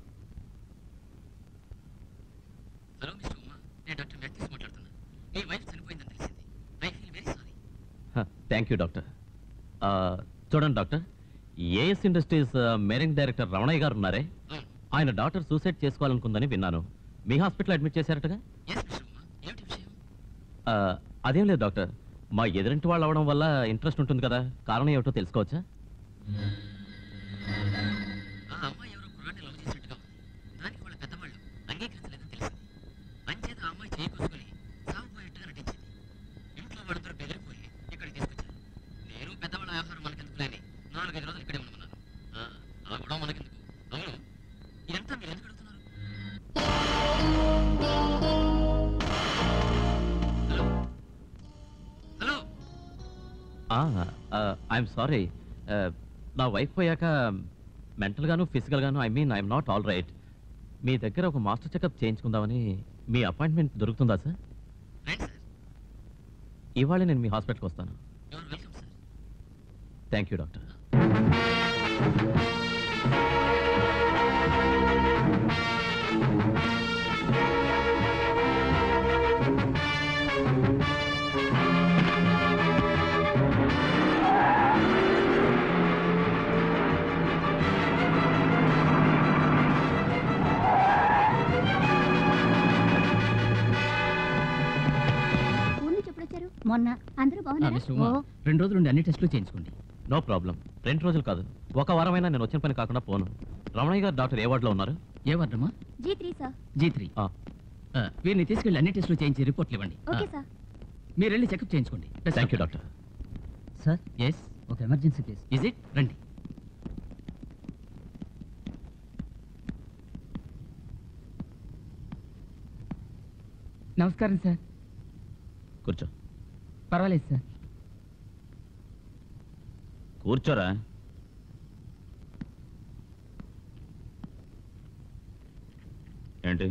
hello mister Uma నేను డాక్టర్ మ్యాథ్యూస్ మాట్లాడుతున్నా మీ వైఫ్ చనిపోయిందని తెలిసింది I feel very sorry thank you doctor ఆ, చూడండి doctor AS industries managing director Ramanaiah garu ఉన్నారే ఆయన డాక్టర్ సూసైడ్ చేసుకోవాలనుకుందని విన్నాను మీ హాస్పిటల్ అడ్మిట్ చేశారటగా ఎస్ మిస్టర్ ఉమా ఏమిటి విషయం ఆ, అదేం లేదు డాక్టర్ మా ఎదురింటి వాళ్ళు అవడం వల్ల ఇంట్రెస్ట్ ఉంటుంది కదా కారణం ఏమిటో తెలుసుకోవచ్చా ఆ అమ్మాయి ఎవరో కుర్రాన్ని లవ్ చేసినట్టుగా ఉంది దానికి వాళ్ళ పెద్దవాళ్ళు అంగీకరించలేదని తెలిసింది అంచేత ఆ అమ్మాయి చేయకూసుకొని సాగుపోయేట్టుగా నటించింది ఇంట్లో వాళ్ళందరూ బెదిరిపోయి ఇక్కడికి తీసుకొచ్చారు నేను పెద్దవాళ్ళ ఆహారం మనకెందుకులేని నాలుగైదు రోజులు ఇక్కడే ఉండమన్నాను ఆ, ఆ గొడవ మనకెందుకు అవును ఇదంతా మీరు ఎందుకు అడుగుతున్నారు హలో హలో ఐఎమ్ సారీ నా వైఫ్ పోయాక మెంటల్గాను ఫిజికల్గాను I mean I'm not all right మీ దగ్గర ఒక మాస్టర్ చెకప్ చేయించుకుందామని మీ అపాయింట్మెంట్ దొరుకుతుందా సార్ రైట్ సార్ ఇవాళ నేను మీ హాస్పిటల్కి వస్తాను you're welcome sir thank you doctor ఊరు నుంచి ఎప్పుడు వచ్చారు మొన్న అందరూ బాగున్నారా మిస్టర్ ఉమా రెండు రోజులు ఉండి అన్ని టెస్టులు చేయించుకోండి నో ప్రాబ్లం రెండు రోజులు కాదు ఒక వారమైనా నేను వచ్చిన పని కాకుండా పోను రమణయ్య గారు డాక్టర్ ఏ వార్డులో ఉన్నారు ఏ వార్డమ్మా G three sir G three ఆ, వీరిని తీసుకెళ్ళి అన్ని టెస్టులు చేయించి రిపోర్ట్లు ఇవ్వండి ఓకే సార్ మీరు వెళ్ళి చెకప్ చేయించుకోండి thank you doctor sir yes ఒక ఎమర్జెన్సీ కేసు ఇజ్ ఇట్ రండి నమస్కారం సార్ కూర్చో పర్వాలేదు సార్ కూర్చోరా ఏంటి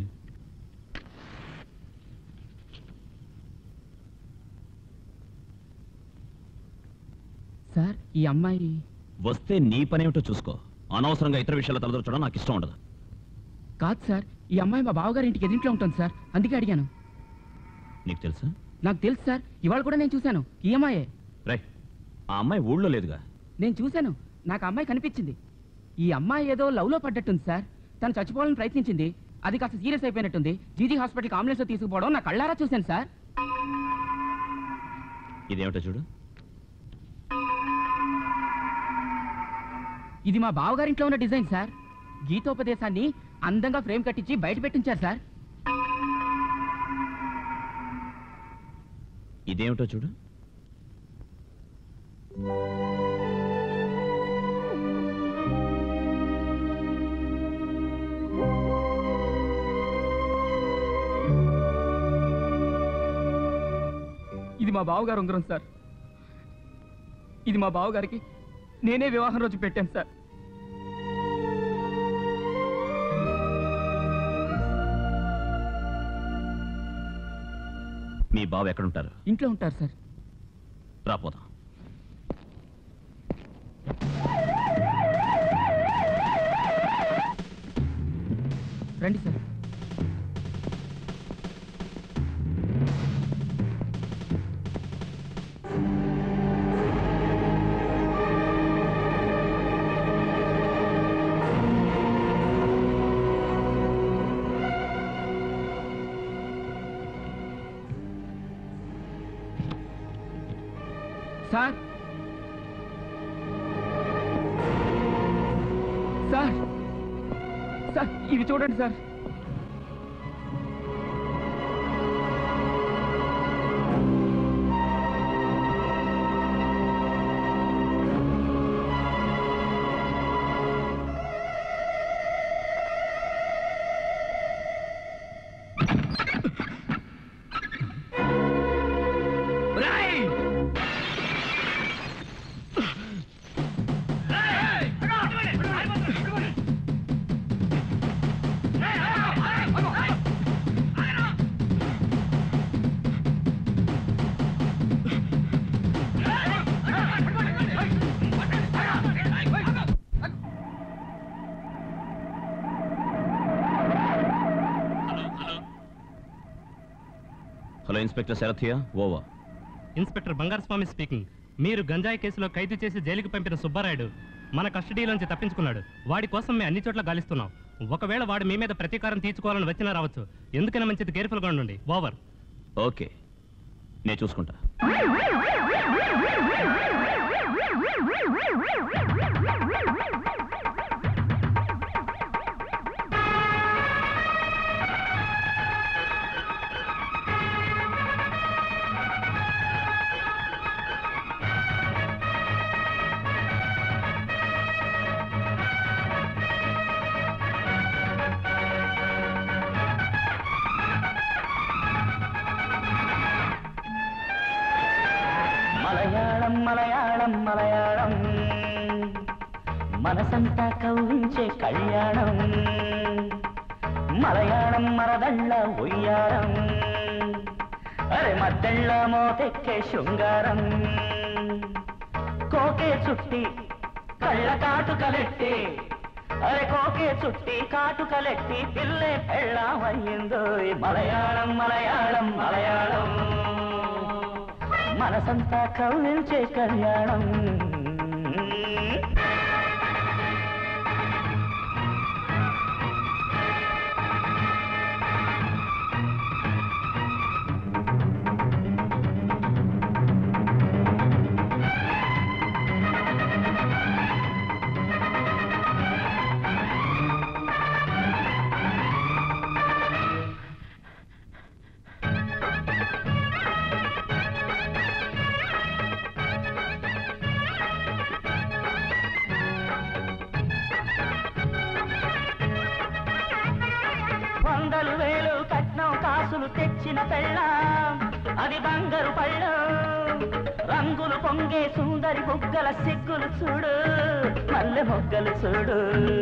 సార్ ఈ అమ్మాయి వస్తే నీ పనేమిటో చూసుకో అనవసరంగా ఇతర విషయాలు తలదొరచడం నాకు ఇష్టం ఉండదు కాదు సార్ ఈ అమ్మాయి మా బావగారి ఇంటికి ఎదింట్లో ఉంటుంది సార్ అందుకే అడిగాను నీకు తెలుసా నాకు తెలుసు సార్ ఇవాళ కూడా నేను చూశాను ఈ అమ్మాయే రై ఆ అమ్మాయి ఊళ్ళో లేదుగా నేను చూశాను నాకు ఆ అమ్మాయి కనిపించింది ఈ అమ్మాయి ఏదో లవ్లో పడ్డట్టుంది సార్ తను చచ్చిపోవాలని ప్రయత్నించింది అది కాస్త సీరియస్ అయిపోయినట్టుంది జీజీ హాస్పిటల్కి అంబులెన్స్లో తీసుకుపోవడం నా కళ్ళారా చూశాను సార్ ఇదేమిటో చూడు ఇది మా బావగారింట్లో ఉన్న డిజైన్ సార్ గీతోపదేశాన్ని అందంగా ఫ్రేమ్ కట్టించి బయట పెట్టించారు సార్ ఇదేమిటో చూడు ఇది మా బావగారు ఉంగరం సార్ ఇది మా బావగారికి నేనే వివాహం రోజు పెట్టాను సార్ మీ బావ ఎక్కడుంటారు ఇంట్లో ఉంటారు సార్ రాపోదాం రండి సార్ సార్ సార్ సార్ ఇది చూడండి సార్ హలో ఇన్స్పెక్టర్ శరథియా ఓవా ఇన్స్పెక్టర్ బంగారస్వామి స్పీకింగ్ మీరు గంజాయి కేసులో ఖైదు చేసి జైలుకి పంపిన సుబ్బారాయుడు మన కస్టడీలోంచి తప్పించుకున్నాడు వాడి కోసం మేము అన్ని చోట్ల గాలిస్తున్నాం ఒకవేళ వాడు మీ మీద ప్రతీకారం తీర్చుకోవాలని వచ్చినా రావచ్చు ఎందుకైనా మంచిది కేర్ఫుల్గా ఉండండి ఓవర్ ఓకే నేను చూసుకుంటా మలయాళం మలయాళం మలయాళం మనసంతా కవ్వించే కళ్యాణం మలయాళం మరదళ్ళ ఉయ్యారం అరే మద్దళ్ళ మోతెక్కే శృంగారం కోకే చుట్టి కళ్ళ కాటుకలెట్టి అరే కోకే చుట్టి కాటుకలెట్టి పిల్లే పెళ్ళామయ్యిందో మలయాళం మలయాళం మలయాళం మనసంతా కవ్వించే కళ్యాణం వందలు వేలు కట్నం కాసులు తెచ్చిన పెళ్ళాం అది బంగారు పళ్ళం రంగులు పొంగే సుందరి బుగ్గల సిగ్గులు చూడు మల్లె మొగ్గలు చూడు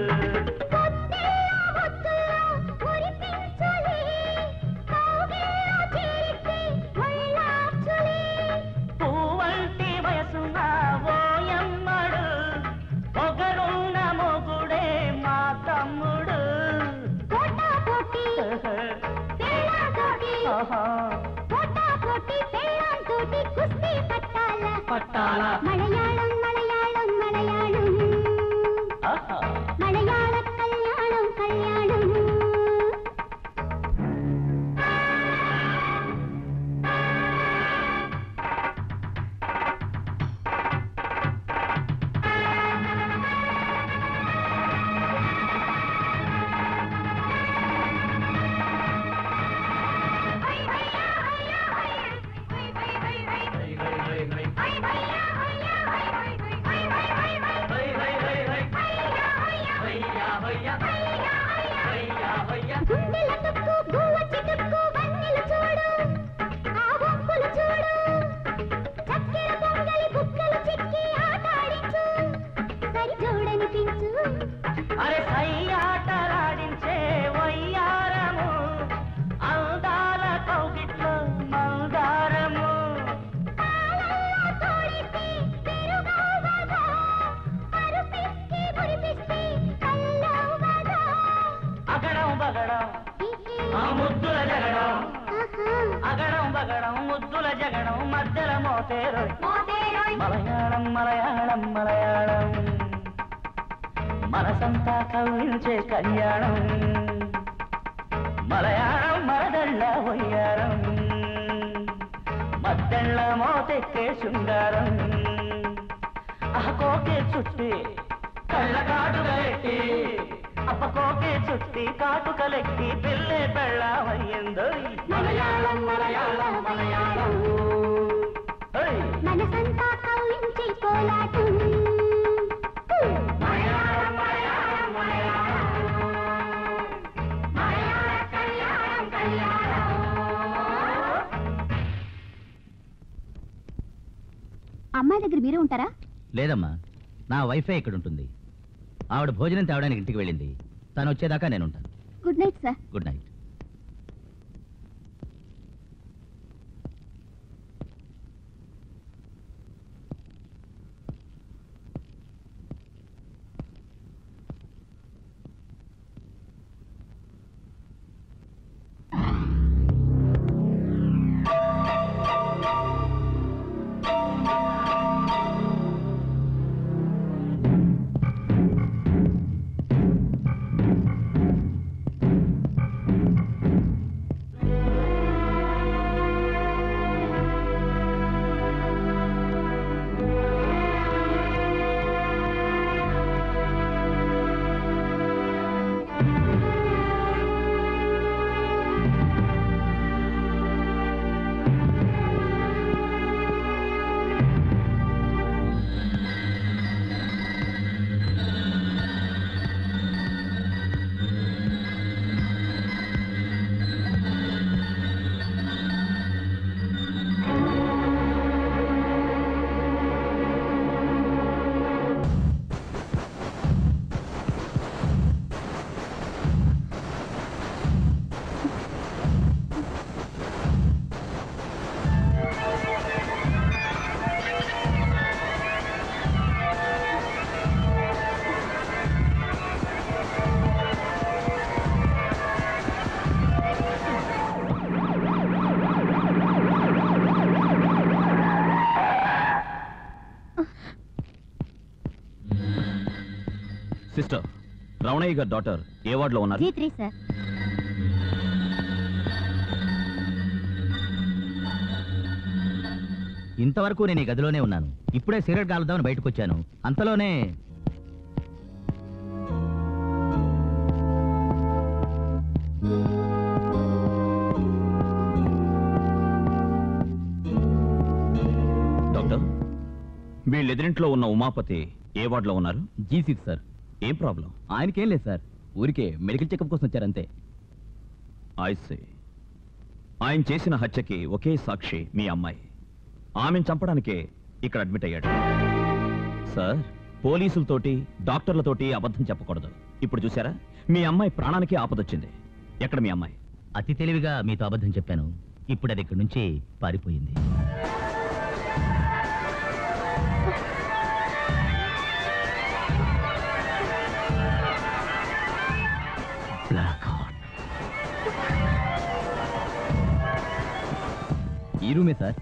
పువ్వంటి వయసున్న ఓయమ్మడు పొగరున్న మొగుడే మా తమ్ముడు ఆహా. పట్టాల మలయాళం మలయాళం మలయాళం ఆహా. మలయాళ కళ్యాణం కళ్యాణం గుండెల తుక్కు గువ్వ చిటుక్కు వన్నెలు చూడు ఆ వంపులు చూడు చక్కెర పొంగలి బుక్కలు చిక్కి ఆటాడించు సరి చూడనిపించు అరే సయ్యాటలాడించే వయ్యారము అందాల కౌగిట్లో మందారము తోడిస్తే పెరుగవ్వదా పరుపిస్తే మురిపిస్తే కల్లవ్వదా అగడం బగడం ఆ ముద్దుల జగడం అగడం బగడం ముద్దుల జగడం మధ్యల మోతేరు మలయాళం మలయాళం మలయాళం మనసంతా కవ్వించే కళ్యాణం మలయాళం మరదళ్ళ వయ్యారం మద్దళ్ళ మోతెక్కే శృంగారం కోకే చుట్టి కళ్ళకాటుగా ఎట్టి అప్ప కోకే చుట్టి కాటుకలెక్కి పిల్లే పెళ్ళామయ్యిందో మలయాళం మలయాళం మలయాళం మనసంతా కవ్వించి కోలాటం మలయాళం మలయాళం మలయాళం కళ్యాణం కళ్యాణం అమ్మాయి దగ్గర మీరే ఉంటారా లేదమ్మా నా వైఫై ఇక్కడ ఉంటుంది ఆవిడ భోజనం తేవడానికి ఇంటికి వెళ్ళింది తను వచ్చేదాకా నేను ఉంటాను good night sir good night sister Ramanaiah గారి డాటర్ ఏ వార్డులో ఉన్నారు జీ త్రీ సార్ ఇంతవరకు నేను ఈ గదిలోనే ఉన్నాను ఇప్పుడే సిగరెట్ కాలుద్దామని బయటకు వచ్చాను అంతలోనే డాక్టర్ వీళ్ళెదిరింట్లో ఉన్న ఉమాపతి ఏ వార్డులో ఉన్నారు జీ సిక్స్ సార్ ఏం ప్రాబ్లం ఆయనకేం లేదు సార్ ఊరికే మెడికల్ చెకప్ కోసం వచ్చారంతే ఐసే ఆయన చేసిన హత్యకి ఒకే సాక్షి మీ అమ్మాయి ఆమెను చంపడానికే ఇక్కడ అడ్మిట్ అయ్యాడు సార్ పోలీసులతోటి డాక్టర్లతోటి అబద్ధం చెప్పకూడదు ఇప్పుడు చూసారా మీ అమ్మాయి ప్రాణానికి ఆపదొచ్చింది ఎక్కడ మీ అమ్మాయి అతి తెలివిగా మీతో అబద్ధం చెప్పాను ఇప్పుడు అది ఇక్కడి నుంచి పారిపోయింది ఈ రూమే సార్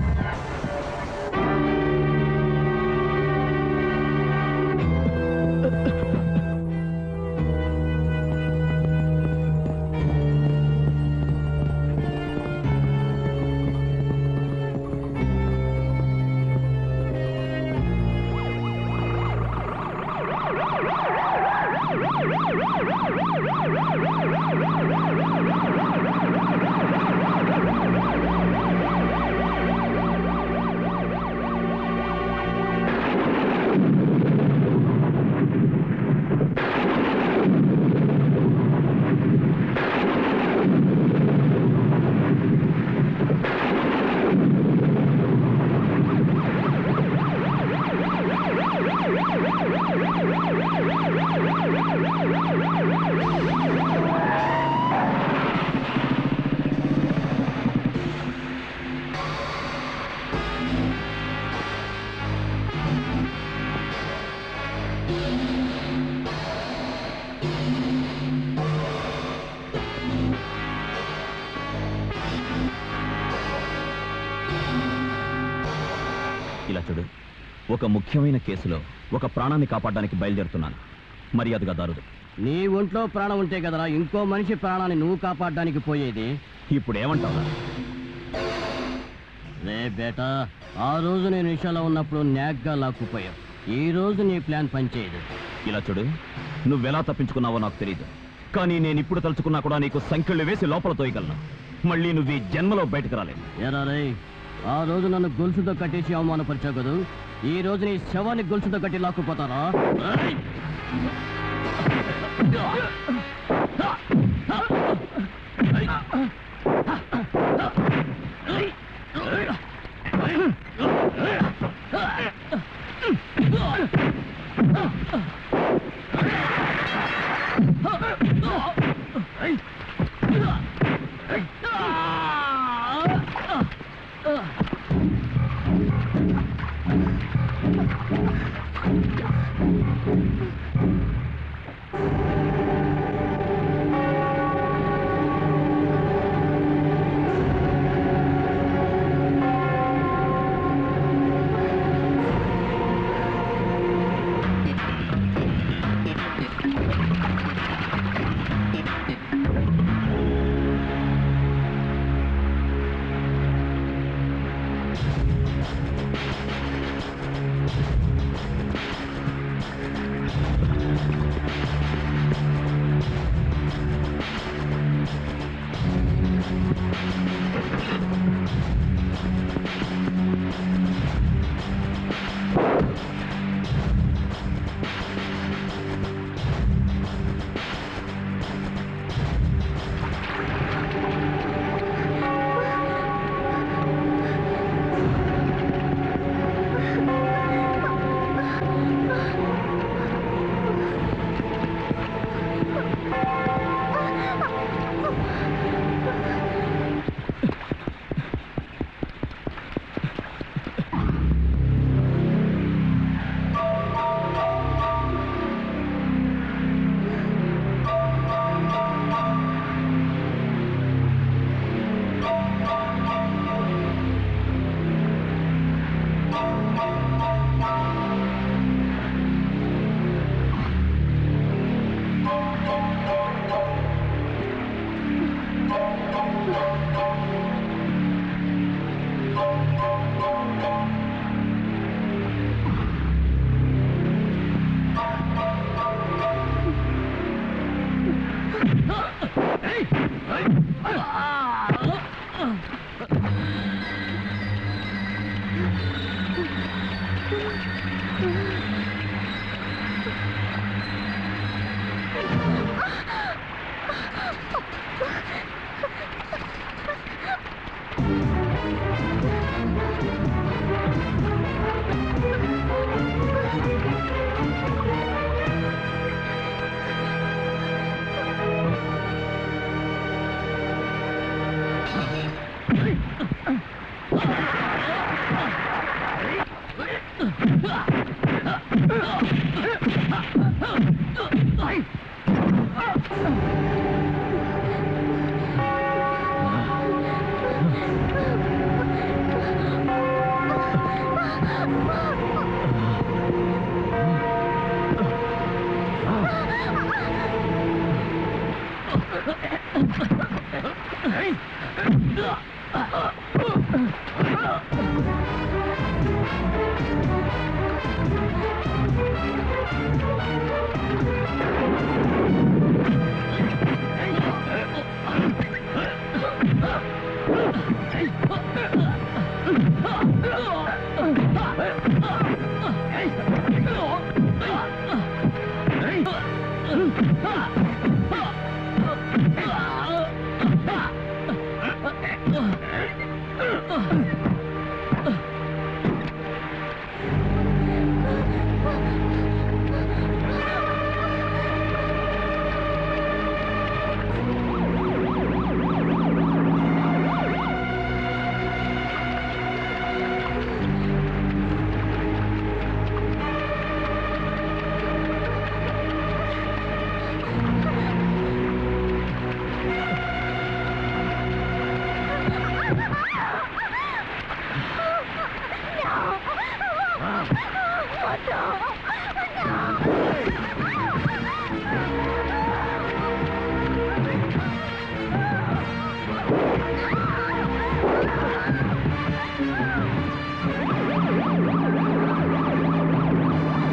ఇలా చూడు ఒక ముఖ్యమైన కేసులో ఒక ప్రాణాన్ని కాపాడడానికి బయలుదేరుతున్నాను మర్యాదగా దారుదు నీ ఒంట్లో ప్రాణం ఉంటే కదరా ఇంకో మనిషి ప్రాణాన్ని నువ్వు కాపాడడానికి పోయేది ఇప్పుడు ఏమంటావు రే బేటా ఆ రోజు నేను విషయంలో ఉన్నప్పుడు న్యాగ్గా లాక్కుపోయావు ఈ రోజు నీ ప్లాన్ పనిచేయదు ఇలా చూడు నువ్వెలా తప్పించుకున్నావో నాకు తెలియదు కానీ నేను ఇప్పుడు తలుచుకున్నా కూడా నీకు సంఖ్యలు వేసి లోపల తోయగలను మళ్ళీ నువ్వు ఈ జన్మలో బయటకు రాలేవు ఏరా రే ఆ రోజు నన్ను గొలుసుతో కట్టేసి అవమానపరిచావు కదూ ఈ రోజు నీ శవాన్ని గొలుసుతో కట్టి లాక్కుపోతారా ఏయ్! No!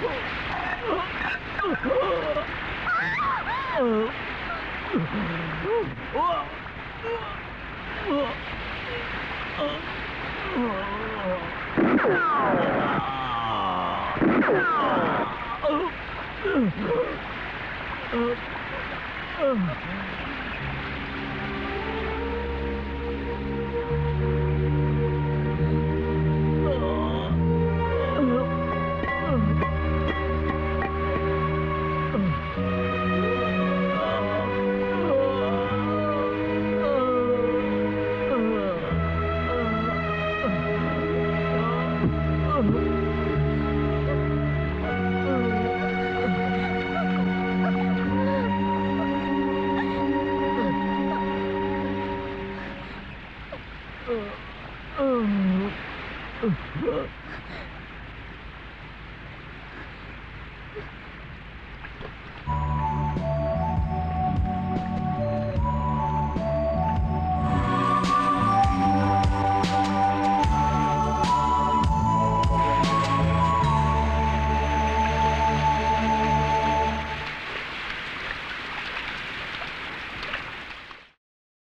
Oh.